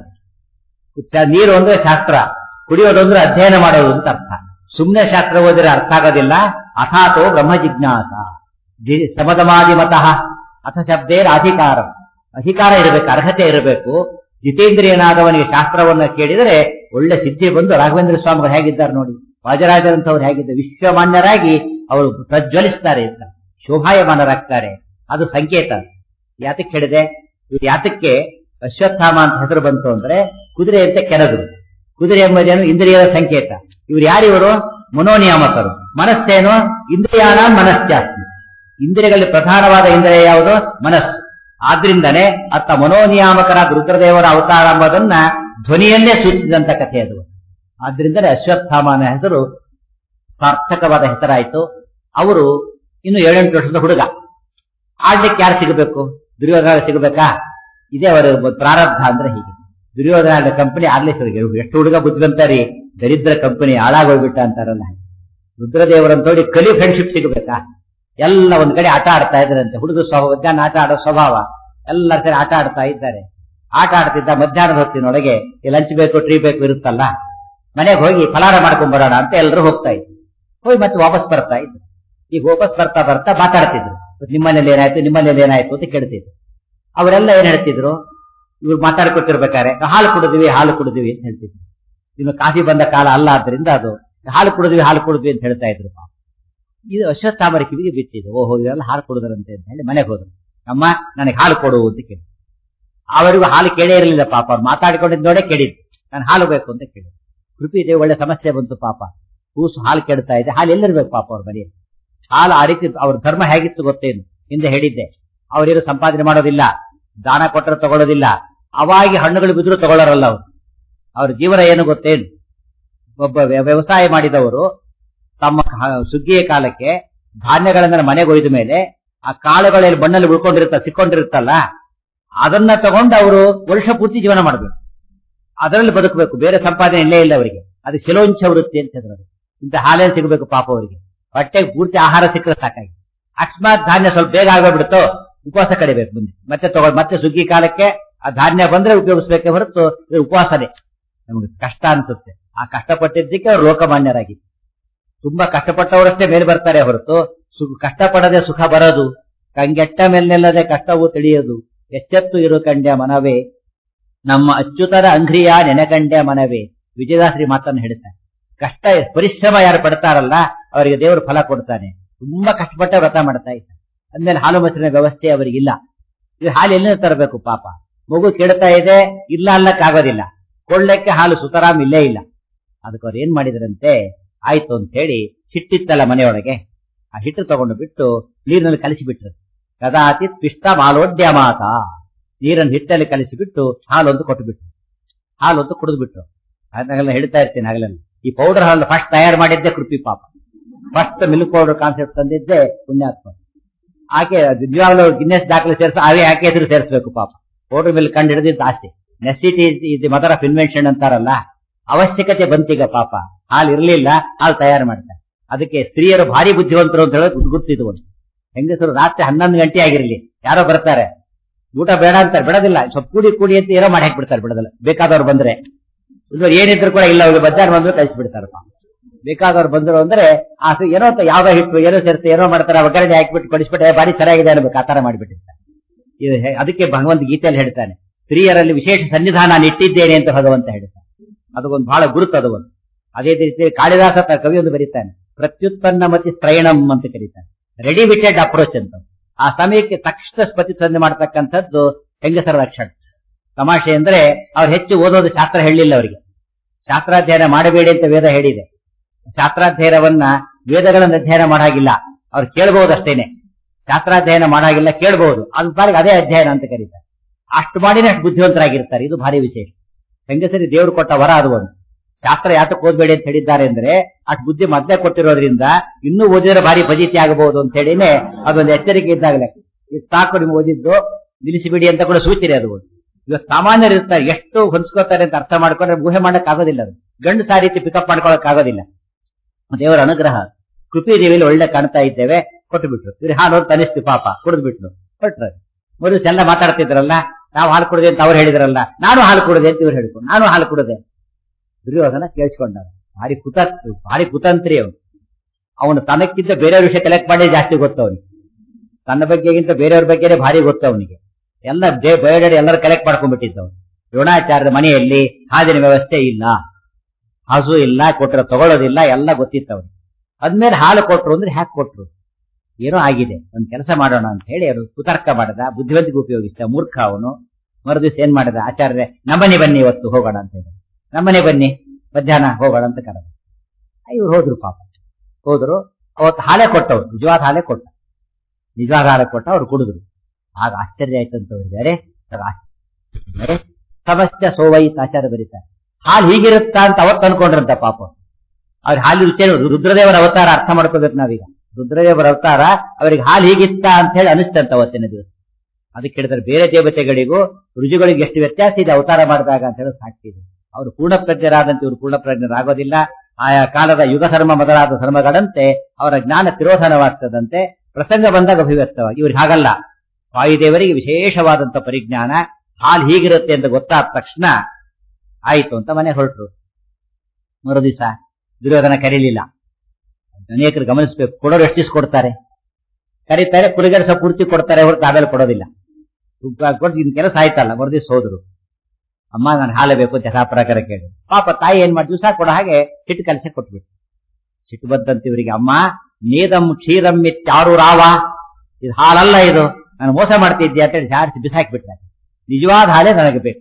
ಚ- ನೀರು ಅಂದ್ರೆ ಶಾಸ್ತ್ರ ಕುಡಿಯೋದು ಅಂದ್ರೆ ಅಧ್ಯಯನ ಮಾಡೋದು ಅಂತ ಅರ್ಥ ಸುಮ್ನೆ ಶಾಸ್ತ್ರ ಓದಿದ್ರೆ ಅರ್ಥ ಆಗೋದಿಲ್ಲ ಅಥಾತೋ ಬ್ರಹ್ಮ ಜಿಜ್ಞಾಸ ಜಿ- ಸಮದಮಾದಿ ಮತಃ ಅಥ ಶಬ್ದೇರ ಅಧಿಕಾರ ಅಧಿಕಾರ ಇರಬೇಕು ಅರ್ಹತೆ ಇರಬೇಕು ಜಿತೇಂದ್ರಿಯನಾದವನಿಗೆ ಶಾಸ್ತ್ರವನ್ನ ಕೇಳಿದರೆ ಒಳ್ಳೆ ಸಿದ್ಧಿ ಬಂದು ರಾಘವೇಂದ್ರ ಸ್ವಾಮಿಗಳು ಹೇಗಿದ್ದಾರೆ ನೋಡಿ ವಾಜರಾಜರಂತವ್ರು ಹೇಗಿದ್ದಾರೆ ವಿಶ್ವಮಾನ್ಯರಾಗಿ ಅವರು ಪ್ರಜ್ವಲಿಸ್ತಾರೆ ಅಂತ ಶೋಭಾಯಮಾನರಾಗ್ತಾರೆ ಅದು ಸಂಕೇತ ಯಾತಕ್ಕೆ ಹೇಳಿದೆ ಇದು ಯಾತಕ್ಕೆ ಅಶ್ವತ್ಥಾಮ ಅಂತ ಹೆಸರು ಬಂತು ಅಂದ್ರೆ ಕುದುರೆ ಅಂತ ಕೆರದು ಕುದುರೆ ಎಂಬುದೇನು ಇಂದ್ರಿಯದ ಸಂಕೇತ ಇವ್ರು ಯಾರಿವರು ಮನೋನಿಯಾಮಕರು ಮನಸ್ಸೇನು ಇಂದ್ರಿಯಾನ ಮನಸ್ಸಾಸ್ತಿ ಇಂದ್ರಿಯಗಳಲ್ಲಿ ಪ್ರಧಾನವಾದ ಇಂದ್ರಿಯ ಯಾವುದು ಮನಸ್ಸು ಆದ್ರಿಂದನೇ ಅತ್ತ ಮನೋನಿಯಾಮಕರಾದ ರುದ್ರದೇವರ ಅವತಾರ ಎಂಬುದನ್ನ ಧ್ವನಿಯನ್ನೇ ಸೂಚಿಸಿದಂತ ಕಥೆ ಅದು ಆದ್ರಿಂದಲೇ ಅಶ್ವತ್ಥಾಮನ ಹೆಸರು ಸಾರ್ಥಕವಾದ ಹೆಸರಾಯಿತು ಅವರು ಇನ್ನು ಏಳೆಂಟು ವರ್ಷದ ಹುಡುಗ ಆಡ್ಲಿಕ್ಕೆ ಯಾರು ಸಿಗಬೇಕು ದುರ್ಯೋಧನ ಸಿಗಬೇಕಾ ಇದೇ ಅವರ ಪ್ರಾರಬ್ಧ ಅಂದ್ರೆ ಹೀಗೆ ದುರ್ಯೋಧನ ಕಂಪನಿ ಆಗ್ಲೇ ಶುರು ಎಷ್ಟು ಹುಡುಗ ಬುದ್ಧಿವಂತರಿ ದರಿದ್ರ ಕಂಪನಿ ಹಾಳಾಗೋಗ್ಬಿಟ್ಟ ಅಂತಾರಲ್ಲ ರುದ್ರದೇವರಂತೋಡಿ ಕಲಿ ಫ್ರೆಂಡ್ಶಿಪ್ ಸಿಗಬೇಕಾ ಎಲ್ಲ ಒಂದ್ ಕಡೆ ಆಟ ಆಡ್ತಾ ಇದ್ರಂತೆ ಹುಡುಗ ಸ್ವಭಾವ ಮಧ್ಯಾಹ್ನ ಆಟ ಆಡೋ ಸ್ವಭಾವ ಎಲ್ಲರ ಕಡೆ ಆಟ ಆಡ್ತಾ ಇದ್ದಾರೆ ಆಟ ಆಡ್ತಿದ್ದ ಮಧ್ಯಾಹ್ನದ ಹೊತ್ತಿನೊಳಗೆ ಈ ಲಂಚ್ ಬೇಕು ಟ್ರೀ ಬೇಕು ಇರುತ್ತಲ್ಲ ಮನೆಗೆ ಹೋಗಿ ಫಲಾರ ಮಾಡ್ಕೊಂಡ್ ಬರೋಣ ಅಂತ ಎಲ್ಲರೂ ಹೋಗ್ತಾ ಇದ್ರು ಹೋಗಿ ಮತ್ತೆ ವಾಪಸ್ ಬರ್ತಾ ಇದ್ರು ಈಗ ವಾಪಸ್ ಬರ್ತಾ ಬರ್ತಾ ಮಾತಾಡ್ತಿದ್ರು ನಿಮ್ಮನೇಲಿ ಏನಾಯ್ತು ನಿಮ್ಮನೇಲಿ ಏನಾಯ್ತು ಅಂತ ಕೇಳ್ತಿದ್ರು ಅವರೆಲ್ಲ ಏನ್ ಹೇಳ್ತಿದ್ರು ಇವ್ರು ಮಾತಾಡ್ಕೊತಿರ್ಬೇಕಾರೆ ಹಾಲು ಕುಡಿದ್ವಿ ಹಾಲು ಕುಡಿದ್ವಿ ಅಂತ ಹೇಳ್ತಿದ್ವಿ ಇನ್ನು ಕಾಫಿ ಬಂದ ಕಾಲ ಅಲ್ಲ ಆದ್ರಿಂದ ಅದು ಹಾಲು ಕುಡಿದ್ವಿ ಹಾಲು ಕುಡಿದ್ವಿ ಅಂತ ಹೇಳ್ತಾ ಇದ್ರು ಪಾಪ. ಇದು ಅಶ್ವತ್ಥಾಮರ ಕಿವಿಗೆ ಬಿಟ್ಟಿದ್ದು ಓಹೋ ಇವರೆಲ್ಲ ಹಾಲು ಕುಡಿದ್ರಂತೆ ಅಂತ ಹೇಳಿ ಮನೆಗೆ ಹೋದ್ರು ಅಮ್ಮ ನನಗೆ ಹಾಲು ಕೊಡು ಅಂತ ಕೇಳಿ ಅವರಿಗೂ ಹಾಲು ಕೇಳೇ ಇರಲಿಲ್ಲ ಪಾಪ ಅವ್ರು ಮಾತಾಡ್ಕೊಂಡಿದ್ ನೋಡೇ ಕೇಳಿದ್ದು ನಾನು ಹಾಲು ಬೇಕು ಅಂತ ಕೇಳಿ ಕೃಪಿ ಇದೆ ಒಳ್ಳೆ ಸಮಸ್ಯೆ ಬಂತು ಪಾಪ ಕೂಸು ಹಾಲು ಕೆಡ್ತಾ ಇದೆ ಹಾಲು ಎಲ್ಲಿರ್ಬೇಕು ಪಾಪ ಅವ್ರ ಮನೆಯಲ್ಲಿ ಹಾಲು ಆ ರೀತಿ ಅವ್ರ ಧರ್ಮ ಹೇಗಿತ್ತು ಗೊತ್ತೇನು ಹಿಂದೆ ಹೇಳಿದ್ದೆ ಅವರೇನು ಸಂಪಾದನೆ ಮಾಡೋದಿಲ್ಲ ದಾನ ಕೊಟ್ಟರೆ ತಗೊಳ್ಳೋದಿಲ್ಲ ಅವಾಗಿ ಹಣ್ಣುಗಳು ಬಿದ್ರು ತಗೊಳ್ಳೋರಲ್ಲ ಅವರು ಅವ್ರ ಜೀವನ ಏನು ಗೊತ್ತೇನು ಒಬ್ಬ ವ್ಯ- ವ್ಯವಸಾಯ ಮಾಡಿದವರು ತಮ್ಮ ಕ- ಸುಗ್ಗಿಯ ಕಾಲಕ್ಕೆ ಧಾನ್ಯಗಳನ್ನ ಮನೆಗೆ ಒಯ್ದ ಮೇಲೆ ಆ ಕಾಳುಗಳಲ್ಲಿ ಮಣ್ಣಲ್ಲಿ ಉಳ್ಕೊಂಡಿರುತ್ತ ಸಿಕ್ಕೊಂಡಿರುತ್ತಲ್ಲ ಅದನ್ನ ತಗೊಂಡು ಅವರು ವರ್ಷ ಪೂರ್ತಿ ಜೀವನ ಮಾಡಬೇಕು ಅದರಲ್ಲಿ ಬದುಕಬೇಕು ಬೇರೆ ಸಂಪಾದನೆ ಇಲ್ಲೇ ಇಲ್ಲ ಅವರಿಗೆ ಅದು ಶಿಲೋಂಚ ವೃತ್ತಿ ಅಂತ ಹೇಳಿದ್ರು ಇಂತ ಹಾಲೇನು ಸಿಗಬೇಕು ಪಾಪ ಅವರಿಗೆ ಹೊಟ್ಟೆಗೆ ಪೂರ್ತಿ ಆಹಾರ ಸಿಕ್ಕರೆ ಸಾಕಾಗಿ ಅಕಸ್ಮಾತ್ ಧಾನ್ಯ ಸ್ವಲ್ಪ ಬೇಗ ಆಗ್ಬಿಡ್ತು ಉಪವಾಸ ಕಡಿಬೇಕು ಮುಂದೆ ಮತ್ತೆ ತಗೊಂಡು ಮತ್ತೆ ಸುಗ್ಗಿ ಕಾಲಕ್ಕೆ ಆ ಧಾನ್ಯ ಬಂದ್ರೆ ಉಪಯೋಗಿಸ್ಬೇಕೆ ಹೊರತು ಇದು ಉಪವಾಸನೇ ನಮಗೆ ಕಷ್ಟ ಅನ್ಸುತ್ತೆ ಆ ಕಷ್ಟಪಟ್ಟಿದ್ದಕ್ಕೆ ಅವರು ಲೋಕಮಾನ್ಯರಾಗಿ ತುಂಬಾ ಕಷ್ಟಪಟ್ಟವರಷ್ಟೇ ಮೇಲೆ ಬರ್ತಾರೆ ಹೊರತು ಸು- ಕಷ್ಟಪಡದೆ ಸುಖ ಬರೋದು ಕಂಗೆಟ್ಟ ಮೇಲ್ನೆಲ್ಲದೆ ಕಷ್ಟವು ತಿಳಿಯೋದು ಎಚ್ಚೆತ್ತು ಇರು ಕಂಡ್ಯ ಮನವೇ ನಮ್ಮ ಅಚ್ಯುತರ ಅಂಗ್ರಿಯ ನೆನಕಂಡ್ಯ ಮನವೇ ವಿಜಯದಾಸರಿ ಮಾತನ್ನು ಹೇಳ್ತಾರೆ ಕಷ್ಟ ಪರಿಶ್ರಮ ಯಾರು ಪಡ್ತಾರಲ್ಲ ಅವರಿಗೆ ದೇವರು ಫಲ ಕೊಡ್ತಾನೆ ತುಂಬಾ ಕಷ್ಟಪಟ್ಟ ವ್ರತ ಮಾಡ್ತಾ ಇದ್ದಾರೆ ಅಂದ್ಮೇಲೆ ಹಾಲು ಮೊಸರಿನ ವ್ಯವಸ್ಥೆ ಅವರಿಗಿಲ್ಲ ಇದು ಹಾಲು ಎಲ್ಲಿಂದ ತರಬೇಕು ಪಾಪ ಮಗು ಕೆಡ್ತಾ ಇದೆ ಇಲ್ಲ ಅಲ್ಲಕ್ಕಾಗೋದಿಲ್ಲ ಕೊಳ್ಳಕ್ಕೆ ಹಾಲು ಸುತರಾಮ್ ಇಲ್ಲೇ ಇಲ್ಲ ಅದಕ್ಕೆ ಅವ್ರು ಏನ್ ಮಾಡಿದ್ರಂತೆ ಆಯ್ತು ಅಂತ ಹೇಳಿ ಹಿಟ್ಟಿತ್ತಲ್ಲ ಮನೆಯೊಳಗೆ ಆ ಹಿಟ್ಟು ತಗೊಂಡು ಬಿಟ್ಟು ನೀರಿನಲ್ಲಿ ಕಲಿಸಿಬಿಟ್ರು ಕದಾಚಿತ್ ಪಿಷ್ಟ ಮಾಲೋಡ್ಯ ಮಾತ ನೀರನ್ನು ಹಿಟ್ಟಲ್ಲಿ ಕಲಿಸಿಬಿಟ್ಟು ಹಾಲೊಂದು ಕೊಟ್ಟು ಬಿಟ್ರು ಹಾಲೊಂದು ಕುಡಿದು ಬಿಟ್ರು ಅದನ್ನೆಲ್ಲ ಹೇಳ್ತಾ ಇರ್ತೀನಿ ಹಗಲಲ್ಲಿ ಈ ಪೌಡರ್ ಹಾಲು ಫಸ್ಟ್ ತಯಾರು ಮಾಡಿದ್ದೆ ಕೃಪಿ ಪಾಪ ಫಸ್ಟ್ ಮಿಲ್ಕ್ ಪೌಡರ್ ಕಾನ್ಸೆಪ್ಟ್ ತಂದಿದ್ದೆ ಪುಣ್ಯಾತ್ಮ ಆಕೆ ನಿಜವಾಗ್ಲೂ ಗಿನ್ನೆಸ್ ದಾಖಲೆ ಸೇರಿಸ ಅವೇ ಯಾಕೆ ಎದುರು ಸೇರಿಸಬೇಕು ಪಾಪ ಪೌಡರ್ ಮಿಲ್ ಕಂಡು ಹಿಡಿದಿದ್ದು ಆಸ್ತಿ ನೆಸಿಟಿ ಇದು ಮದರ್ ಆಫ್ ಇನ್ವೆನ್ಷನ್ ಅಂತಾರಲ್ಲ ಅವಶ್ಯಕತೆ ಬಂತೀಗ ಪಾಪ ಹಾಲು ಇರಲಿಲ್ಲ ಹಾಲು ತಯಾರು ಮಾಡ್ತಾರೆ ಅದಕ್ಕೆ ಸ್ತ್ರೀಯರು ಭಾರಿ ಬುದ್ಧಿವಂತರು ಅಂತ ಹೇಳೋದು ಗುರ್ತಿದ್ದು ಒಂದು ಹೆಂಗಸರು ರಾತ್ರಿ ಹನ್ನೊಂದು ಗಂಟೆ ಆಗಿರಲಿ ಯಾರೋ ಬರ್ತಾರೆ ಊಟ ಬೇಡ ಅಂತಾರೆ ಬಿಡೋದಿಲ್ಲ ಸ್ವಲ್ಪ ಕೂಡಿ ಕೂಡಿ ಅಂತ ಏನೋ ಮಾಡಿ ಹಾಕ್ಬಿಡ್ತಾರೆ ಬಿಡೋದಿಲ್ಲ ಬೇಕಾದವ್ರು ಬಂದ್ರೆ ಇವ್ರು ಏನಿದ್ರು ಕೂಡ ಇಲ್ಲ ಅವ್ರಿಗೆ ಬದ್ದಾರ ಬಂದ್ರು ಕಳಿಸ್ಬಿಡ್ತಾರೆ ಪಾಪ ಬೇಕಾದವ್ರು ಬಂದ್ರು ಅಂದ್ರೆ ಆ ಸ- ಏನೋ ತ- ಯಾವ್ದೋ ಹಿಟ್ಟು ಏನೋ ಸೇರ್ತೆ ಏನೋ ಮಾಡ್ತಾರೆ ಒಗ್ಗರಣೆ ಹಾಕ್ಬಿಟ್ಟು ಕಳಿಸ್ಬಿಟ್ಟೆ ಬಾರಿ ಚೆನ್ನಾಗಿದೆ ಅನ್ಬೇಕು ಆತರ ಮಾಡಿಬಿಟ್ಟಿರ್ತಾರೆ ಇದು ಹೆ- ಅದಕ್ಕೆ ಭಗವಂತ ಗೀತೆಯಲ್ಲಿ ಹೇಳ್ತಾನೆ ಸ್ತ್ರೀಯರಲ್ಲಿ ವಿಶೇಷ ಸನ್ನಿಧಾನ ನಾನು ಇಟ್ಟಿದ್ದೇನೆ ಅಂತ ಭಗವಂತ ಹೇಳ್ತಾನೆ ಅದಕ್ಕೊಂದು ಬಹಳ ಗುರುತು ಅದು ಒಂದು ಅದೇ ರೀತಿ ಕಾಳಿದಾಸ ತ- ಕವಿ ಒಂದು ಬರೀತಾನೆ ಪ್ರತ್ಯುತ್ಪನ್ನ ಮತಿ ಸ್ತ್ರೈಣಂ ಅಂತ ಕರೀತಾನೆ ರೆಡಿ ವಿಟೆಡ್ ಅಪ್ರೋಚ್ ಅಂತ ಆ ಸಮಯಕ್ಕೆ ತಕ್ಷಣ ಪ್ರತಿಸ್ಪಂದನೆ ಮಾಡ್ತಕ್ಕಂಥದ್ದು ಹೆಂಗಸರ ಲಕ್ಷಣ ತಮಾಷೆ ಅಂದ್ರೆ ಅವ್ರು ಹೆಚ್ಚು ಓದೋದು ಶಾಸ್ತ್ರ ಹೇಳಿಲ್ಲ ಅವರಿಗೆ ಶಾಸ್ತ್ರಾಧ್ಯಯನ ಮಾಡಬೇಡಿ ಅಂತ ವೇದ ಹೇಳಿದೆ ಶಾಸ್ತ್ರಾಧ್ಯಯನವನ್ನ ವೇದಗಳನ್ನು ಅಧ್ಯಯನ ಮಾಡಾಗಿಲ್ಲ ಅವ್ರು ಕೇಳಬಹುದು ಅಷ್ಟೇನೆ ಶಾಸ್ತ್ರಾಧ್ಯಯನ ಮಾಡಾಗಿಲ್ಲ ಕೇಳಬಹುದು ಅದು ಬಾರಿಗೆ ಅದೇ ಅಧ್ಯಯನ ಅಂತ ಕರೀತಾರೆ ಅಷ್ಟು ಮಾಡಿನೇ ಅಷ್ಟು ಬುದ್ಧಿವಂತರಾಗಿರ್ತಾರೆ ಇದು ಭಾರಿ ವಿಶೇಷ ಹೆಂಗಸರಿ ದೇವರು ಕೊಟ್ಟ ವರ ಅದು ಒಂದು ಶಾಸ್ತ್ರ ಯಾತಕ್ಕೆ ಓದ್ಬೇಡಿ ಅಂತ ಹೇಳಿದ್ದಾರೆ ಅಂದ್ರೆ ಅಷ್ಟು ಬುದ್ಧಿ ಮೊದಲೇ ಕೊಟ್ಟಿರೋದ್ರಿಂದ ಇನ್ನೂ ಓದಿದ್ರೆ ಭಾರಿ ಫಜೀತಿ ಆಗಬಹುದು ಅಂತ ಹೇಳಿನೇ ಅದೊಂದು ಎಚ್ಚರಿಕೆ ಇದ್ದಾಗಲೇ ಇದು ಸಾಕು ನಿಮ್ಗೆ ಓದಿದ್ದು ನಿಲ್ಲಿಸಿಬಿಡಿ ಅಂತ ಕೂಡ ಸೂಚನೆ ಅದು ಒಂದು ಇವಾಗ ಸಾಮಾನ್ಯರು ಇರ್ತಾರೆ ಎಷ್ಟು ಹೊಂದ್ಕೋತಾರೆ ಅಂತ ಅರ್ಥ ಮಾಡ್ಕೊಂಡ್ರೆ ಊಹೆ ಮಾಡಕ್ ಆಗೋದಿಲ್ಲ ಅದು ಗಂಡು ಸಾ ರೀತಿ ಪಿಕಪ್ ಮಾಡ್ಕೊಳಕ್ ಆಗೋದಿಲ್ಲ ದೇವರ ಅನುಗ್ರಹ ಕೃಪಿ ದೇವಿಯಲ್ಲಿ ಒಳ್ಳೆ ಕಾಣ್ತಾ ಇದ್ದೇವೆ ಕೊಟ್ಟು ಬಿಟ್ರು ಇವ್ರು ಹಾಲು ಅಂತ ಅನಿಸ್ತು ಪಾಪ ಕುಡಿದು ಬಿಟ್ರು ಕೊಟ್ರು ಮೊದಲು ಎಲ್ಲ ಮಾತಾಡ್ತಿದ್ರಲ್ಲ ನಾವು ಹಾಲು ಕುಡಿದೆ ಅಂತ ಅವ್ರು ಹೇಳಿದ್ರಲ್ಲ ನಾನು ಹಾಲು ಕುಡಿದೆ ಅಂತ ಇವ್ರು ಹೇಳ್ಕೊಂಡು ನಾನು ಹಾಲು ಕುಡಿದೆ ದುರ್ಯೋಧನ ಕೇಳಿಸ್ಕೊಂಡ ಭಾರಿ ಕುತ ಭಾರಿ ಕುತಂತ್ರಿ ಅವನು ಅವನು ತನಕ್ಕಿಂತ ಬೇರೆಯವ್ರ ವಿಷಯ ಕಲೆಕ್ಟ್ ಮಾಡಿ ಜಾಸ್ತಿ ಗೊತ್ತು ಅವನಿಗೆ ತನ್ನ ಬಗ್ಗೆಗಿಂತ ಬೇರೆಯವ್ರ ಬಗ್ಗೆನೇ ಭಾರಿ ಗೊತ್ತು ಅವನಿಗೆ ಎಲ್ಲ ಬಯೋಡೇಟಾ ಎಲ್ಲರೂ ಕಲೆಕ್ಟ್ ಮಾಡ್ಕೊಂಡ್ಬಿಟ್ಟಿದ್ದವನು ದ್ರೋಣಾಚಾರ್ಯರ ಮನೆಯಲ್ಲಿ ಹಾದಿನ ವ್ಯವಸ್ಥೆ ಇಲ್ಲ ಹಸು ಇಲ್ಲ ಕೊಟ್ಟರೆ ತಗೊಳ್ಳೋದಿಲ್ಲ ಎಲ್ಲ ಗೊತ್ತಿತ್ತು ಅವನಿಗೆ ಅದ್ಮೇಲೆ ಹಾಲು ಕೊಟ್ರು ಅಂದ್ರೆ ಹ್ಯಾಕ್ ಕೊಟ್ರು ಏನೋ ಆಗಿದೆ ಒಂದ್ ಕೆಲಸ ಮಾಡೋಣ ಅಂತ ಹೇಳಿ ಅವರು ಕುತರ್ಕ ಮಾಡದ ಬುದ್ಧಿವಂತಿಗೆ ಉಪಯೋಗಿಸಿದ ಮೂರ್ಖ ಅವನು ಮರುದಿವ್ಸ ಏನ್ ಮಾಡಿದ ಆಚಾರ್ಯ ನಮ್ಮನೆ ಬನ್ನಿ ಇವತ್ತು ಹೋಗೋಣ ಅಂತ ಹೇಳಿ ನಮ್ಮನೆ ಬನ್ನಿ ಮಧ್ಯಾಹ್ನ ಹೋಗೋಣ ಅಂತ ಕರೆದ ಇವ್ರು ಹೋದ್ರು ಪಾಪ ಹೋದ್ರು ಅವತ್ತು ಹಾಲೇ ಕೊಟ್ಟವ್ರು ನಿಜವಾದ ಹಾಲೇ ಕೊಟ್ಟ ನಿಜವಾದ ಹಾಲೆ ಕೊಟ್ಟ ಅವ್ರು ಕುಡಿದ್ರು ಆಗ ಆಶ್ಚರ್ಯ ಆಯ್ತು ಅಂತ ಅವ್ರಿಗೆ ಅರೆ ಸರ್ ಆಶ್ಚರ್ಯ ಅರೆ ಸಮಸ್ಯೆ ಸೋವೈತ್ ಆಚಾರ್ಯ ಬರೀತಾರೆ ಹಾಲು ಹೀಗಿರುತ್ತಾ ಅಂತ ಅವತ್ತು ಅನ್ಕೊಂಡ್ರಂತ ಪಾಪ ಅವ್ರ ಹಾಲು ರುಚಿ ರುದ್ರದೇವರ ಅವತಾರ ಅರ್ಥ ಮಾಡ್ಕೋಬೇಕು ನಾವೀಗ ರುದ್ರದೇವರ ಅವತಾರ ಅವ್ರಿಗೆ ಹಾಲು ಹೀಗಿತ್ತ ಅಂತ ಹೇಳಿ ಅನಿಸ್ತಂತ ಅವತ್ತಿನ ದಿವಸ ಅದಕ್ಕೆ ಹೇಳಿದ್ರೆ ಬೇರೆ ದೇವತೆಗಳಿಗೂ ರುಜುಗಳಿಗೆ ಎಷ್ಟು ವ್ಯತ್ಯಾಸ ಇದೆ ಅವತಾರ ಮಾಡಿದಾಗ ಅಂತ ಹೇಳಿ ಸಾಕ್ಷಿ ಇದೆ ಅವರು ಪೂರ್ಣ ಪ್ರಜ್ಞರಾದಂತೆ ಇವರು ಪೂರ್ಣ ಪ್ರಜ್ಞರಾಗೋದಿಲ್ಲ ಆಯಾ ಕಾಲದ ಯುಗ ಧರ್ಮ ಮೊದಲಾದ ಧರ್ಮಗಳಂತೆ ಅವರ ಜ್ಞಾನ ತಿರೋಧನವಾಗ್ತದಂತೆ ಪ್ರಸಂಗ ಬಂದಾಗ ಅಭಿವ್ಯಕ್ತವಾಗಿ ಇವ್ರಿಗೆ ಹಾಗಲ್ಲ ವಾಯುದೇವರಿಗೆ ವಿಶೇಷವಾದಂತ ಪರಿಜ್ಞಾನ ಹಾಲು ಹೀಗಿರುತ್ತೆ ಅಂತ ಗೊತ್ತಾದ ತಕ್ಷಣ ಆಯ್ತು ಅಂತ ಮನೆ ಹೊರಟರು ಮರು ದಿವಸ ದುರ್ಯೋಧನ ಕರೀಲಿಲ್ಲ ಅನೇಕರು ಗಮನಿಸಬೇಕು ಕೊಡೋರು ಎಷ್ಟು ದಿವಸ ಕೊಡ್ತಾರೆ ಕರೀತಾರೆ ಕುಡಿಗರಸ ಪೂರ್ತಿ ಕೊಡ್ತಾರೆ ಹೊರತು ಆಮೇಲೆ ಕೊಡೋದಿಲ್ಲ ಕೊಟ್ಟು ಇನ್ ಕೆಲಸ ಆಯ್ತಲ್ಲ ಮರುದಿವ್ಸ ಹೋದ್ರು ಅಮ್ಮ ನಾನು ಹಾಲು ಬೇಕು ಅಂತ ಯಥಾ ಪ್ರಕಾರ ಕೇಳಿ ಪಾಪ ತಾಯಿ ಏನ್ ಮಾಡಿ ದಿವಸ ಕೊಡೋ ಹಾಗೆ ಹಿಟ್ಟು ಕಲಸಿ ಕೊಟ್ಬಿಟ್ಟು ಸಿಟ್ಟು ಬಂದಂತ ಇವರಿಗೆ ಅಮ್ಮ ನೀದಂ ಕ್ಷೀರಂ ಇತ್ಯಾರು ರಾವ ಇದು ಹಾಲಲ್ಲ ಇದು ನಾನು ಮೋಸ ಮಾಡ್ತಿದ್ದೆ ಅಂತ ಹೇಳಿ ಜಾರಿಸಿ ಬಿಸಾಕಿಬಿಟ್ಟಾರೆ ನಿಜವಾದ ಹಾಲೇ ನನಗೆ ಬೇಕು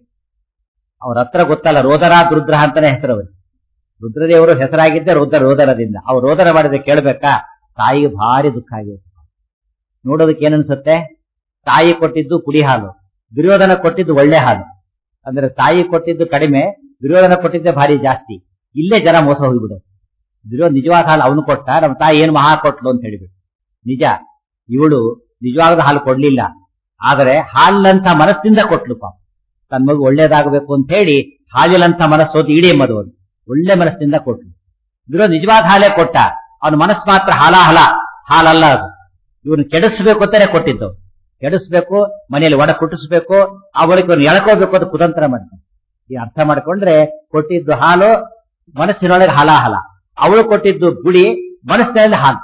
ಅವ್ರ ಹತ್ರ ಗೊತ್ತಲ್ಲ ರೋದರ ರುದ್ರ ಅಂತಾನೆ ಹೆಸರು ಅವರು ರುದ್ರದೇವರು ಹೆಸರಾಗಿದ್ದೆ ರುದ್ರ ರೋದರದಿಂದ ಅವ್ರು ರೋದರ ಮಾಡಿದ್ರೆ ಕೇಳ್ಬೇಕಾ ತಾಯಿಗೆ ಭಾರಿ ದುಃಖ ಆಗಿದೆ ನೋಡೋದಕ್ಕೆ ಏನನ್ಸುತ್ತೆ ತಾಯಿ ಕೊಟ್ಟಿದ್ದು ಕುಡಿ ಹಾಲು ದುರ್ಯೋಧನ ಕೊಟ್ಟಿದ್ದು ಒಳ್ಳೆ ಹಾಲು ಅಂದ್ರೆ ತಾಯಿ ಕೊಟ್ಟಿದ್ದು ಕಡಿಮೆ ದುರ್ಯೋಧನ ಕೊಟ್ಟಿದ್ದೆ ಭಾರಿ ಜಾಸ್ತಿ ಇಲ್ಲೇ ಜನ ಮೋಸ ಹೋಗ್ಬಿಡು ದುರ್ಯೋಧನ ನಿಜವಾದ ಹಾಲು ಅವನು ಕೊಟ್ಟ ನಮ್ಮ ತಾಯಿ ಏನು ಮಹಾ ಕೊಟ್ಲು ಅಂತ ಹೇಳಿಬಿಟ್ಟು ನಿಜ ಇವಳು ನಿಜವಾದ ಹಾಲು ಕೊಡ್ಲಿಲ್ಲ ಆದರೆ ಹಾಲಿನಂತ ಮನಸ್ಸಿಂದ ಕೊಟ್ಲು ಪಾಪ ತನ್ನ ಮಗು ಒಳ್ಳೇದಾಗಬೇಕು ಅಂತ ಹೇಳಿ ಹಾಲಿನಂತ ಮನಸ್ಸೋದು ಇಡೀ ಎಂಬುದು ಒಂದು ಒಳ್ಳೆ ಮನಸ್ಸಿಂದ ಕೊಟ್ಲು ದುರ್ಯೋಧನ ನಿಜವಾದ ಹಾಲೇ ಕೊಟ್ಟ ಅವನ ಮನಸ್ಸು ಮಾತ್ರ ಹಾಲಾಹಲ ಹಾಲಲ್ಲ ಅದು ಇವನು ಕೆಡಿಸ್ಬೇಕು ಅಂತಾನೆ ಕೊಟ್ಟಿದ್ದು ಕೆಡಿಸ್ಬೇಕು ಮನೆಯಲ್ಲಿ ಒಡ ಕುಟ್ಟಿಸ್ಬೇಕು ಅವರಿಗೆ ಇವನು ಎಳ್ಕೋಬೇಕು ಅಂತ ಕುತಂತ್ರ ಮಾಡ್ತಾನೆ ಈ ಅರ್ಥ ಮಾಡ್ಕೊಂಡ್ರೆ ಕೊಟ್ಟಿದ್ದು ಹಾಲು ಮನಸ್ಸಿನೊಳಗೆ ಹಾಲಾಹಲ ಅವಳು ಕೊಟ್ಟಿದ್ದು ಗುಡಿ ಮನಸ್ಸಿನಲ್ಲಿ ಹಾಲು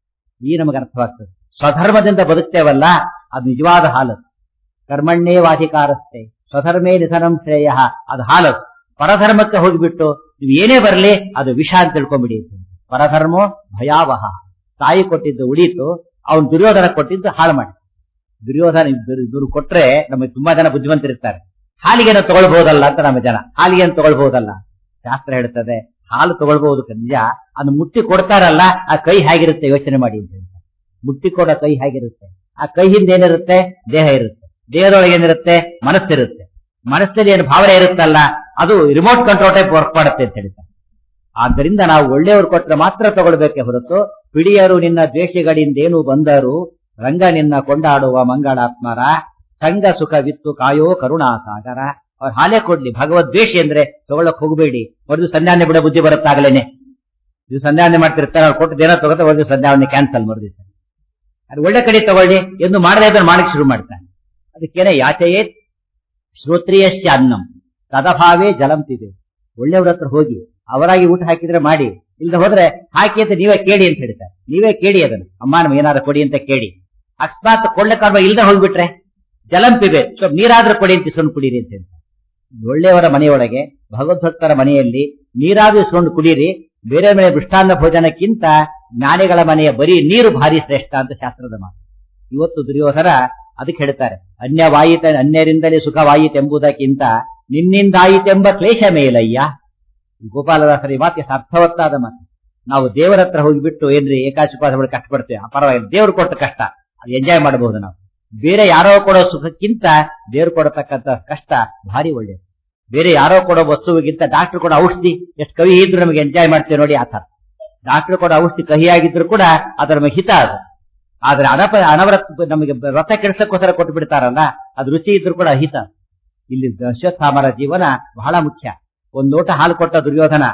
ಈ ನಮಗೆ ಅರ್ಥವಾಗ್ತದೆ ಸ್ವಧರ್ಮದಿಂದ ಬದುಕ್ತೇವಲ್ಲ ಅದು ನಿಜವಾದ ಹಾಲು ಕರ್ಮಣ್ಣೇ ವಾಧಿಕಾರಸ್ಥೆ ಸ್ವಧರ್ಮೇ ನಿಧನಂ ಶ್ರೇಯ ಅದು ಹಾಲು ಪರಧರ್ಮಕ್ಕೆ ಹೋಗಿಬಿಟ್ಟು ನೀವು ಏನೇ ಬರಲಿ ಅದು ವಿಷ ಅಂತ ತಿಳ್ಕೊಂಬಿಡಿ ಪರಧರ್ಮೋ ಭಯಾವಹ ತಾಯಿ ಕೊಟ್ಟಿದ್ದು ಉಳೀತು ಅವನು ದುರ್ಯೋಧನ ಕೊಟ್ಟಿದ್ದು ಹಾಳು ಮಾಡಿ ದುರ್ಯೋಧನ ಇವರು ಕೊಟ್ರೆ ನಮಗೆ ತುಂಬಾ ಜನ ಬುದ್ಧಿವಂತರಿರ್ತಾರೆ ಹಾಲಿಗೆನ ತಗೊಳ್ಬಹುದಲ್ಲ ಅಂತ ನಮ್ಮ ಜನ ಹಾಲಿಗೆನ ತಗೊಳ್ಬಹುದಲ್ಲ ಶಾಸ್ತ್ರ ಹೇಳ್ತದೆ ಹಾಲು ತಗೊಳ್ಬಹುದು ನಿಜ ಅದು ಮುಟ್ಟಿ ಕೊಡ್ತಾರಲ್ಲ ಆ ಕೈ ಹೇಗಿರುತ್ತೆ ಯೋಚನೆ ಮಾಡಿ ಅಂತ ಹೇಳ್ತಾರೆ. ಮುಟ್ಟಿ ಕೊಡೋ ಕೈ ಹೇಗಿರುತ್ತೆ ಆ ಕೈ ಹಿಂದೆ ಏನಿರುತ್ತೆ ದೇಹ ಇರುತ್ತೆ ದೇಹದೊಳಗೆ ಏನಿರುತ್ತೆ ಮನಸ್ಸಿರುತ್ತೆ ಮನಸ್ಸಲ್ಲಿ ಏನು ಭಾವನೆ ಇರುತ್ತಲ್ಲ ಅದು ರಿಮೋಟ್ ಕಂಟ್ರೋಲ್ ಟೈಪ್ ವರ್ಕ್ ಮಾಡುತ್ತೆ ಅಂತ ಹೇಳ್ತಾರೆ ಆದ್ದರಿಂದ ನಾವು ಒಳ್ಳೆಯವರು ಕೊಟ್ಟರೆ ಮಾತ್ರ ತಗೊಳ್ಬೇಕೆ ಹೊರತು ಪಿಡಿಯರು ನಿನ್ನ ದ್ವೇಷಗಳಿಂದೇನು ಬಂದರು ರಂಗ ನಿನ್ನ ಕೊಂಡಾಡುವ ಮಂಗಳಾತ್ಮರ ಸಂಗ ಸುಖ ವಿತ್ತು ಕಾಯೋ ಕರುಣಾಸಾಗರ ಅವ್ರು ಹಾಲೇ ಕೊಡ್ಲಿ ಭಗವದ್ವೇಷಿ ಅಂದ್ರೆ ತಗೊಳಕ್ ಹೋಗಬೇಡಿ ಒಂದು ಸಂಧ್ಯಾನೆ ಬಿಡೋ ಬುದ್ಧಿ ಬರುತ್ತಾಗಲೇನೆ ಇದು ಸಂಧ್ಯಾನೆ ಮಾಡ್ತಿರ್ತಾರೆ ಅವ್ರು ಕೊಟ್ಟು ಏನೋ ತಗೋತಾರೆ ಒಂದು ಸಂಧ್ಯಾವನೆ ಕ್ಯಾನ್ಸಲ್ ಮರುದಿವಸ ಅದು ಒಳ್ಳೆ ಕಡೆ ತಗೊಳ್ಳಿ ಎಂದು ಮಾಡದೇ ಇದ್ರೆ ಮಾಡಕ್ಕೆ ಶುರು ಮಾಡ್ತಾನೆ ಅದಕ್ಕೇನೆ ಯಾಚೆಯೇ ಶ್ರೋತ್ರಿಯಶ್ಯ ಅನ್ನಂ ತದಭಾವೇ ಜಲಂತಿದೆ ಒಳ್ಳೆಯವ್ರ ಹತ್ರ ಹೋಗಿ ಅವರಾಗಿ ಊಟ ಹಾಕಿದ್ರೆ ಮಾಡಿ ಇಲ್ಲದೆ ಹೋದ್ರೆ ಹಾಕಿ ಅಂತ ನೀವೇ ಕೇಳಿ ಅಂತ ಹೇಳ್ತಾರೆ ನೀವೇ ಕೇಳಿ ಅದನ್ನು ಅಮ್ಮ ನಮ್ಗೆ ಏನಾದ್ರು ಕೊಡಿ ಅಂತ ಕೇಳಿ ಅಕಸ್ಮಾತ್ ಕೊಳ್ಳಕ್ಕಾಗ ಇಲ್ಲದೆ ಹೋಗ್ಬಿಟ್ರೆ ಜಲಂಪಿದೆ ಸ್ವಲ್ಪ ನೀರಾದ್ರೂ ಕೊಡಿ ಅಂತ ಇಸ್ಕೊಂಡು ಕುಡೀರಿ ಅಂತ ಹೇಳ್ತಾರೆ ಒಳ್ಳೆಯವರ ಮನೆಯೊಳಗೆ ಭಗವದ್ಭಕ್ತರ ಮನೆಯಲ್ಲಿ ನೀರಾದ್ರೂ ಇಸ್ಕೊಂಡು ಕುಡೀರಿ ಬೇರೆ ಮನೆ ಮೃಷ್ಟಾನ್ನ ಭೋಜನಕ್ಕಿಂತ ಜ್ಞಾನಿಗಳ ಮನೆಯ ಬರೀ ನೀರು ಭಾರಿ ಶ್ರೇಷ್ಠ ಅಂತ ಶಾಸ್ತ್ರದ ಮಾತು ಇವತ್ತು ದುರ್ಯೋಧನ ಅದಕ್ಕೆ ಹೇಳ್ತಾರೆ ಅನ್ಯವಾಯಿತ ಅನ್ಯರಿಂದಲೇ ಸುಖವಾಯಿತೆಂಬುದಕ್ಕಿಂತ ನಿನ್ನಿಂದಾಯಿತೆಂಬ ಕ್ಲೇಶ ಮೇಲಯ್ಯ ಗೋಪಾಲದಾಸರ ಈ ಮಾತು ಎಷ್ಟು ಅರ್ಥವತ್ತಾದ ಮಾತು ನಾವು ದೇವರ ಹತ್ರ ಹೋಗಿಬಿಟ್ಟು ಏನ್ರಿ ಏಕಾಶಿಪಾದ ಕಷ್ಟಪಡ್ತೇವೆ ಆ ಪರವಾಗಿಲ್ಲ ದೇವ್ರು ಕೊಟ್ಟ ಕಷ್ಟ ಅದು ಎಂಜಾಯ್ ಮಾಡಬಹುದು ನಾವು ಬೇರೆ ಯಾರೋ ಕೊಡೋ ಸುಖಕ್ಕಿಂತ ದೇವ್ರು ಕೊಡತಕ್ಕಂತ ಕಷ್ಟ ಭಾರಿ ಒಳ್ಳೇದು ಬೇರೆ ಯಾರೋ ಕೊಡೋ ವಸ್ತುವಿಗಿಂತ ಡಾಕ್ಟರ್ ಕೊಡೋ ಔಷಧಿ ಎಷ್ಟು ಕಹಿ ಇದ್ರು ನಮಗೆ ಎಂಜಾಯ್ ಮಾಡ್ತೇವೆ ನೋಡಿ ಆ ತರ ಡಾಕ್ಟರ್ ಕೊಡೋ ಔಷಧಿ ಕಹಿಯಾಗಿದ್ರು ಕೂಡ ಅದರ ನಮಗೆ ಹಿತ ಅದು ಆದ್ರೆ ಅನಪ ಅನವರತ್ ನಮಗೆ ವ್ರತ ಕೆಲ್ಸಕ್ಕೋಸ್ಕರ ಕೊಟ್ಟು ಬಿಡ್ತಾರಲ್ಲ ಅದು ರುಚಿ ಇದ್ರು ಕೂಡ ಅಹಿತ ಇಲ್ಲಿ ಅಶ್ವತ್ಥಾಮರ ಜೀವನ ಬಹಳ ಮುಖ್ಯ ಒಂದ್ ಲೋಟ ಹಾಲು ಕೊಟ್ಟ ದುರ್ಯೋಧನ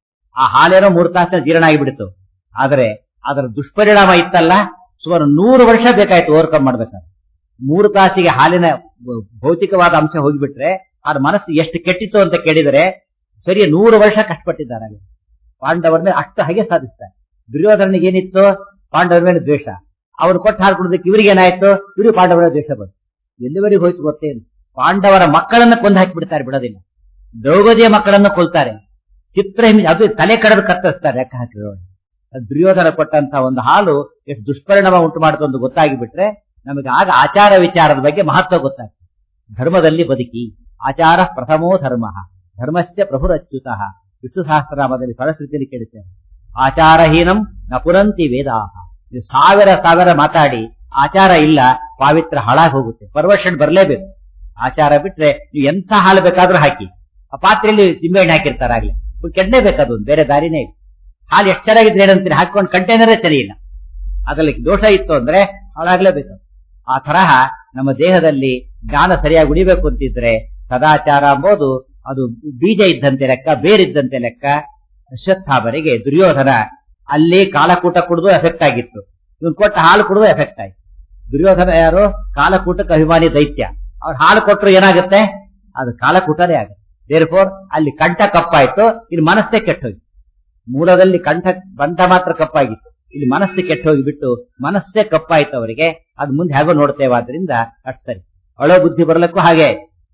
ಆ ಹಾಲೇನೋ ಮೂರು ತಾಸಿನ ಜೀರ್ಣ ಆಗಿಬಿಡ್ತು ಆದ್ರೆ ಅದರ ದುಷ್ಪರಿಣಾಮ ಇತ್ತಲ್ಲ ಸುಮಾರು ನೂರು ವರ್ಷ ಬೇಕಾಯ್ತು ಓವರ್ಕಮ್ ಮಾಡ್ಬೇಕಾದ್ರೆ ಮೂರು ತಾಸಿಗೆ ಹಾಲಿನ ಭೌತಿಕವಾದ ಅಂಶ ಹೋಗಿಬಿಟ್ರೆ ಅದ್ರ ಮನಸ್ಸು ಎಷ್ಟು ಕೆಟ್ಟಿತ್ತು ಅಂತ ಕೇಳಿದರೆ ಸರಿ ನೂರು ವರ್ಷ ಕಷ್ಟಪಟ್ಟಿದ್ದಾರೆ ಪಾಂಡವರ ಮೇಲೆ ಅಷ್ಟು ಹಾಗೆ ಸಾಧಿಸ್ತಾರೆ ದುರ್ಯೋಧನಿಗೆ ಏನಿತ್ತು ಪಾಂಡವರ ಮೇಲೆ ದ್ವೇಷ ಅವ್ರು ಕೊಟ್ಟು ಹಾಲು ಕುಡಿದಕ್ಕೆ ಇವರಿಗೆ ಏನಾಯ್ತು ಇವರು ಪಾಂಡವರ ದ್ವೇಷ ಬಂತು ಎಲ್ಲಿವರೆಗೆ ಹೋಯ್ತು ಗೊತ್ತೇನು ಪಾಂಡವರ ಮಕ್ಕಳನ್ನ ಕೊಂದು ಹಾಕಿಬಿಡ್ತಾರೆ ಬಿಡೋದಿಲ್ಲ ದ್ರೌಪದಿಯ ಮಕ್ಕಳನ್ನು ಕೊಲ್ತಾರೆ ಚಿತ್ರಹಿಂಸೆ ಅದು ತಲೆ ಕಡದು ಕತ್ತರಿಸ್ತಾರೆ ಲೆಕ್ಕ ಹಾಕಿರೋ ದುರ್ಯೋಧನ ಕೊಟ್ಟಂತ ಒಂದು ಹಾಲು ಎಷ್ಟು ದುಷ್ಪರಿಣಾಮ ಉಂಟು ಮಾಡುತ್ತೆ ಅಂತ ಗೊತ್ತಾಗಿ ಬಿಟ್ರೆ ನಮಗೆ ಆಗ ಆಚಾರ ವಿಚಾರದ ಬಗ್ಗೆ ಮಹತ್ವ ಗೊತ್ತಾಗ್ತದೆ ಧರ್ಮದಲ್ಲಿ ಬದುಕಿ ಆಚಾರ ಪ್ರಥಮೋ ಧರ್ಮ ಧರ್ಮಸ್ಯ ಪ್ರಭುರಚ್ಯುತ ವಿಷ್ಣು ಸಹಸ್ರನಾಮದಲ್ಲಿ ಸರಸ್ವತಿಯಲ್ಲಿ ಕೇಳುತ್ತೇವೆ ಆಚಾರಹೀನಂ ನ ಪುರಂತಿ ವೇದಾಹ ನೀವು ಸಾವಿರ ಸಾವಿರ ಮಾತಾಡಿ ಆಚಾರ ಇಲ್ಲ ಪಾವಿತ್ರ ಹಾಳಾಗಿ ಹೋಗುತ್ತೆ ಪರ್ವರ್ಷನ್ ಬರಲೇಬೇಕು ಆಚಾರ ಬಿಟ್ರೆ ನೀವು ಎಂಥ ಹಾಲು ಬೇಕಾದ್ರೂ ಹಾಕಿ ಆ ಪಾತ್ರೆಯಲ್ಲಿ ನಿಂಬೆಹಣ್ಣು ಹಾಕಿರ್ತಾರಾಗ್ಲಿ ಕೆಡ್ಲೇಬೇಕದು ಬೇರೆ ದಾರಿನೇ ಇಲ್ಲ ಹಾಲು ಎಷ್ಟು ಚೆನ್ನಾಗಿದ್ರೆ ಏನಂತೀರಿ ಹಾಕೊಂಡು ಕಂಟೈನರೇ ಸರಿ ಇಲ್ಲ ಅದ್ರಲ್ಲಿ ದೋಷ ಇತ್ತು ಅಂದ್ರೆ ಹಾಳಾಗ್ಲೇಬೇಕು ಆ ತರಹ ನಮ್ಮ ದೇಹದಲ್ಲಿ ಜ್ಞಾನ ಸರಿಯಾಗಿ ಉಳಿಬೇಕು ಅಂತಿದ್ರೆ ಸದಾಚಾರ ಎಂಬುದು ಅದು ಬೀಜ ಇದ್ದಂತೆ ಲೆಕ್ಕ ಬೇರಿದ್ದಂತೆ ಲೆಕ್ಕ ಅಶ್ವತ್ಥಾಮರಿಗೆ ದುರ್ಯೋಧನ ಅಲ್ಲಿ ಕಾಲಕೂಟ ಕುಡಿದು ಎಫೆಕ್ಟ್ ಆಗಿತ್ತು ಇವನ್ ಕೊಟ್ಟ ಹಾಲು ಕುಡಿದು ಎಫೆಕ್ಟ್ ಆಯ್ತು ದುರ್ಯೋಧನ ಯಾರು ಕಾಲಕೂಟಕ್ಕೆ ಅಭಿಮಾನಿ ದೈತ್ಯ ಅವ್ರು ಹಾಲು ಕೊಟ್ಟರು ಏನಾಗುತ್ತೆ ಅದು ಕಾಲಕೂಟನೇ ಆಗುತ್ತೆ ದೇರ್ಫೋರ್ ಅಲ್ಲಿ ಕಂಠ ಕಪ್ಪಾಯ್ತು ಇಲ್ಲಿ ಮನಸ್ಸೇ ಕೆಟ್ಟೋಯ್ತು ಮೂಲದಲ್ಲಿ ಕಂಠ ಬಂಧ ಮಾತ್ರ ಕಪ್ಪಾಗಿತ್ತು ಇಲ್ಲಿ ಮನಸ್ಸು ಕೆಟ್ಟ ಹೋಗಿಬಿಟ್ಟು ಮನಸ್ಸೇ ಕಪ್ಪಾಯ್ತು ಅವರಿಗೆ ಅದು ಮುಂದೆ ಹೇಗೋ ನೋಡ್ತೇವೆ ಆದ್ರಿಂದ ಅಷ್ಟು ಸರಿ ಅಳೋ ಬುದ್ಧಿ ಬರ್ಲಿಕ್ಕೂ ಹಾಗೆ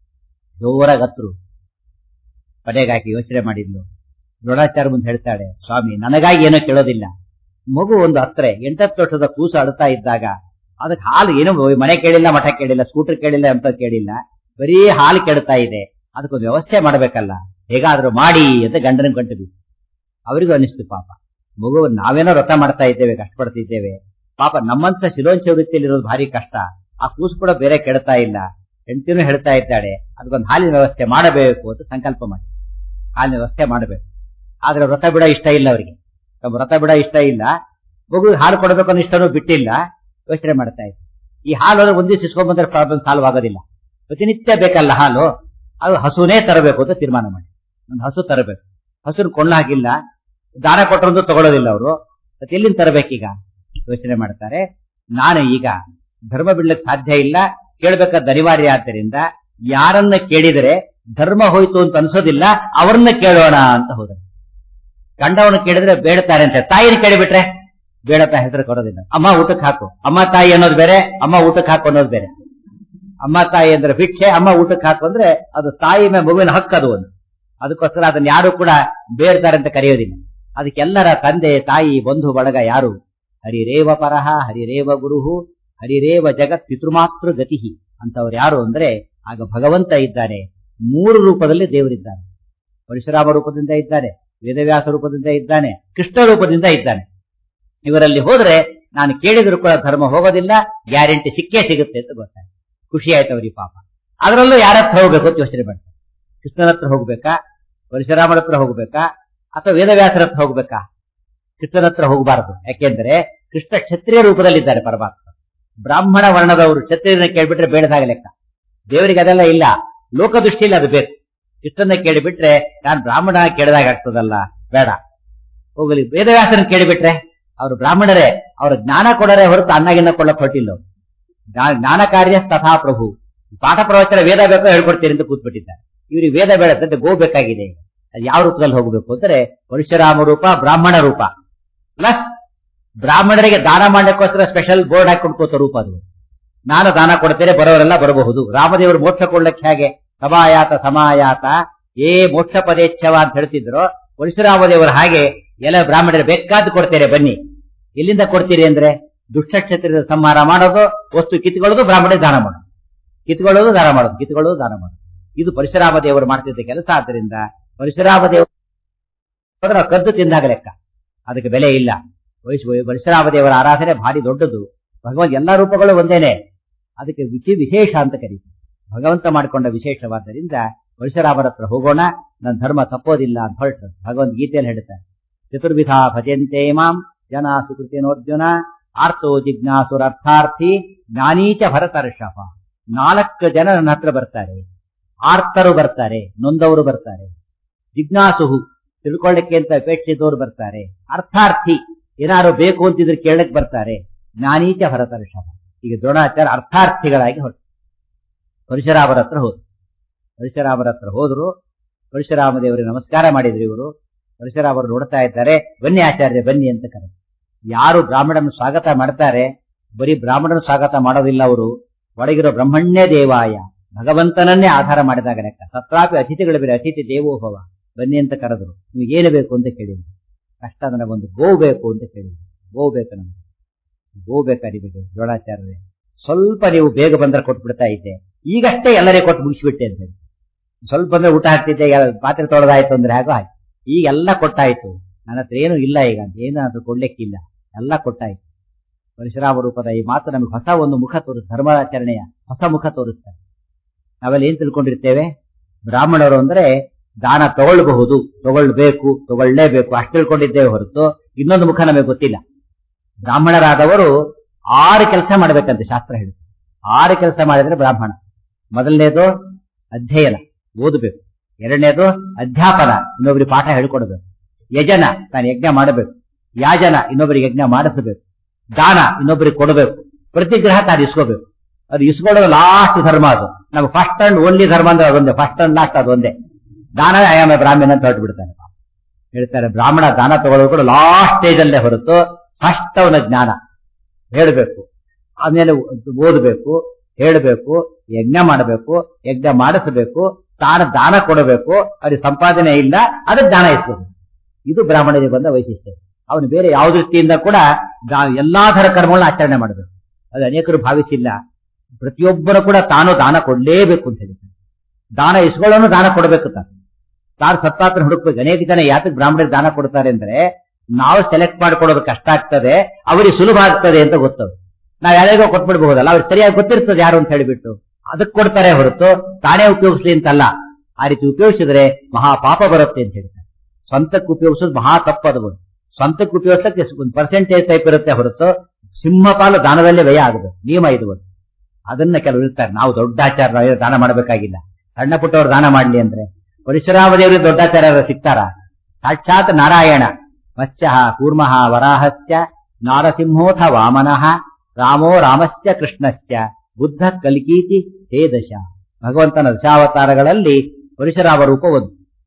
ಜೋರಾಗಿ ಹತ್ರು ಪಡೆಗಾಕಿ ಯೋಚನೆ ಮಾಡಿದ್ಲು ದ್ರೋಣಾಚಾರ್ಯ ಮುಂದೆ ಹೇಳ್ತಾಳೆ ಸ್ವಾಮಿ ನನಗಾಗಿ ಏನೋ ಕೇಳೋದಿಲ್ಲ ಮಗು ಒಂದು ಹತ್ರೆ ಎಂಟತ್ತು ವರ್ಷದ ಕೂಸು ಅಳ್ತಾ ಇದ್ದಾಗ ಅದಕ್ಕೆ ಹಾಲು ಏನೋ ಮನೆ ಕೇಳಿಲ್ಲ ಮಠ ಕೇಳಿಲ್ಲ ಸ್ಕೂಟರ್ ಕೇಳಿಲ್ಲ ಅಂತ ಕೇಳಿಲ್ಲ ಬರೀ ಹಾಲು ಕೆಡ್ತಾ ಇದೆ ಅದಕ್ಕೊಂದು ವ್ಯವಸ್ಥೆ ಮಾಡಬೇಕಲ್ಲ ಹೇಗಾದ್ರೂ ಮಾಡಿ ಅಂತ ಗಂಡನ ಕಂಡು ಅವರಿಗೂ ಅನಿಸ್ತು ಪಾಪ ಮಗು ನಾವೇನೋ ವ್ರತ ಮಾಡ್ತಾ ಇದ್ದೇವೆ ಕಷ್ಟಪಡ್ತಿದ್ದೇವೆ ಪಾಪ ನಮ್ಮಂತ ಶಿಲೋಂಚ ವೃತ್ತಿಯಲ್ಲಿರೋದು ಭಾರಿ ಕಷ್ಟ ಆ ಕೂಸು ಕೂಡ ಬೇರೆ ಕೆಡ್ತಾ ಇಲ್ಲ ಹೆಂಡತಿನೂ ಹೇಳ್ತಾ ಇದ್ದಾಳೆ ಅದಕ್ಕೊಂದು ಹಾಲಿನ ವ್ಯವಸ್ಥೆ ಮಾಡಬೇಕು ಅಂತ ಸಂಕಲ್ಪ ಮಾಡಿ ಹಾಲಿನ ವ್ಯವಸ್ಥೆ ಮಾಡಬೇಕು ಆದ್ರೆ ವ್ರತ ಬಿಡ ಇಷ್ಟ ಇಲ್ಲ ಅವರಿಗೆ ವ್ರತ ಬಿಡ ಇಷ್ಟ ಇಲ್ಲ ಮಗು ಹಾಲು ಕೊಡಬೇಕು ಅನ್ನೋ ಇಷ್ಟನೂ ಬಿಟ್ಟಿಲ್ಲ ಯೋಚನೆ ಮಾಡ್ತಾ ಇತ್ತು ಈ ಹಾಲು ಅಂದ್ರೆ ಒಂದೇ ಸಿಸ್ಕೊಂಡ್ಬಂದ್ರೆ ಪ್ರಾಬ್ಲಮ್ ಸಾಲ್ವ್ ಆಗೋದಿಲ್ಲ ಪ್ರತಿನಿತ್ಯ ಬೇಕಲ್ಲ ಹಾಲು ಅದು ಹಸುನೇ ತರಬೇಕು ಅಂತ ತೀರ್ಮಾನ ಮಾಡಿ ಒಂದು ಹಸು ತರಬೇಕು ಹಸುನ ಕೊಳ್ಳ ಹಾಕಿಲ್ಲ ದಾನ ಕೊಟ್ಟರಂತೂ ತಗೊಳ್ಳೋದಿಲ್ಲ ಅವರು ಮತ್ತೆ ಎಲ್ಲಿಂದ ತರಬೇಕೀಗ ಯೋಚನೆ ಮಾಡ್ತಾರೆ ನಾನು ಈಗ ಧರ್ಮ ಬಿಡ್ಲಿಕ್ಕೆ ಸಾಧ್ಯ ಇಲ್ಲ ಕೇಳ್ಬೇಕಾದ ಅನಿವಾರ್ಯ ಆದ್ದರಿಂದ ಯಾರನ್ನ ಕೇಳಿದರೆ ಧರ್ಮ ಹೋಯ್ತು ಅಂತ ಅನ್ಸೋದಿಲ್ಲ ಅವ್ರನ್ನ ಕೇಳೋಣ ಅಂತ ಹೋದ ಗಂಡವನ್ನ ಕೇಳಿದ್ರೆ ಬೇಡ್ತಾರೆ ಅಂತ ತಾಯಿನ ಕೇಳಿಬಿಟ್ರೆ ಬೇಡಪ್ಪ ಹೆಸರು ಕೊಡೋದಿಲ್ಲ ಅಮ್ಮ ಊಟಕ್ಕೆ ಹಾಕು ಅಮ್ಮ ತಾಯಿ ಅನ್ನೋದು ಬೇರೆ ಅಮ್ಮ ಊಟಕ್ಕೆ ಹಾಕು ಅನ್ನೋದು ಬೇರೆ ಅಮ್ಮ ತಾಯಿ ಅಂದ್ರೆ ಭಿಕ್ಷೆ ಅಮ್ಮ ಊಟಕ್ಕೆ ಹಾಕು ಅಂದ್ರೆ ಅದು ತಾಯಿ ಮೇಲೆ ಮಗುವಿನ ಹಕ್ಕು ಅದು ಒಂದು ಅದಕ್ಕೋಸ್ಕರ ಅದನ್ನ ಯಾರು ಕೂಡ ಬೇಡ್ತಾರೆ ಅಂತ ಕರೆಯೋದಿಲ್ಲ ಅದಕ್ಕೆಲ್ಲರ ತಂದೆ ತಾಯಿ ಬಂಧು ಬಳಗ ಯಾರು ಹರಿರೇವ ಪರಹ ಹರಿರೇವ ಗುರುಹು ಹರಿರೇವ ಜಗತ್ ಪಿತೃಮಾತೃ ಗತಿ ಅಂತವ್ರು ಯಾರು ಅಂದ್ರೆ ಆಗ ಭಗವಂತ ಇದ್ದಾನೆ ಮೂರು ರೂಪದಲ್ಲಿ ದೇವರಿದ್ದಾನೆ ಪರಶುರಾಮ ರೂಪದಿಂದ ಇದ್ದಾನೆ ವೇದವ್ಯಾಸ ರೂಪದಿಂದ ಇದ್ದಾನೆ ಕೃಷ್ಣ ರೂಪದಿಂದ ಇದ್ದಾನೆ ಇವರಲ್ಲಿ ಹೋದ್ರೆ ನಾನು ಕೇಳಿದ್ರು ಕೂಡ ಧರ್ಮ ಹೋಗೋದಿಲ್ಲ ಗ್ಯಾರಂಟಿ ಸಿಕ್ಕೇ ಸಿಗುತ್ತೆ ಅಂತ ಗೊತ್ತಾಯ್ತು ಖುಷಿ ಆಯ್ತು ಅವ್ರಿಗೆ ಪಾಪ ಅದರಲ್ಲೂ ಯಾರ ಹತ್ರ ಹೋಗ್ಬೇಕು ಅಂತ ಯೋಚನೆ ಮಾಡ್ತಾರೆ ಕೃಷ್ಣನ ಹತ್ರ ಹೋಗ್ಬೇಕಾ ಪರಶುರಾಮನ ಹತ್ರ ಹೋಗ್ಬೇಕಾ ಅಥವಾ ವೇದವ್ಯಾಸರ ಹತ್ರ ಹೋಗ್ಬೇಕಾ ಕೃಷ್ಣನ ಹತ್ರ ಹೋಗಬಾರದು ಯಾಕೆಂದ್ರೆ ಕೃಷ್ಣ ಕ್ಷತ್ರಿಯ ರೂಪದಲ್ಲಿದ್ದಾರೆ ಪರಮಾತ್ಮ ಬ್ರಾಹ್ಮಣ ವರ್ಣದವರು ಕ್ಷತ್ರಿಯರನ್ನ ಕೇಳ್ಬಿಟ್ರೆ ಬೇಡದಾಗ ಲೆಕ್ಕ ದೇವರಿಗೆ ಅದೆಲ್ಲ ಇಲ್ಲ ಲೋಕದೃಷ್ಟಿಯಲ್ಲಿ ಅದು ಬೇಕು ಕೃಷ್ಣನ ಕೇಳಿಬಿಟ್ರೆ ನಾನು ಬ್ರಾಹ್ಮಣ ಕೇಳಿದಾಗ ಆಗ್ತದಲ್ಲ ಬೇಡ ಹೋಗಲಿ ವೇದವ್ಯಾಸನ ಕೇಳಿಬಿಟ್ರೆ ಅವರು ಬ್ರಾಹ್ಮಣರೇ ಅವ್ರ ಜ್ಞಾನ ಕೊಡರೆ ಹೊರತು ಅನ್ನಾಗಿನ್ನ ಕೊಳ್ಳಕ್ ಹೊಟ್ಟಿಲ್ಲ ಅವ್ರು. ಜ್ಞಾ- ಜ್ಞಾನ ಕಾರ್ಯ ತಥಾ ಪ್ರಭು ಪಾಠ ಪ್ರವಚನ ವೇದ ಬೇಕೋ ಹೇಳ್ಕೊಡ್ತೀರಿ ಅಂತ ಕೂತ್ಬಿಟ್ಟಿದ್ದಾರೆ ಇವ್ರಿಗೆ ವೇದ ಬೇಡ ಅಂತ ಗೋ ಬೇಕಾಗಿದೆ ಅದು ಯಾವ ರೂಪದಲ್ಲಿ ಹೋಗಬೇಕು ಅಂದ್ರೆ ಪರಶುರಾಮ ರೂಪ ಬ್ರಾಹ್ಮಣ ರೂಪ ಪ್ಲಸ್ ಬ್ರಾಹ್ಮಣರಿಗೆ ದಾನ ಮಾಡಕ್ಕೋಸ್ಕರ ಸ್ಪೆಷಲ್ ಬೋರ್ಡ್ ಹಾಕಿ ಕೊಡ್ಕೋತ ರೂಪ ಅದು ನಾನು ದಾನ ಕೊಡ್ತೇನೆ ಬರೋರೆಲ್ಲ ಬರಬಹುದು ರಾಮದೇವರು ಮೋಕ್ಷ ಕೊಡ್ಲಿಕ್ಕೆ ಹೇಗೆ ಸಮಾಯಾತ ಸಮಾಯಾತ ಏ ಮೋಕ್ಷ ಪದೇಚ್ಛವ ಅಂತ ಹೇಳ್ತಿದ್ರು ಪರಶುರಾಮದೇವರು ಹಾಗೆ ಎಲ್ಲ ಬ್ರಾಹ್ಮಣರು ಬೇಕಾದ್ದು ಕೊಡ್ತೇನೆ ಬನ್ನಿ ಎಲ್ಲಿಂದ ಕೊಡ್ತೀರಿ ಅಂದ್ರೆ ದುಷ್ಟಕ್ಷತ್ರದ ಸಂಹಾರ ಮಾಡೋದು ವಸ್ತು ಕಿತ್ಕೊಳ್ಳೋದು ಬ್ರಾಹ್ಮಣರಿಗೆ ದಾನ ಮಾಡೋದು ಕಿತ್ಕೊಳ್ಳೋದು ದಾನ ಮಾಡೋದು ಕಿತ್ಕೊಳ್ಳೋದು ದಾನ ಮಾಡೋದು ಇದು ಪರಶುರಾಮ ದೇವರು ಮಾಡ್ತಿದ್ದ ಕೆಲಸ ಆದ್ದರಿಂದ ಪರಶುರಾಮ ದೇವರು ನಾವು ಕದ್ದು ತಿಂದಾಗ ಲೆಕ್ಕ ಅದಕ್ಕೆ ಬೆಲೆ ಇಲ್ಲ ವೈಶ್- ಪರಶುರಾಮ ದೇವರ ಆರಾಧನೆ ಭಾರಿ ದೊಡ್ಡದು ಭಗವಂತ ಎಲ್ಲಾ ರೂಪಗಳು ಒಂದೇನೆ ಅದಕ್ಕೆ ವಿಶಿ ವಿಶೇಷ ಅಂತ ಕರೀತೀವಿ ಭಗವಂತ ಮಾಡಿಕೊಂಡ ವಿಶೇಷವಾದ್ದರಿಂದ ಪರಶುರಾಮರ ಹತ್ರ ಹೋಗೋಣ ನನ್ನ ಧರ್ಮ ತಪ್ಪೋದಿಲ್ಲ ಅಂತ ಹೊರಟರು ಭಗವಂತ ಗೀತೆಯಲ್ಲಿ ಹೇಳ್ತಾರೆ ಚತುರ್ವಿಧ ಭಜಂತೆ ಮಾಂ ಜನ ಸುಕೃತಿನೋರ್ಜುನ ಆರ್ತೋ ಜಿಜ್ಞಾಸುರರ್ಥಾರ್ಥಿ ಜ್ಞಾನೀಚ ಭರತರ್ಷಭ ನಾಲ್ಕು ಜನ ನನ್ನ ಹತ್ರ ಬರ್ತಾರೆ ಆರ್ತರು ಬರ್ತಾರೆ ನೊಂದವರು ಬರ್ತಾರೆ ಜಿಜ್ಞಾಸುಹು ತಿಳ್ಕೊಳ್ಳಿಕ್ಕೆ ಅಂತ ಅಪೇಕ್ಷಿತವರು ಬರ್ತಾರೆ ಅರ್ಥಾರ್ಥಿ ಏನಾದ್ರು ಬೇಕು ಅಂತಿದ್ರೆ ಕೇಳಕ್ ಬರ್ತಾರೆ ಜ್ಞಾನೀಚ ಭರತರ್ಷಭ ಈಗ ದ್ರೋಣಾಚಾರ್ಯ ಅರ್ಥಾರ್ಥಿಗಳಾಗಿ ಹೊರಟು ಪರಶುರಾಮರ ಹತ್ರ ಹೋದ್ರು ಪರಶುರಾಮರ ಹತ್ರ ಹೋದ್ರು ಪರಶುರಾಮ ದೇವರಿಗೆ ನಮಸ್ಕಾರ ಮಾಡಿದ್ರು ಇವರು ಪರಶುರಾಮರು ನೋಡ್ತಾ ಇದ್ದಾರೆ ಬನ್ನಿ ಆಚಾರ್ಯ ಬನ್ನಿ ಅಂತ ಕರೆ ಯಾರು ಬ್ರಾಹ್ಮಣನ ಸ್ವಾಗತ ಮಾಡ್ತಾರೆ ಬರೀ ಬ್ರಾಹ್ಮಣನ ಸ್ವಾಗತ ಮಾಡೋದಿಲ್ಲ ಅವರು ಒಳಗಿರೋ ಬ್ರಹ್ಮಣ್ಯ ದೇವಾಯ ಭಗವಂತನನ್ನೇ ಆಧಾರ ಮಾಡಿದಾಗ ಲೆಕ್ಕ ತತ್ರಾಪಿ ಅತಿಥಿಗಳು ಬೇರೆ ಅತಿಥಿ ದೇವೋಭವ ಬನ್ನಿ ಅಂತ ಕರೆದ್ರು ನಿಮ್ಗೆ ಏನು ಬೇಕು ಅಂತ ಕೇಳಿದ್ರು ಕಷ್ಟ ನನಗೊಂದು ಗೋ ಬೇಕು ಅಂತ ಕೇಳಿದ್ರು ಗೋ ಬೇಕು ನಮ್ಗೆ ಗೋ ಬೇಕಾರಿಬೇಕು ದ್ರೋಣಾಚಾರ್ಯರೇ ಸ್ವಲ್ಪ ನೀವು ಬೇಗ ಬಂದ್ರೆ ಕೊಟ್ಬಿಡ್ತಾ ಇದ್ದೆ ಈಗಷ್ಟೇ ಎಲ್ಲರಿಗೂ ಕೊಟ್ಟು ಮುಗಿಸ್ಬಿಟ್ಟೆ ಅಂತ ಹೇಳಿ ಸ್ವಲ್ಪ ಬಂದ್ರೆ ಊಟ ಹಾಕ್ತಿದ್ದೆ ಯಾ- ಪಾತ್ರೆ ತೊಳೆದಾಯ್ತು ಅಂದ್ರೆ ಹಾಗೋ ಆಯ್ತು ಈಗೆಲ್ಲ ಕೊಟ್ಟಾಯ್ತು ನನ್ನ ಹತ್ರ ಏನು ಇಲ್ಲ ಈಗ ಅಂತ ಏನು ಅದು ಕೊಡ್ಲಿಕ್ಕಿಲ್ಲ ಎಲ್ಲ ಕೊಟ್ಟಾಯ್ತು ಪರಶುರಾಮ ರೂಪದ ಈ ಮಾತು ನಮಗೆ ಹೊಸ ಒಂದು ಮುಖ ತೋರಿಸ್ ಧರ್ಮಾಚರಣೆಯ ಹೊಸ ಮುಖ ತೋರಿಸ್ತಾರೆ ನಾವೆಲ್ಲ ಏನ್ ತಿಳ್ಕೊಂಡಿರ್ತೇವೆ ಬ್ರಾಹ್ಮಣರು ಅಂದ್ರೆ ದಾನ ತಗೊಳ್ಬಹುದು ತಗೊಳ್ಬೇಕು ತಗೊಳ್ಳೇಬೇಕು ಅಷ್ಟು ತಿಳ್ಕೊಂಡಿದ್ದೇವೆ ಹೊರತು ಇನ್ನೊಂದು ಮುಖ ನಮಗೆ ಗೊತ್ತಿಲ್ಲ ಬ್ರಾಹ್ಮಣರಾದವರು ಆರು ಕೆಲಸ ಮಾಡ್ಬೇಕಂತೆ ಶಾಸ್ತ್ರ ಹೇಳಿ ಆರು ಕೆಲಸ ಮಾಡಿದ್ರೆ ಬ್ರಾಹ್ಮಣ ಮೊದಲನೇದು ಅಧ್ಯಯನ ಓದಬೇಕು ಎರಡನೇದು ಅಧ್ಯಾಪನ ಇನ್ನೊಬ್ಬರಿಗೆ ಪಾಠ ಹೇಳ್ಕೊಡ್ಬೇಕು ಯಜನ ತಾನು ಯಜ್ಞ ಮಾಡಬೇಕು ಯಾಜನ ಇನ್ನೊಬ್ಬರಿಗೆ ಯಜ್ಞ ಮಾಡಿಸಬೇಕು ದಾನ ಇನ್ನೊಬ್ಬರಿಗೆ ಕೊಡಬೇಕು ಪ್ರತಿಗ್ರಹ ತಾನು ಇಸ್ಕೋಬೇಕು ಅದು ಇಸ್ಕೊಳ್ಳೋದು ಲಾಸ್ಟ್ ಧರ್ಮ ಅದು ನಮ್ಗೆ ಫಸ್ಟ್ ಅಂಡ್ ಓನ್ಲಿ ಧರ್ಮ ಅಂದ್ರೆ ಅದೊಂದೇ ಫಸ್ಟ್ ಅಂಡ್ ಲಾಸ್ಟ್ ಅದೊಂದೇ ದಾನ ಆಯಾಮ ಬ್ರಾಹ್ಮಣ ಅಂತ ಹೊರಟು ಬಿಡ್ತಾನೆ ಹೇಳ್ತಾರೆ ಬ್ರಾಹ್ಮಣ ದಾನ ತಗೊಳ್ಳೋದು ಕೂಡ ಲಾಸ್ಟ್ ಸ್ಟೇಜ್ ಅಲ್ಲೇ ಹೊರತು ಫಸ್ಟ್ ಅವನ ಜ್ಞಾನ ಹೇಳಬೇಕು ಆಮೇಲೆ ಓದಬೇಕು ಹೇಳಬೇಕು ಯಜ್ಞ ಮಾಡಬೇಕು ಯಜ್ಞ ಮಾಡಿಸಬೇಕು ತಾನು ದಾನ ಕೊಡಬೇಕು ಅವ್ರಿಗೆ ಸಂಪಾದನೆ ಇಲ್ಲ ಅದಕ್ಕೆ ದಾನ ಇಸ್ಬೇಕು ಇದು ಬ್ರಾಹ್ಮಣರಿಗೆ ಬಂದ ವೈಶಿಷ್ಟ್ಯ ಅವನು ಬೇರೆ ಯಾವ ದೃಷ್ಟಿಯಿಂದ ಕೂಡ ದಾ- ಎಲ್ಲಾ ತರ ಕರ್ಮಗಳನ್ನ ಆಚರಣೆ ಮಾಡಬೇಕು ಅದು ಅನೇಕರು ಭಾವಿಸಿಲ್ಲ ಪ್ರತಿಯೊಬ್ಬರು ಕೂಡ ತಾನು ದಾನ ಕೊಡ್ಲೇಬೇಕು ಅಂತ ಹೇಳಿದ್ರು ದಾನ ಇಸ್ಕೊಳ್ಳೋನು ದಾನ ಕೊಡಬೇಕು ತಾನು ತಾನು ಸತ್ತಾತ್ರ ಹುಡುಕ್ಬೇಕು ಅನೇಕ ಜನ ಯಾತಕ್ಕೆ ಬ್ರಾಹ್ಮಣರಿಗೆ ದಾನ ಕೊಡ್ತಾರೆ ಅಂದ್ರೆ ನಾವು ಸೆಲೆಕ್ಟ್ ಮಾಡಿಕೊಡೋದು ಕಷ್ಟ ಆಗ್ತದೆ ಅವರಿಗೆ ಸುಲಭ ಆಗ್ತದೆ ಅಂತ ಗೊತ್ತದು ನಾವ್ ಯಾರಿಗೋ ಕೊಟ್ಬಿಡ್ಬಹುದಲ್ಲ ಅವ್ರಿಗೆ ಸರಿಯಾಗಿ ಗೊತ್ತಿರ್ತದೆ ಯಾರು ಅಂತ ಹೇಳಿಬಿಟ್ಟು ಅದಕ್ಕೆ ಕೊಡ್ತಾರೆ ಹೊರತು ತಾನೇ ಉಪಯೋಗಿಸ್ಲಿ ಅಂತಲ್ಲ ಆ ರೀತಿ ಉಪಯೋಗಿಸಿದ್ರೆ ಮಹಾ ಪಾಪ ಬರುತ್ತೆ ಅಂತ ಹೇಳ್ತಾರೆ ಸ್ವಂತಕ್ಕೆ ಉಪಯೋಗಿಸೋದು ಮಹಾ ತಪ್ಪದು ಒಂದು ಸ್ವಂತಕ್ಕೆ ಉಪಯೋಗಿಸಕ್ಕೆ ಒಂದು ಪರ್ಸೆಂಟೇಜ್ ಟೈಪ್ ಇರುತ್ತೆ ಹೊರತು ಸಿಂಹಪಾಲು ದಾನದಲ್ಲೇ ವ್ಯಯ ಆಗಬೇಕು ನಿಯಮ ಇದು ಒಂದು ಅದನ್ನ ಕೆಲವರು ಇರ್ತಾರೆ ನಾವು ದೊಡ್ಡಾಚಾರ ನಾವೇನು ದಾನ ಮಾಡಬೇಕಾಗಿಲ್ಲ ಸಣ್ಣ ಪುಟ್ಟವ್ರು ದಾನ ಮಾಡ್ಲಿ ಅಂದ್ರೆ ಪರಶುರಾಮ ದೇವರಿಗೆ ದೊಡ್ಡಾಚಾರ್ಯರು ಸಿಗ್ತಾರ ಸಾಕ್ಷಾತ್ ನಾರಾಯಣ ಮತ್ಸ್ಯ ಕೂರ್ಮಃ ವರಾಹಸ್ಯ ನಾರಸಿಂಹೋಥ ವಾಮನಃ ರಾಮೋ ರಾಮಶ್ಚ ಕೃಷ್ಣಶ್ಚ ಬುದ್ಧ ಕಲ್ಕೀತಿ ಹೇ ದಶ ಭಗವಂತನ ದಶಾವತಾರಗಳಲ್ಲಿ ಪರಶುರಾಮ ರೂಪ ಒಂದು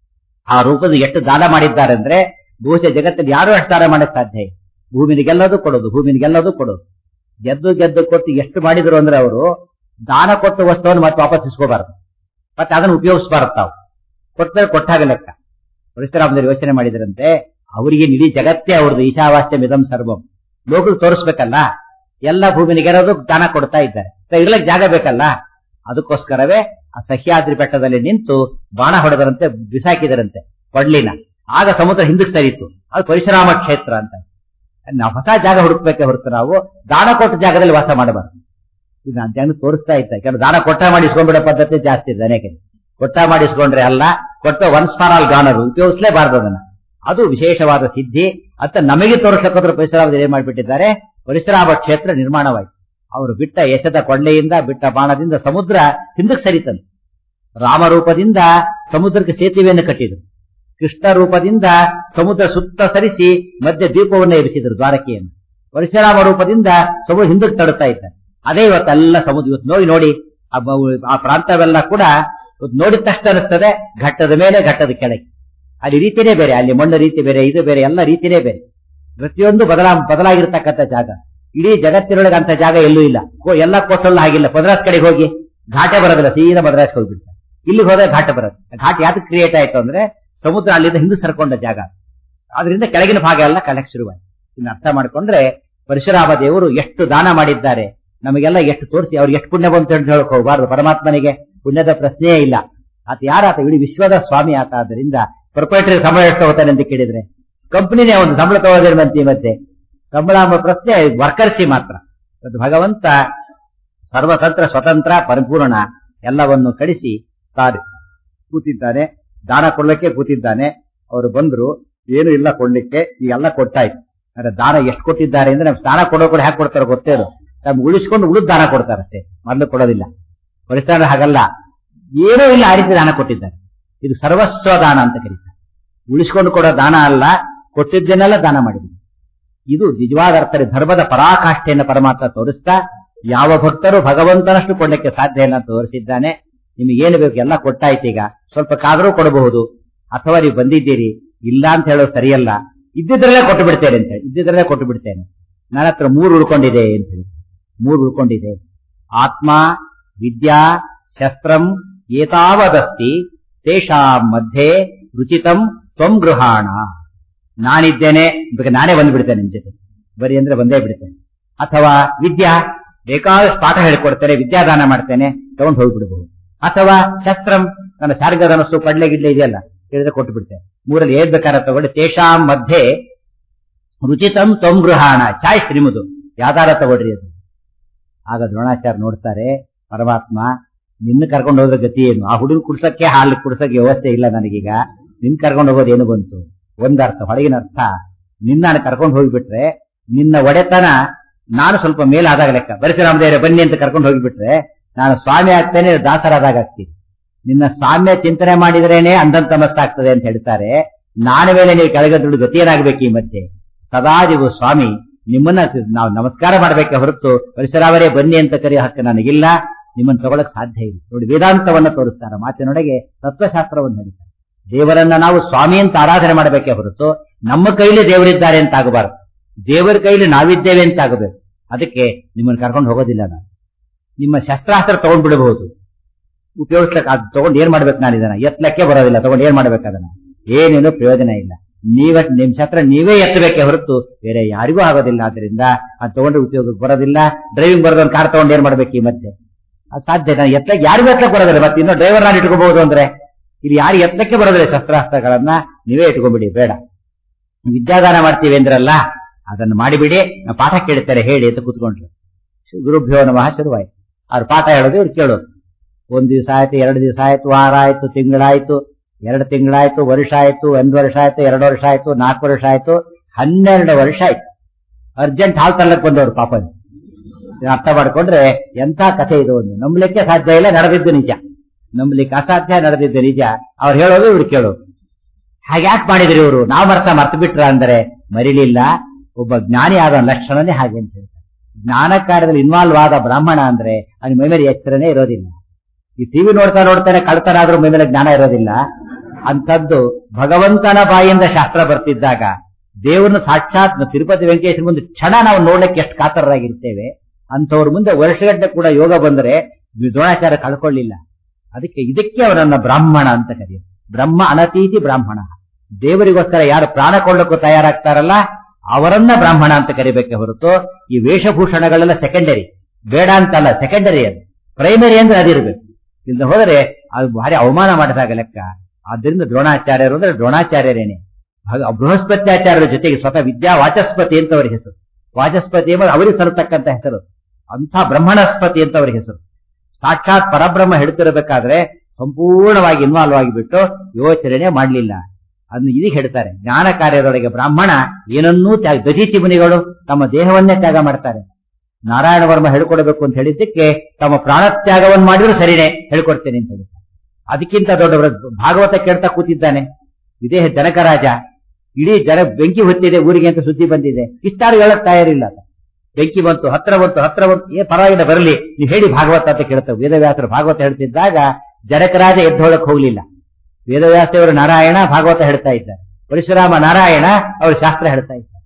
ಆ ರೂಪದ ಎಷ್ಟು ದಾನ ಮಾಡಿದ್ದಾರೆ ಅಂದ್ರೆ ಬಹುಶಃ ಜಗತ್ತಲ್ಲಿ ಯಾರು ಅಷ್ಟು ದಾನ ಮಾಡಕ್ ಸಾಧ್ಯ ಇಲ್ಲ ಭೂಮಿನ ಗೆಲ್ಲೋದು ಕೊಡೋದು ಭೂಮಿನ ಗೆಲ್ಲೋದು ಕೊಡೋದು ಗೆದ್ದು ಗೆದ್ದು ಕೊಟ್ಟು ಎಷ್ಟು ಮಾಡಿದ್ರು ಅಂದ್ರೆ ಅವರು ದಾನ ಕೊಟ್ಟ ವಸ್ತುವನ್ನು ಮತ್ತೆ ವಾಪಸ್ ಇಸ್ಕೋಬಾರದು ಮತ್ತೆ ಅದನ್ನು ಉಪಯೋಗಿಸಬಾರದು ತಾವು ಕೊಟ್ಟರೆ ಕೊಟ್ಟಾಗ ಲೆಕ್ಕ ಪರಶುರಾಮದಲ್ಲಿ ಯೋಚನೆ ಮಾಡಿದ್ರಂತೆ ಅವರಿಗೆ ಇಡೀ ಜಗತ್ತೇ ಅವ್ರದ್ದು ಈಶಾವಾಸ್ಯ ಮಿದಂ ಸರ್ವಂ ಲೋಕಕ್ಕೆ ತೋರಿಸ್ಬೇಕಲ್ಲ ಎಲ್ಲ ಭೂಮಿನ ಗೆರೋದು ದಾನ ಕೊಡ್ತಾ ಇದ್ದಾರೆ ಸೊ ಇರ್ಲಕ್ ಜಾಗ ಬೇಕಲ್ಲ ಅದಕ್ಕೋಸ್ಕರವೇ ಆ ಸಹ್ಯಾದ್ರಿ ಬೆಟ್ಟದಲ್ಲಿ ನಿಂತು ಬಾಣ ಹೊಡೆದರಂತೆ ಬಿಸಾಕಿದರಂತೆ ಕೊಡ್ಲಿನ ಆಗ ಸಮುದ್ರ ಹಿಂದಕ್ಕೆ ಸರಿತು ಅದು ಪರಶುರಾಮ ಕ್ಷೇತ್ರ ಅಂತ ನಾವು ಹೊಸ ಜಾಗ ಹುಡುಕ್ಬೇಕೆ ಹೊರತು ನಾವು ದಾನ ಕೊಟ್ಟ ಜಾಗದಲ್ಲಿ ವಾಸ ಮಾಡಬಾರದು ಇದು ನಾನು ಜನ ತೋರಿಸ್ತಾ ಇದ್ದೆ ಕೆಲವು ದಾನ ಕೊಟ್ಟ ಮಾಡಿ ಇಸ್ಕೊಂಡ್ಬಿಡೋ ಪದ್ಧತಿ ಜಾಸ್ತಿ ಇದೆ ಅನೇಕ ಕೊಟ್ಟ ಮಾಡಿಸ್ಕೊಂಡ್ರೆ ಅಲ್ಲ ಕೊಟ್ಟ ಒನ್ಸ್ ಫಾರ್ ಆಲ್ ಗಾನರು ಉಪಯೋಗಿಸಲೇಬಾರದು ಅದನ್ನ ಅದು ವಿಶೇಷವಾದ ಸಿದ್ಧಿ ಅಂತ ನಮಗೆ ತೋರಿಸಕ್ಕೋದ್ರ ಪರಿಸರ ಏನ್ ಮಾಡಿಬಿಟ್ಟಿದ್ದಾರೆ ಪರಿಸರಾಮ ಕ್ಷೇತ್ರ ನಿರ್ಮಾಣವಾಯಿತು ಅವರು ಬಿಟ್ಟ ಎಸೆದ ಕೊಳ್ಳೆಯಿಂದ ಬಿಟ್ಟ ಬಾಣದಿಂದ ಸಮುದ್ರ ಹಿಂದಕ್ಕೆ ಸರಿತಂತೆ ರಾಮರೂಪದಿಂದ ಸಮುದ್ರಕ್ಕೆ ಸೇತುವೆಯನ್ನು ಕಟ್ಟಿದರು ಕೃಷ್ಣ ರೂಪದಿಂದ ಸಮುದ್ರ ಸುತ್ತ ಸರಿಸಿ ಮಧ್ಯೆ ದೀಪವನ್ನು ಎಬ್ಬಿಸಿದರು ದ್ವಾರಕೆಯನ್ನು ಪರಶುರಾಮ ರೂಪದಿಂದ ಸಮುದ್ರ ಹಿಂದಕ್ಕೆ ತಡುತ್ತಾ ಇದ್ದಾರೆ ಅದೇ ಇವತ್ತೆಲ್ಲ ಸಮುದ್ರ ಇವತ್ತು ನೋಡಿ ನೋಡಿ ಆ ಬ- ಆ ಪ್ರಾಂತವೆಲ್ಲ ಕೂಡ ಇವತ್ತು ನೋಡಿದ ತಕ್ಷಣ ಅನಿಸ್ತದೆ ಘಟ್ಟದ ಮೇಲೆ ಘಟ್ಟದ ಕೆಳಗೆ ಅಲ್ಲಿ ರೀತಿನೇ ಬೇರೆ ಅಲ್ಲಿ ಮಣ್ಣು ರೀತಿ ಬೇರೆ ಇದು ಬೇರೆ ಎಲ್ಲ ರೀತಿನೇ ಬೇರೆ ಪ್ರತಿಯೊಂದು ಬದಲಾ ಬದಲಾಗಿರ್ತಕ್ಕಂಥ ಜಾಗ ಇಡೀ ಜಗತ್ತಿನೊಳಗೆ ಅಂತ ಜಾಗ ಎಲ್ಲೂ ಇಲ್ಲ ಕೋ- ಎಲ್ಲ ಕೋಟಲ್ಲ ಹಾಗಿಲ್ಲ ಮದ್ರಾಸ್ ಕಡೆಗೆ ಹೋಗಿ ಘಾಟೆ ಬರೋದಿಲ್ಲ ಸೀದಾ ಮದ್ರಾಸ್ ಹೋಗ್ಬಿಡ್ತಾರೆ ಇಲ್ಲಿಗೆ ಹೋದ್ರೆ ಘಾಟ ಬರೋದು ಘಾಟ್ ಯಾವ್ದು ಕ್ರಿಯೇಟ್ ಆಯ್ತು ಅಂದ್ರೆ ಸಮುದ್ರ ಅಲ್ಲಿಂದ ಹಿಂದೆ ಸರ್ಕೊಂಡ ಜಾಗ ಆದ್ರಿಂದ ಕೆಳಗಿನ ಭಾಗ ಎಲ್ಲ ಕಲೆಕ್ಟ್ ಶುರುವಾಯ್ತು ಇನ್ನು ಅರ್ಥ ಮಾಡ್ಕೊಂಡ್ರೆ ಪರಶುರಾಮ ದೇವರು ಎಷ್ಟು ದಾನ ಮಾಡಿದ್ದಾರೆ ನಮಗೆಲ್ಲ ಎಷ್ಟು ತೋರಿಸಿ ಅವ್ರಿಗೆ ಎಷ್ಟು ಪುಣ್ಯ ಬಂತು ಅಂತ ಹೇಳಕ್ ಹೋಗಬಾರ್ದು ಪರಮಾತ್ಮನಿಗೆ ಪುಣ್ಯದ ಪ್ರಶ್ನೆಯೇ ಇಲ್ಲ ಆತ ಯಾರಾತ ಇಡೀ ವಿಶ್ವದ ಸ್ವಾಮಿ ಆತ ಆದ್ದರಿಂದ ಪ್ರೊಪರೇಟರಿ ಸಂಬಳ ಎಷ್ಟು ಹೋಗ್ತಾನೆ ಅಂತ ಕೇಳಿದ್ರೆ ಕಂಪನಿನೇ ಒಂದು ಸಂಬಳ ತಗೋದಿರುವಂತೆ ಈ ಮಧ್ಯೆ ಸಂಬಳ ಎಂಬ ಪ್ರಶ್ನೆ ವರ್ಕರ್ಸಿ ಮಾತ್ರ ಅದು ಭಗವಂತ ಸರ್ವತಂತ್ರ ಸ್ವತಂತ್ರ ಪರಿಪೂರ್ಣ ಎಲ್ಲವನ್ನು ಕಳಿಸಿ ತಾನು ಕೂತಿದ್ದಾನೆ ದಾನ ಕೊಡ್ಲಿಕ್ಕೆ ಕೂತಿದ್ದಾನೆ ಅವರು ಬಂದ್ರು ಏನು ಇಲ್ಲ ಕೊಡ್ಲಿಕ್ಕೆ ಈ ಎಲ್ಲ ಕೊಟ್ಟಾಯ್ತು ಅಂದ್ರೆ ದಾನ ಎಷ್ಟು ಕೊಟ್ಟಿದ್ದಾರೆ ಅಂದ್ರೆ ನಮ್ಗೆ ದಾನ ಕೊಡೋ ಕೂಡ ಹ್ಯಾಕ್ ಕೊಡ್ತಾರೋ ಗೊತ್ತೇ ಇಲ್ಲ ನಮ್ಗೆ ಉಳಿಸ್ಕೊಂಡು ಉಳಿದ್ ದಾನ ಕೊಡ್ತಾರಷ್ಟೇ ಮೊದಲು ಕೊಡೋದಿಲ್ಲ ಪರಿಸ್ಥಾನ ಹಾಗಲ್ಲ ಏನೂ ಇಲ್ಲ ಆ ರೀತಿ ದಾನ ಕೊಟ್ಟಿದ್ದಾರೆ ಇದು ಸರ್ವಸ್ವ ದಾನ ಅಂತ ಕರೀತಾರೆ ಉಳಿಸ್ಕೊಂಡು ಕೊಡೋ ದಾನ ಅಲ್ಲ ಕೊಟ್ಟಿದ್ದನ್ನೆಲ್ಲ ದಾನ ಮಾಡಿದ್ರು ಇದು ನಿಜವಾದ ಅರ್ಥದಲ್ಲಿ ಧರ್ಮದ ಪರಾಕಾಷ್ಠೆಯನ್ನು ಪರಮಾತ್ಮ ತೋರಿಸ್ತಾ ಯಾವ ಭಕ್ತರು ಭಗವಂತನಷ್ಟು ಕೊಡ್ಲಿಕ್ಕೆ ಸಾಧ್ಯ ಇಲ್ಲ ಅಂತ ತೋರಿಸಿದ್ದಾನೆ ನಿಮಗೆ ಏನು ಬೇಕು ಎಲ್ಲ ಕೊಟ್ಟಾಯ್ತು ಈಗ ಸ್ವಲ್ಪ ಕಾದರೂ ಕೊಡಬಹುದು ಅಥವಾ ನೀವು ಬಂದಿದ್ದೀರಿ ಇಲ್ಲ ಅಂತ ಹೇಳೋದು ಸರಿಯಲ್ಲ ಇದ್ದಿದ್ರಲ್ಲೇ ಕೊಟ್ಟು ಬಿಡ್ತೇನೆ ಅಂತ ಹೇಳಿ ಇದ್ದಿದ್ರಲ್ಲೇ ಕೊಟ್ಟು ಬಿಡ್ತೇನೆ ನನ್ನ ಹತ್ರ ಮೂರು ಉಳ್ಕೊಂಡಿದೆ ಅಂತ ಹೇಳಿ ಮೂರು ಉಳ್ಕೊಂಡಿದೆ ಆತ್ಮ ವಿದ್ಯಾ ಶಸ್ತ್ರಂ ಏತಾವದಸ್ತಿ ತೇಷಾಂ ಮಧ್ಯೆ ರುಚಿತಂ ತ್ವಂ ಗೃಹಾಣ ನಾನಿದ್ದೇನೆ ಬೇಕಾದ್ರೆ ನಾನೇ ಬಂದ್ಬಿಡ್ತೇನೆ ನಿಮ್ ಜೊತೆ ಬರೀ ಅಂದ್ರೆ ಬಂದೇ ಬಿಡ್ತೇನೆ ಅಥವಾ ವಿದ್ಯಾ ಬೇಕಾದಷ್ಟು ಪಾಠ ಹೇಳಿಕೊಡ್ತೇನೆ ವಿದ್ಯಾದಾನ ಮಾಡ್ತೇನೆ ತಗೊಂಡು ಹೋಗ್ಬಿಡಬಹುದು ಅಥವಾ ಶಸ್ತ್ರಂ ನನ್ನ ಶಾರ್ಗಧನಸ್ಸು ಪಡ್ಲೆ ಗಿಡ್ಲೆ ಇದೆಯಲ್ಲ ಹೇಳಿದ್ರೆ ಕೊಟ್ಟು ಬಿಡ್ತೇನೆ ಮೂರಲ್ಲಿ ಏದ್ ಬೇಕಾದ್ರೆ ತಗೊಂಡು ತೇಷಾಂ ಮಧ್ಯೆ ರುಚಿತಂ ತ್ವಂ ಗೃಹಾಣ ಚಾಯ್ಸ್ ನಿಮ್ಮದು ಯಾವ್ದಾರ ತಗೊಳ್ರಿ ಅದು ಆಗ ದ್ರೋಣಾಚಾರ್ಯ ನೋಡ್ತಾರೆ ಪರಮಾತ್ಮ ನಿನ್ನ ಕರ್ಕೊಂಡು ಹೋದ್ರೆ ಗತಿ ಏನು ಆ ಹುಡುಗ ಕುಡ್ಸಕ್ಕೆ ಹಾಲು ಕುಡ್ಸಕ್ಕೆ ವ್ಯವಸ್ಥೆ ಇಲ್ಲ ನನಗೀಗ ನಿನ್ ಕರ್ಕೊಂಡು ಹೋಗೋದು ಏನು ಬಂತು ಒಂದರ್ಥ ಹೊರಗಿನ ಅರ್ಥ ನಿನ್ನ ಕರ್ಕೊಂಡು ಹೋಗ್ಬಿಟ್ರೆ ನಿನ್ನ ಒಡೆತನ ನಾನು ಸ್ವಲ್ಪ ಮೇಲಾದಾಗ ಲೆಕ್ಕ ಬರಿಸರಾಮದೇವರೇ ಬನ್ನಿ ಅಂತ ಕರ್ಕೊಂಡು ಹೋಗ್ಬಿಟ್ರೆ ನಾನು ಸ್ವಾಮಿ ಆಗ್ತೇನೆ ದಾಸರಾದಾಗ ಆಗ್ತೀನಿ ನಿನ್ನ ಸಾಮ್ಯ ಚಿಂತನೆ ಮಾಡಿದ್ರೇನೆ ಅಂದಂತ ಮಸ್ತಾಗ್ತದೆ ಅಂತ ಹೇಳ್ತಾರೆ ನಾನು ಮೇಲೆ ನೀವು ಕೆಳಗೆ ದುಡ್ಡು ಗತಿಯನಾಗಬೇಕು ಈ ಮಧ್ಯೆ ಸದಾ ನೀವು ಸ್ವಾಮಿ ನಿಮ್ಮನ್ನ ನಾವು ನಮಸ್ಕಾರ ಮಾಡಬೇಕೆ ಹೊರತು ಪರಿಸರಾವರೇ ಬನ್ನಿ ಅಂತ ಕರೆಯೋ ಹಕ್ಕು ನನಗಿಲ್ಲ ನಿಮ್ಮನ್ನು ತಗೊಳಕ್ ಸಾಧ್ಯ ಇಲ್ಲ ನೋಡಿ ವೇದಾಂತವನ್ನ ತೋರಿಸ್ತಾರೆ ಮಾತಿನೊಳಗೆ ತತ್ವಶಾಸ್ತ್ರವನ್ನು ಹೇಳ್ತಾರೆ ದೇವರನ್ನ ನಾವು ಸ್ವಾಮಿ ಅಂತ ಆರಾಧನೆ ಮಾಡಬೇಕೆ ಹೊರತು ನಮ್ಮ ಕೈಲಿ ದೇವರಿದ್ದಾರೆ ಅಂತ ಆಗಬಾರದು ದೇವರ ಕೈಲಿ ನಾವಿದ್ದೇವೆ ಅಂತ ಆಗಬೇಕು ಅದಕ್ಕೆ ನಿಮ್ಮನ್ನು ಕರ್ಕೊಂಡು ಹೋಗೋದಿಲ್ಲ ನಾನು ನಿಮ್ಮ ಶಸ್ತ್ರಾಸ್ತ್ರ ತಗೊಂಡ್ಬಿಡಬಹುದು ಉಪಯೋಗಿಸ್ಲಕ್ಕೆ ಅದು ತಗೊಂಡು ಏನ್ ಮಾಡ್ಬೇಕು ನಾನು ಇದನ್ನ ಎತ್ತಲಕ್ಕೆ ಬರೋದಿಲ್ಲ ತಗೊಂಡು ಏನ್ ಮಾಡ್ಬೇಕು ಅದನ್ನ ಏನೇನು ಪ್ರಯೋಜನ ಇಲ್ಲ ನೀವ ನಿಮ್ ಶಸ್ತ್ರ ನೀವೇ ಎತ್ತಬೇಕೆ ಹೊರತು ಬೇರೆ ಯಾರಿಗೂ ಆಗೋದಿಲ್ಲ ಆದ್ರಿಂದ ಅದು ತಗೊಂಡ್ರೆ ಉಪಯೋಗಕ್ಕೆ ಬರೋದಿಲ್ಲ ಡ್ರೈವಿಂಗ್ ಬರೋದೊಂದು ಕಾರ್ ತಗೊಂಡು ಏನ್ ಮಾಡ್ಬೇಕು ಈ ಮತ್ತೆ ಅದು ಸಾಧ್ಯ ನಾನು ಎತ್ತಕ್ಕೆ ಯಾರಿಗೂ ಎತ್ತಕ್ಕೆ ಬರೋದಿಲ್ಲ ಮತ್ತೆ ಇನ್ನೂ ಡ್ರೈವರ್ ನಾನು ಇಟ್ಕೋಬಹುದು ಅಂದ್ರೆ ಇಲ್ಲಿ ಯಾರು ಎತ್ತಕ್ಕೆ ಬರೋದಿಲ್ಲ ಶಸ್ತ್ರಾಸ್ತ್ರಗಳನ್ನ ನೀವೇ ಇಟ್ಕೊಂಡ್ಬಿಡಿ ಬೇಡ ವಿದ್ಯಾದಾನ ಮಾಡ್ತೀವಿ ಅಂದ್ರಲ್ಲ ಅದನ್ನು ಮಾಡಿಬಿಡಿ ನಾವು ಪಾಠ ಕೇಳ್ತಾರೆ ಹೇಳಿ ಅಂತ ಕೂತ್ಕೊಂಡ್ರು ಗುರುಭ್ಯೋ ನಮಃ ಶುರುವಾಯ್ತು ಅವ್ರು ಪಾಠ ಹೇಳೋದು ಇವ್ರು ಕೇಳೋದು ಒಂದ್ ದಿವಸ ಆಯ್ತು ಎರಡು ದಿವಸ ಆಯ್ತು ವಾರ ಆಯ್ತು ತಿಂಗಳಾಯ್ತು ಎರಡು ತಿಂಗಳಾಯ್ತು ವರ್ಷ ಆಯ್ತು ಒಂದ್ ವರ್ಷ ಆಯ್ತು ಎರಡು ವರ್ಷ ಆಯ್ತು ನಾಲ್ಕು ವರ್ಷ ಆಯ್ತು ಹನ್ನೆರಡು ವರ್ಷ ಆಯ್ತು ಅರ್ಜೆಂಟ್ ಹಾಲ್ ತಳ್ಳಕ್ ಬಂದವರು ಪಾಪ ಇದನ್ನ ಅರ್ಥ ಮಾಡ್ಕೊಂಡ್ರೆ ಎಂಥ ಕಥೆ ಇದು ಒಂದು ನಂಬಲಿಕ್ಕೆ ಸಾಧ್ಯ ಇಲ್ಲ ನಡೆದಿದ್ದು ನಿಜ ನಂಬಲಿಕ್ಕೆ ಅಸಾಧ್ಯ ನಡೆದಿದ್ದು ನಿಜ ಅವ್ರು ಹೇಳೋದು ಇವ್ರು ಕೇಳೋದು ಹಾಗ್ಯಾಕ್ ಮಾಡಿದ್ರಿ ಇವರು ನಾವು ಮರ್ತ ಮರ್ತು ಬಿಟ್ರ ಅಂದರೆ ಮರಿಲಿಲ್ಲ ಒಬ್ಬ ಜ್ಞಾನಿ ಆದ ಲಕ್ಷಣನೇ ಹಾಗೆ ಅಂತ ಹೇಳ್ತಾರೆ ಜ್ಞಾನ ಕಾರ್ಯದಲ್ಲಿ ಇನ್ವಾಲ್ವ್ ಆದ ಬ್ರಾಹ್ಮಣ ಅಂದ್ರೆ ಅವನ ಮೈಮೇಲೆ ಎಚ್ಚರನೇ ಇರೋದಿಲ್ಲ ಈ ಟಿವಿ ನೋಡ್ತಾ ನೋಡ್ತಾನೆ ಕಳ್ತನಾದ್ರೂ ಮೈಮೇಲೆ ಜ್ಞಾನ ಇರೋದಿಲ್ಲ ಅಂತದ್ದು ಭಗವಂತನ ಬಾಯಿಂದ ಶಾಸ್ತ್ರ ಬರ್ತಿದ್ದಾಗ ದೇವರನ್ನು ಸಾಕ್ಷಾತ್ ತಿರುಪತಿ ವೆಂಕಟೇಶ್ವರ ಮುಂದೆ ಕ್ಷಣ ನಾವು ನೋಡ್ಲಿಕ್ಕೆ ಎಷ್ಟು ಕಾತರರಾಗಿರ್ತೇವೆ ಅಂಥವ್ರ ಮುಂದೆ ವರ್ಷಗಟ್ಟಲೆ ಕೂಡ ಯೋಗ ಬಂದರೆ ದ್ರೋಣಾಚಾರ ಕಳ್ಕೊಳ್ಳಿಲ್ಲ ಅದಕ್ಕೆ ಇದಕ್ಕೆ ಅವರನ್ನ ಬ್ರಾಹ್ಮಣ ಅಂತ ಕರೆಯುತ್ತೆ ಬ್ರಹ್ಮ ಅನತೀತಿ ಬ್ರಾಹ್ಮಣ ದೇವರಿಗೋಸ್ಕರ ಯಾರು ಪ್ರಾಣ ಕೊಳ್ಳಕ್ಕೂ ತಯಾರಾಗ್ತಾರಲ್ಲ ಅವರನ್ನ ಬ್ರಾಹ್ಮಣ ಅಂತ ಕರಿಬೇಕೆ ಹೊರತು ಈ ವೇಷಭೂಷಣಗಳೆಲ್ಲ ಸೆಕೆಂಡರಿ ಬೇಡ ಅಂತಲ್ಲ ಸೆಕೆಂಡರಿ ಅದು ಪ್ರೈಮರಿ ಅಂದ್ರೆ ಅದಿರ್ಬೇಕು ಇಲ್ಲ ಹೋದರೆ ಅದು ಭಾರಿ ಅವಮಾನ ಮಾಡಿದಾಗ ಲೆಕ್ಕ ಆದ್ದರಿಂದ ದ್ರೋಣಾಚಾರ್ಯರು ಅಂದ್ರೆ ದ್ರೋಣಾಚಾರ್ಯರೇನೆ ಭಗ- ಬೃಹಸ್ಪತ್ಯಾಚಾರ್ಯರ ಜೊತೆಗೆ ಸ್ವತಃ ವಿದ್ಯಾ ವಾಚಸ್ಪತಿ ಅಂತ ಅವರ ಹೆಸರು ವಾಚಸ್ಪತಿ ಎಂಬುದು ಅವರಿಗೆ ಸರತಕ್ಕಂತ ಹೆಸರು ಅಂಥ ಬ್ರಹ್ಮಣಸ್ಪತಿ ಅಂತ ಅವರ ಹೆಸರು ಸಾಕ್ಷಾತ್ ಪರಬ್ರಹ್ಮ ಹೇಳ್ತಿರಬೇಕಾದ್ರೆ ಸಂಪೂರ್ಣವಾಗಿ ಇನ್ವಾಲ್ವ್ ಆಗಿಬಿಟ್ಟು ಯೋಚನೆ ಮಾಡಲಿಲ್ಲ ಅದನ್ನ ಇದಕ್ಕೆ ಹೇಳ್ತಾರೆ ಜ್ಞಾನ ಕಾರ್ಯದೊಳಗೆ ಬ್ರಾಹ್ಮಣ ಏನನ್ನೂ ತ್ಯಾಗ ದಧೀಚಿ ಮುನಿಗಳು ತಮ್ಮ ದೇಹವನ್ನೇ ತ್ಯಾಗ ಮಾಡ್ತಾರೆ ನಾರಾಯಣ ವರ್ಮ ಹೇಳ್ಕೊಡ್ಬೇಕು ಅಂತ ಹೇಳಿದ್ದಕ್ಕೆ ತಮ್ಮ ಪ್ರಾಣತ್ಯಾಗವನ್ನು ಮಾಡಿದ್ರು ಸರಿನೇ ಹೇಳ್ಕೊಡ್ತೇನೆ ಅಂತ ಹೇಳಿ ಅದಕ್ಕಿಂತ ದೊಡ್ಡವರ ಭಾಗವತ ಕೇಳ್ತಾ ಕೂತಿದ್ದಾನೆ ಇದೇ ಜನಕರಾಜ ಇಡೀ ಜನ ಬೆಂಕಿ ಹೊತ್ತಿದೆ ಊರಿಗೆ ಅಂತ ಸುದ್ದಿ ಬಂದಿದೆ ಇಷ್ಟಾರು ಹೇಳಕ್ ತಯಾರಿಲ್ಲ ಬೆಂಕಿ ಬಂತು ಹತ್ರ ಬಂತು ಹತ್ರ ಬಂತು ಏ ಪರವಾಗಿಲ್ಲ ಬರಲಿ ನೀವು ಹೇಳಿ ಭಾಗವತ ಅಂತ ಕೇಳ್ತೇವೆ ವೇದವ್ಯಾಸರು ಭಾಗವತ ಹೇಳ್ತಿದ್ದಾಗ ಜನಕರಾಜ ಎದ್ದೊಳಕ್ ಹೋಗ್ಲಿಲ್ಲ ವೇದವ್ಯಾಸದೇವರು ನಾರಾಯಣ ಭಾಗವತ ಹೇಳ್ತಾ ಇದ್ದಾರೆ ಪರಶುರಾಮ ನಾರಾಯಣ ಅವರು ಶಾಸ್ತ್ರ ಹೇಳ್ತಾ ಇದ್ದಾರೆ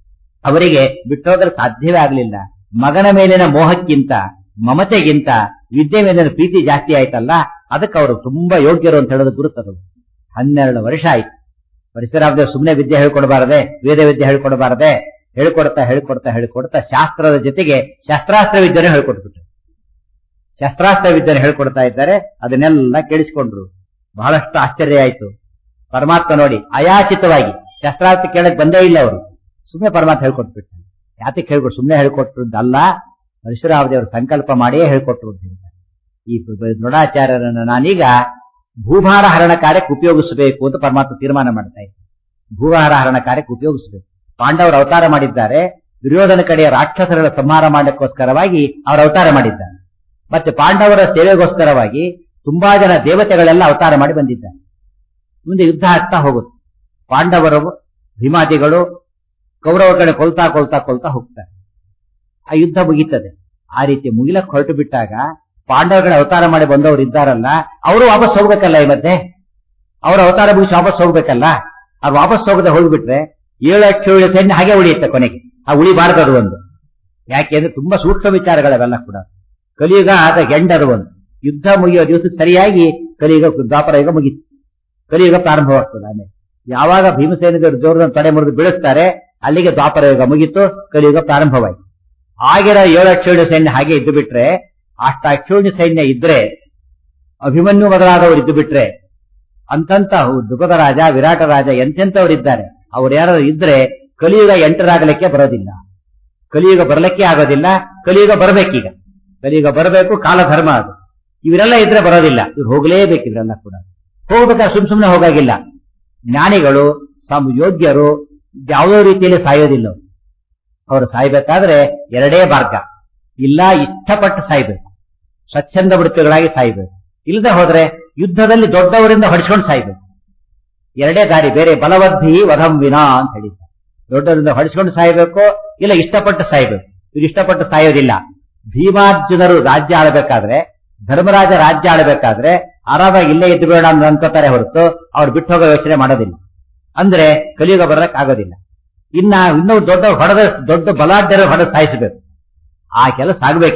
ಅವರಿಗೆ ಬಿಟ್ಟೋದ್ರೆ ಸಾಧ್ಯವೇ ಆಗಲಿಲ್ಲ ಮಗನ ಮೇಲಿನ ಮೋಹಕ್ಕಿಂತ ಮಮತೆಗಿಂತ ವಿದ್ಯೆ ಮೇಲಿನ ಪ್ರೀತಿ ಜಾಸ್ತಿ ಆಯ್ತಲ್ಲ ಅದಕ್ಕೆ ಅವರು ತುಂಬಾ ಯೋಗ್ಯರು ಅಂತ ಹೇಳೋದು ಗುರುತದು ಹನ್ನೆರಡು ವರ್ಷ ಆಯ್ತು ಪರಶುರಾಮದೇವ್ ಸುಮ್ಮನೆ ವಿದ್ಯೆ ಹೇಳ್ಕೊಡ್ಬಾರದೆ ವೇದ ವಿದ್ಯೆ ಹೇಳ್ಕೊಡ್ಬಾರದೆ ಹೇಳ್ಕೊಡ್ತಾ ಹೇಳ್ಕೊಡ್ತಾ ಹೇಳ್ಕೊಡ್ತಾ ಶಾಸ್ತ್ರದ ಜೊತೆಗೆ ಶಸ್ತ್ರಾಸ್ತ್ರ ವಿದ್ಯೆನೂ ಹೇಳ್ಕೊಟ್ಬಿಟ್ರು ಶಸ್ತ್ರಾಸ್ತ್ರ ವಿದ್ಯೆನ ಹೇಳ್ಕೊಡ್ತಾ ಇದ್ದಾರೆ ಅದನ್ನೆಲ್ಲ ಕೇಳಿಸ್ಕೊಂಡ್ರು ಬಹಳಷ್ಟು ಆಶ್ಚರ್ಯ ಆಯ್ತು ಪರಮಾತ್ಮ ನೋಡಿ ಅಯಾಚಿತವಾಗಿ ಶಸ್ತ್ರಾಸ್ತ್ರ ಕೇಳಕ್ ಬಂದೇ ಇಲ್ಲ ಅವರು ಸುಮ್ಮನೆ ಪರಮಾತ್ಮ ಹೇಳ್ಕೊಟ್ಬಿಟ್ಟು ಯಾತಕ್ಕೆ ಹೇಳ್ಕೊಟ್ಟು ಸುಮ್ಮನೆ ಹೇಳ್ಕೊಟ್ರದ್ದಲ್ಲ ಪರಶುರಾಮದೇವರು ಸಂಕಲ್ಪ ಮಾಡಿಯೇ ಹೇಳ್ಕೊಟ್ರು ಅಂತ ಹೇಳ್ತಾರೆ. ಈ ದೃಢಾಚಾರ್ಯರನ್ನು ನಾನೀಗ ಭೂಭಾರ ಹರಣ ಕಾರ್ಯಕ್ಕೆ ಉಪಯೋಗಿಸಬೇಕು ಅಂತ ಪರಮಾತ್ಮ ತೀರ್ಮಾನ ಮಾಡ್ತಾ ಇದ್ದಾರೆ ಭೂಭಾರ ಹರಣ ಕಾರ್ಯಕ್ಕೆ ಉಪಯೋಗಿಸಬೇಕು ಪಾಂಡವರು ಅವತಾರ ಮಾಡಿದ್ದಾರೆ ದುರ್ಯೋಧನ ಕಡೆಯ ರಾಕ್ಷಸರ ಸಂಹಾರ ಮಾಡಕ್ಕೋಸ್ಕರವಾಗಿ ಅವರು ಅವತಾರ ಮಾಡಿದ್ದಾರೆ ಮತ್ತೆ ಪಾಂಡವರ ಸೇವೆಗೋಸ್ಕರವಾಗಿ ತುಂಬಾ ಜನ ದೇವತೆಗಳೆಲ್ಲ ಅವತಾರ ಮಾಡಿ ಬಂದಿದ್ದಾರೆ ಮುಂದೆ ಯುದ್ಧ ಆಗ್ತಾ ಹೋಗುತ್ತೆ ಪಾಂಡವರು ಭೀಮಾದಿಗಳು ಕೌರವ ಕಡೆ ಕೊಲ್ತಾ ಕೊಲ್ತಾ ಕೊಲ್ತಾ ಹೋಗ್ತಾರೆ ಆ ಯುದ್ಧ ಮುಗೀತದೆ ಆ ರೀತಿ ಮುಗಿಲಕ್ಕೆ ಹೊರಟು ಬಿಟ್ಟಾಗ ಪಾಂಡವಗಳ ಅವತಾರ ಮಾಡಿ ಬಂದವರು ಇದ್ದಾರಲ್ಲ ಅವರು ವಾಪಸ್ ಹೋಗ್ಬೇಕಲ್ಲ ಈ ಮಧ್ಯೆ ಅವ್ರ ಅವತಾರ ಮುಗಿಸಿ ವಾಪಸ್ ಹೋಗ್ಬೇಕಲ್ಲ ಅವ್ರು ವಾಪಸ್ ಹೋಗದೆ ಹೋಗ್ಬಿಟ್ರೆ ಏಳು ಅಕ್ಷ ಏಳು ಸೈನ್ಯ ಹಾಗೆ ಉಳಿಯುತ್ತೆ ಕೊನೆಗೆ ಆ ಉಳಿಬಾರದು ಅದು ಒಂದು ಯಾಕೆಂದ್ರೆ ತುಂಬಾ ಸೂಕ್ಷ್ಮ ವಿಚಾರಗಳವೆಲ್ಲ ಕೂಡ ಕಲಿಯುಗ ಆದ ಗೆಂಡರು ಒಂದು ಯುದ್ಧ ಮುಗಿಯೋ ದಿವಸಕ್ಕೆ ಸರಿಯಾಗಿ ಕಲಿಯುಗ ದ್ವಾಪರ ಯುಗ ಮುಗೀತು ಕಲಿಯುಗ ಪ್ರಾರಂಭವಾಗ್ತದೆ ಆಮೇಲೆ ಯಾವಾಗ ಭೀಮಸೇನಿದರು ಜೋರನ್ನು ತಡೆ ಮುರಿದು ಬೀಳಿಸ್ತಾರೆ ಅಲ್ಲಿಗೆ ದ್ವಾಪರ ಯುಗ ಮುಗೀತು ಕಲಿಯುಗ ಪ್ರಾರಂಭವಾಯಿತು ಆಗಿರೋ ಏಳು ಅಕ್ಷೋಣಿ ಸೈನ್ಯ ಹಾಗೆ ಇದ್ದು ಬಿಟ್ರೆ ಅಷ್ಟ ಅಕ್ಷೋಣಿ ಸೈನ್ಯ ಇದ್ರೆ ಅಭಿಮನ್ಯು ಮೊದಲಾದವರು ಇದ್ದು ಬಿಟ್ರೆ ಅಂತಂತ ದುಗದ ರಾಜ ವಿರಾಟ ರಾಜ ಎಂತೆಂತವರಿದ್ದಾರೆ ಅವ್ರು ಯಾರು ಇದ್ರೆ ಕಲಿಯುಗ ಎಂಟರಾಗಲಿಕ್ಕೆ ಬರೋದಿಲ್ಲ ಕಲಿಯುಗ ಬರಲಿಕ್ಕೆ ಆಗೋದಿಲ್ಲ ಕಲಿಯುಗ ಬರಬೇಕೀಗ ಕಲಿಯುಗ ಬರಬೇಕು ಕಾಲಧರ್ಮ ಅದು ಇವರೆಲ್ಲ ಇದ್ರೆ ಬರೋದಿಲ್ಲ ಇವ್ರು ಹೋಗಲೇಬೇಕು ಇವರೆಲ್ಲ ಕೂಡ ಹೋಗ್ಬೇಕಾದ್ರೆ ಸುಮ್ ಸುಮ್ನೆ ಹೋಗಾಗಿಲ್ಲ ಜ್ಞಾನಿಗಳು ಸಮ್ ಯೋಗ್ಯರು ಯಾವುದೋ ರೀತಿಯಲ್ಲಿ ಸಾಯೋದಿಲ್ಲ ಅವ್ರು. ಅವರು ಸಾಯ್ಬೇಕಾದ್ರೆ ಎರಡೇ ಮಾರ್ಗ ಇಲ್ಲ ಇಷ್ಟಪಟ್ಟು ಸಾಯ್ಬೇಕು ಸ್ವಚ್ಛಂದ ವೃತ್ತಿಗಳಾಗಿ ಸಾಯ್ಬೇಕು ಇಲ್ಲದೆ ಹೋದ್ರೆ ಯುದ್ಧದಲ್ಲಿ ದೊಡ್ಡವರಿಂದ ಹೊಡಿಸ್ಕೊಂಡು ಸಾಯ್ಬೇಕು ಎರಡೇ ದಾರಿ ಬೇರೆ ಬಲವದ್ಧಿ ವಧಂ ವಿನಾ ಅಂತ ಹೇಳಿದ್ದಾರೆ ದೊಡ್ಡವರಿಂದ ಹೊಡಿಸ್ಕೊಂಡು ಸಾಯ್ಬೇಕು ಇಲ್ಲ ಇಷ್ಟಪಟ್ಟು ಸಾಯ್ಬೇಕು ಇವ್ರು ಇಷ್ಟಪಟ್ಟು ಸಾಯೋದಿಲ್ಲ ಭೀಮಾರ್ಜುನರು ರಾಜ್ಯ ಆಳಬೇಕಾದ್ರೆ ಧರ್ಮರಾಜ ರಾಜ್ಯ ಆಳಬೇಕಾದ್ರೆ ಆರಾಮಾಗಿ ಇಲ್ಲೇ ಇದ್ದು ಬೇಡ ಅಂತ ಅನ್ಕೋತಾರೆ ಹೊರತು ಅವ್ರು ಬಿಟ್ಟು ಹೋಗೋ ಯೋಚನೆ ಮಾಡೋದಿಲ್ಲ ಅಂದ್ರೆ ಕಲಿಯುಗ ಬರಕ್ ಆಗೋದಿಲ್ಲ ಇನ್ನ ಇನ್ನೂ ದೊಡ್ಡ ಹೊಡೆದ ದೊಡ್ಡ ಬಲಾಢ್ಯರು ಹೊಡೆದು ಸಾಯಿಸಬೇಕು ಆ ಕೆಲಸ ಆಗ್ಬೇಕೀಗ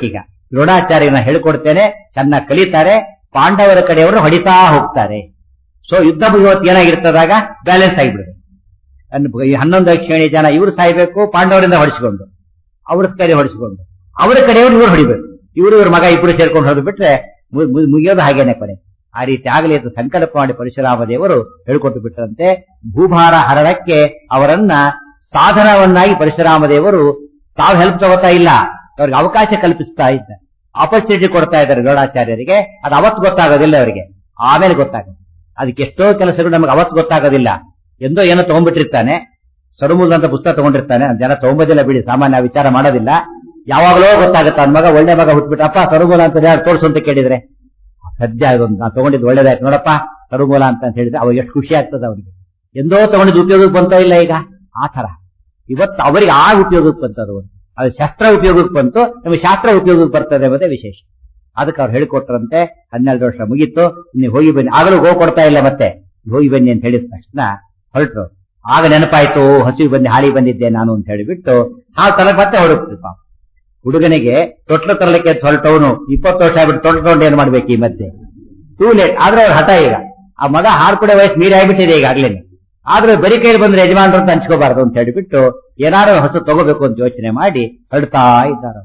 ದ್ರೋಣಾಚಾರ್ಯನ ಹೇಳ್ಕೊಡ್ತೇನೆ ಚೆನ್ನಾಗಿ ಕಲಿತಾರೆ ಪಾಂಡವರ ಕಡೆಯವರು ಹೊಡಿತಾ ಹೋಗ್ತಾರೆ ಸೊ ಯುದ್ಧ ಮುಗಿಯವತ್ತು ಏನಾಗಿರ್ತದಾಗ ಬ್ಯಾಲೆನ್ಸ್ ಆಗಿಬಿಡುತ್ತೆ ಅನ್- ಈ ಹನ್ನೊಂದು ಶ್ರೇಣಿ ಜನ ಇವರು ಸಾಯ್ಬೇಕು ಪಾಂಡವರಿಂದ ಹೊಡಿಸಿಕೊಂಡು ಅವ್ರ ಕಡೆ ಹೊಡಿಸಿಕೊಂಡು ಅವರ ಕಡೆಯವರು ಇವರು ಹೊಡಿಬೇಕು ಇವರು ಇವ್ರ ಮಗ ಇಬ್ಬರು ಸೇರ್ಕೊಂಡು ಹೊಡೆದು ಬಿಟ್ರೆ ಮು- ಮು- ಮುಗಿಯೋದು ಹಾಗೇನೆ ಕೊನೆ ಆ ರೀತಿ ಆಗಲಿ ಅಂತ ಸಂಕಲ್ಪ ಮಾಡಿ ಪರಶುರಾಮ ದೇವರು ಹೇಳಿಕೊಟ್ಟು ಬಿಟ್ಟರಂತೆ ಭೂಭಾರ ಹರಣಕ್ಕೆ ಅವರನ್ನ ಸಾಧನವನ್ನಾಗಿ ಪರಶುರಾಮ ದೇವರು ತಾವು ಹೆಲ್ಪ್ ತಗೋತಾ ಇಲ್ಲ ಅವ್ರಿಗೆ ಅವಕಾಶ ಕಲ್ಪಿಸ್ತಾ ಇದ್ದ ಆಪರ್ಚುನಿಟಿ ಕೊಡ್ತಾ ಇದ್ದಾರೆ ಗೌಡಾಚಾರ್ಯರಿಗೆ ಅದು ಅವತ್ತು ಗೊತ್ತಾಗೋದಿಲ್ಲ ಅವರಿಗೆ ಆಮೇಲೆ ಗೊತ್ತಾಗುತ್ತೆ ಅದಕ್ಕೆ ಎಷ್ಟೋ ಕೆಲಸಗಳು ನಮಗೆ ಅವತ್ತು ಗೊತ್ತಾಗೋದಿಲ್ಲ ಎಂದೋ ಏನೋ ತಗೊಂಡ್ಬಿಟ್ಟಿರ್ತಾನೆ ಸರುಮೂಲ ಅಂತ ಪುಸ್ತಕ ತಗೊಂಡಿರ್ತಾನೆ ಅದ್ ಜನ ತಗೊಂಬೋದಿಲ್ಲ ಬಿಡಿ ಸಾಮಾನ್ಯ ವಿಚಾರ ಮಾಡೋದಿಲ್ಲ ಯಾವಾಗಲೋ ಗೊತ್ತಾಗುತ್ತೆ ಅವ್ನ ಮಗ ಒಳ್ಳೆ ಮಗ ಹುಟ್ಬಿಟ್ಟಪ್ಪ ಸರುಮೂಲ ಅಂತ ಯಾರು ತೋರಿಸು ಅಂತ ಕೇಳಿದ್ರೆ ಸದ್ಯ ಅದೊಂದು ನಾನು ತಗೊಂಡಿದ್ದು ಒಳ್ಳೇದಾಯ್ತು ನೋಡಪ್ಪ ಸರುಮೂಲ ಅಂತ ಅಂತ ಹೇಳಿದ್ರೆ ಅವಾಗ ಎಷ್ಟು ಖುಷಿ ಆಗ್ತದೆ ಅವನಿಗೆ ಎಂದೋ ತಗೊಂಡಿದ್ದು ಉಪಯೋಗಕ್ಕೆ ಬಂತೋ ಇಲ್ಲ ಈಗ ಆ ತರ ಇವತ್ತು ಅವರಿಗೆ ಆ ಉಪಯೋಗಕ್ಕೆ ಬಂತದು ಅದು ಶಸ್ತ್ರ ಉಪಯೋಗಕ್ಕೆ ಬಂತು ನಮಗೆ ಶಾಸ್ತ್ರ ಉಪಯೋಗಕ್ಕೆ ಬರ್ತದೆ ಎಂಬುದೇ ವಿಶೇಷ ಅದಕ್ಕೆ ಅವ್ರು ಹೇಳಿಕೊಟ್ರಂತೆ ಹನ್ನೆರಡು ವರ್ಷ ಮುಗೀತು ನೀವು ಹೋಗಿ ಬನ್ನಿ ಆಗಲೂ ಗೋ ಕೊಡ್ತಾ ಇಲ್ಲ ಮತ್ತೆ ಹೋಗಿ ಬನ್ನಿ ಅಂತ ಹೇಳಿದ ತಕ್ಷಣ ಹೊರಟರು ಆಗ ನೆನಪಾಯ್ತು ಹಸಿವು ಬಂದು ಹಾಳಿ ಬಂದಿದ್ದೆ ನಾನು ಅಂತ ಹೇಳಿಬಿಟ್ಟು ಹಾಲು ತಲಕ್ ಮತ್ತೆ ಹೊರಡ್ತೀವಿ ಪಾಪ ಹುಡುಗನಿಗೆ ತೊಟ್ಲು ತರಲಿಕ್ಕೆ ಹೊರಟವನು ಇಪ್ಪತ್ತು ವರ್ಷ ಆಗ್ಬಿಟ್ಟು ತೊಟ್ಲು ತಗೊಂಡು ಏನ್ ಮಾಡ್ಬೇಕು ಈ ಮಧ್ಯೆ ಟೂ ಲೇಟ್ ಆದ್ರೆ ಅವ್ರ ಹಠ ಈಗ ಆ ಮಗ ಹಾಲು ಕುಡಿಯೋ ವಯಸ್ಸು ಮೀರಿ ಆಗ್ಬಿಟ್ಟಿದೆ ಈಗಾಗ್ಲೇನೆ ಆದ್ರೆ ಬರೀ ಕೈಲಿ ಬಂದ್ರೆ ಯಜಮಾನರು ಅಂತ ಹಂಚ್ಕೋಬಾರ್ದು ಅಂತ ಹೇಳಿಬಿಟ್ಟು ಏನಾದ್ರು ಹೊಸ ತಗೋಬೇಕು ಅಂತ ಯೋಚನೆ ಮಾಡಿ ಹೊರಡ್ತಾ ಇದ್ದಾರೆ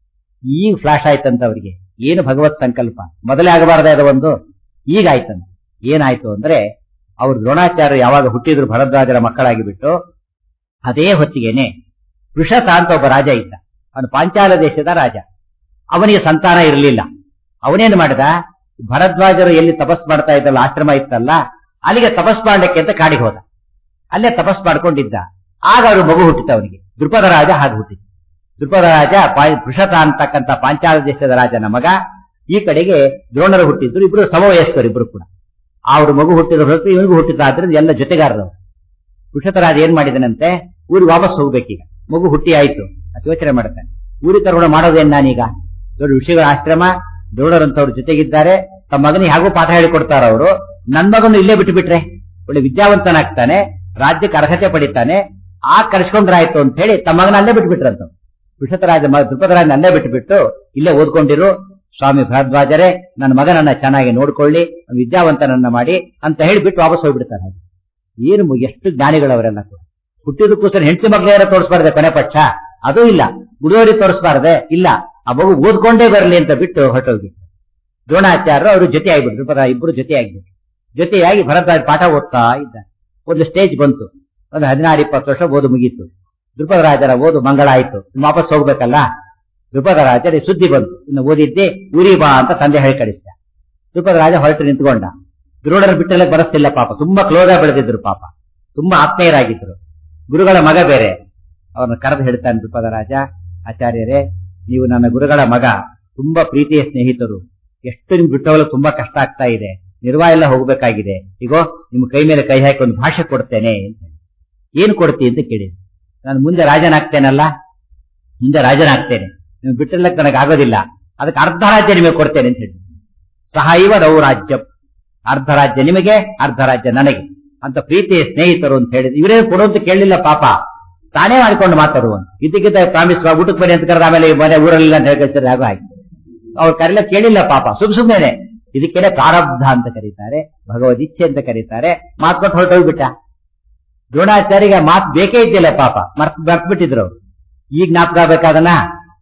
ಈಗ ಫ್ಲಾಶ್ ಆಯ್ತಂತ ಅವರಿಗೆ ಏನು ಭಗವತ್ ಸಂಕಲ್ಪ ಮೊದಲೇ ಆಗಬಾರ್ದೆ ಅದು ಒಂದು ಈಗ ಆಯ್ತಂತ ಏನಾಯ್ತು ಅಂದ್ರೆ ಅವ್ರು ದ್ರೋಣಾಚಾರ್ಯ ಯಾವಾಗ ಹುಟ್ಟಿದ್ರು ಭರದ್ವಾಜರ ಮಕ್ಕಳಾಗಿ ಬಿಟ್ಟು ಅದೇ ಹೊತ್ತಿಗೆನೆ ವೃಷತ ಅಂತ ಒಬ್ಬ ರಾಜ ಇದ್ದ ಅವನು ಪಾಂಚಾಲ ದೇಶದ ರಾಜ ಅವನಿಗೆ ಸಂತಾನ ಇರಲಿಲ್ಲ ಅವನೇನು ಮಾಡಿದ ಭರದ್ವಾಜರು ಎಲ್ಲಿ ತಪಸ್ ಮಾಡ್ತಾ ಇದ್ದಲ್ಲ ಆಶ್ರಮ ಇತ್ತಲ್ಲ ಅಲ್ಲಿಗೆ ತಪಸ್ ಮಾಡ್ಲಿಕ್ಕೆ ಅಂತ ಕಾಡಿಗೆ ಹೋದ ಅಲ್ಲೇ ತಪಸ್ ಮಾಡ್ಕೊಂಡಿದ್ದ ಆಗ ಅವ್ರ ಮಗು ಹುಟ್ಟಿತ್ತು ಅವನಿಗೆ ದೃಪದ ರಾಜ ಹಾಗೆ ಹುಟ್ಟಿತ್ತು ದೃಪದ ರಾಜ ಪಾ- ಪೃಷತ ಅಂತಕ್ಕಂಥ ಪಾಂಚಾಲ ದೇಶದ ರಾಜನ ಮಗ ಈ ಕಡೆಗೆ ದ್ರೋಣರು ಹುಟ್ಟಿದ್ರು ಇಬ್ರು ಸಮವಯಸ್ಕರು ಇಬ್ರು ಕೂಡ ಅವ್ರ ಮಗು ಹುಟ್ಟಿದ ಹೊರತು ಇವನಿಗೂ ಹುಟ್ಟಿದ ಆದ್ರಿಂದ ಎಲ್ಲ ಜೊತೆಗಾರರು ಪೃಷತರಾಜ ಏನ್ ಮಾಡಿದನಂತೆ ಊರಿಗೆ ವಾಪಸ್ ಹೋಗ್ಬೇಕೀಗ ಮಗು ಹುಟ್ಟಿ ಆಯ್ತು ಅಂತ ಯೋಚನೆ ಮಾಡ್ತಾನೆ ಊರಿಗೆ ಕರ್ಕೊಂಡು ಮಾಡೋದೇನ್ ನಾನೀಗ ದೊಡ್ಡ ಋಷಿಗಳ ಆಶ್ರಮ ದ್ರೋಣರಂತವ್ರ ಜೊತೆಗಿದ್ದಾರೆ ತಮ್ಮ ಮಗನಿಗೆ ಹಾಗೂ ಪಾಠ ಹೇಳಿಕೊಡ್ತಾರ ಅವರು ನನ್ ಮಗನು ಇಲ್ಲೇ ಬಿಟ್ಟು ಬಿಟ್ರೆ ಒಳ್ಳೆ ವಿದ್ಯಾವಂತನಾಗ್ತಾನೆ ರಾಜ್ಯಕ್ಕೆ ಅರ್ಹತೆ ಪಡಿತಾನೆ ಆ ಕರ್ಸ್ಕೊಂಡ್ರಾಯ್ತು ಅಂತ ಹೇಳಿ ತಮ್ಮ ಮಗನ ಅಲ್ಲೇ ಬಿಟ್ಬಿಟ್ರಂತ ಪೃಷತರಾಜ ಮ- ದ್ರುಪದರಾಜನ ಅಲ್ಲೇ ಬಿಟ್ಟುಬಿಟ್ಟು ಇಲ್ಲೇ ಓದ್ಕೊಂಡಿರು ಸ್ವಾಮಿ ಭರದ್ವಾಜರೇ ನನ್ನ ಮಗನನ್ನ ಚೆನ್ನಾಗಿ ನೋಡ್ಕೊಳ್ಳಿ ವಿದ್ಯಾವಂತನನ್ನ ಮಾಡಿ ಅಂತ ಹೇಳಿ ಬಿಟ್ಟು ವಾಪಸ್ ಹೋಗ್ಬಿಡ್ತಾರೆ ಹಾಗೆ. ಏನು ಮು- ಎಷ್ಟು ಜ್ಞಾನಿಗಳವರೆಲ್ಲ ಕೂಡ. ಹುಟ್ಟಿದಕ್ಕೋಸ್ಕರ ಹೆಂಡತಿ ಮಕ್ಕಳೇರ ತೋರಿಸಬಾರ್ದೆ ಕೊನೆ ಪಕ್ಷ ಅದೂ ಇಲ್ಲ ಗುಡಿಯವರಿಗೆ ತೋರಿಸಬಾರ್ದೆ ಇಲ್ಲ ಆ ಮಗು ಓದ್ಕೊಂಡೇ ಬರಲಿ ಅಂತ ಬಿಟ್ಟು ಹೊರಟೋಗ್ಬಿಟ್ಟು ದ್ರೋಣಾಚಾರ್ಯರು ಅವರು ಜೊತೆ ಆಗ್ಬಿಟ್ರು ದ್ರುಪದ ಇಬ್ಬರು ಜೊತೆ ಆಗ್ಬಿಟ್ರು ಜೊತೆಯಾಗಿ ಭರದ್ವಾಜ ಪಾಠ ಓದ್ತಾ ಇದ್ದ ಒಂದು ಸ್ಟೇಜ್ ಬಂತು ಒಂದು ಹದಿನಾರು ಇಪ್ಪತ್ತು ವರ್ಷ ಓದು ಮುಗೀತು ದ್ರುಪದ ರಾಜರ ಓದು ಮಂಗಳ ಆಯ್ತು ಇನ್ನು ವಾಪಸ್ ಹೋಗ್ಬೇಕಲ್ಲ ದ್ರುಪದ ರಾಜರ ಸುದ್ದಿ ಬಂತು ಇನ್ನು ಓದಿದ್ದೆ ಊರಿ ಬಾ ಅಂತ ತಂದೆ ಹೇಳಿ ಕಳಿಸಿದ ದ್ರುಪದ ರಾಜ ಹೊರಟು ನಿಂತ್ಕೊಂಡ ದ್ರೋಣರ ಬಿಟ್ಟಲ್ಲ ಬರಸ್ತಿಲ್ಲ ಪಾಪ ತುಂಬಾ ಕ್ಲೋಸ್ ಆಗಿ ಬೆಳೆದಿದ್ರು ಪಾಪ ತುಂಬಾ ಆತ್ಮೀಯರಾಗಿದ್ರು ಗುರುಗಳ ಮಗ ಬೇರೆ ಅವರನ್ನು ಕರೆದು ಹೇಳ್ತಾನೆ ದ್ರುಪದ ರಾಜ ಆಚಾರ್ಯರೇ ನೀವು ನನ್ನ ಗುರುಗಳ ಮಗ ತುಂಬಾ ಪ್ರೀತಿಯ ಸ್ನೇಹಿತರು ಎಷ್ಟು ನಿಮ್ ಬಿಟ್ಟವಲ್ಲ ತುಂಬಾ ಕಷ್ಟ ಆಗ್ತಾ ಇದೆ ನಿರ್ವಾಹ ಎಲ್ಲ ಹೋಗ್ಬೇಕಾಗಿದೆ ಈಗೋ ನಿಮ್ ಕೈ ಮೇಲೆ ಕೈ ಹಾಕಿ ಒಂದು ಭಾಷೆ ಕೊಡ್ತೇನೆ ಅಂತ ಹೇಳಿ. ಏನ್ ಕೊಡ್ತಿ ಅಂತ ಕೇಳಿದ್ರು ನಾನು ಮುಂದೆ ರಾಜನಾಗ್ತೇನಲ್ಲ ಮುಂದೆ ರಾಜನಾಗ್ತೇನೆ ನೀವು ಬಿಟ್ಟಿರ್ಲಕ್ಕೆ ನನಗೆ ಆಗೋದಿಲ್ಲ ಅದಕ್ಕೆ ಅರ್ಧ ರಾಜ್ಯ ನಿಮಗೆ ಕೊಡ್ತೇನೆ ಅಂತ ಹೇಳಿ ಸಹಾಯವ ರೌ ರಾಜ್ಯ ಅರ್ಧ ರಾಜ್ಯ ನಿಮಗೆ ಅರ್ಧ ರಾಜ್ಯ ನನಗೆ ಅಂತ ಪ್ರೀತಿಯ ಸ್ನೇಹಿತರು ಅಂತ ಹೇಳಿದ್ರು ಇವರೇ ಕೊಡು ಅಂತ ಕೇಳಲಿಲ್ಲ ಪಾಪ ತಾನೇ ಮಾಡ್ಕೊಂಡು ಮಾತಾಡುವ ಇದಕ್ಕಿಂತ ಪ್ರಾಮಿಸ್ ಊಟಕ್ಕೆ ಬನ್ನಿ ಅಂತ ಕರೆದ ಆಮೇಲೆ ಈ ಮನೆ ಊರಲ್ಲಿಲ್ಲ ಅಂತ ಹೇಳ್ತಾರೆ ಆಗೋ ಹಾಗೆ ಅವ್ರು ಕರೆಲ್ಲ ಕೇಳಿಲ್ಲ ಪಾಪ ಸುಮ್ ಸುಮ್ಮನೆ ಇದಕ್ಕೆಲ್ಲ ಪ್ರಾರಬ್ಧ ಅಂತ ಕರೀತಾರೆ ಭಗವದ್ ಇಚ್ಛೆ ಅಂತ ಕರೀತಾರೆ ಮಾತು ಕೊಟ್ಟು ಹೊರಟೋಗ್ಬಿಟ್ಟ ದ್ರೋಣಾಚಾರ್ಯಗೆ ಮಾತು ಬೇಕೇ ಇದ್ದಿಲ್ಲ ಪಾಪ ಮರ್ತ್ ಮರ್ತ್ಬಿಟ್ಟಿದ್ರು ಅವ್ರು ಈಗ ಜ್ಞಾಪಕ ಆಗ್ಬೇಕಾದನ್ನ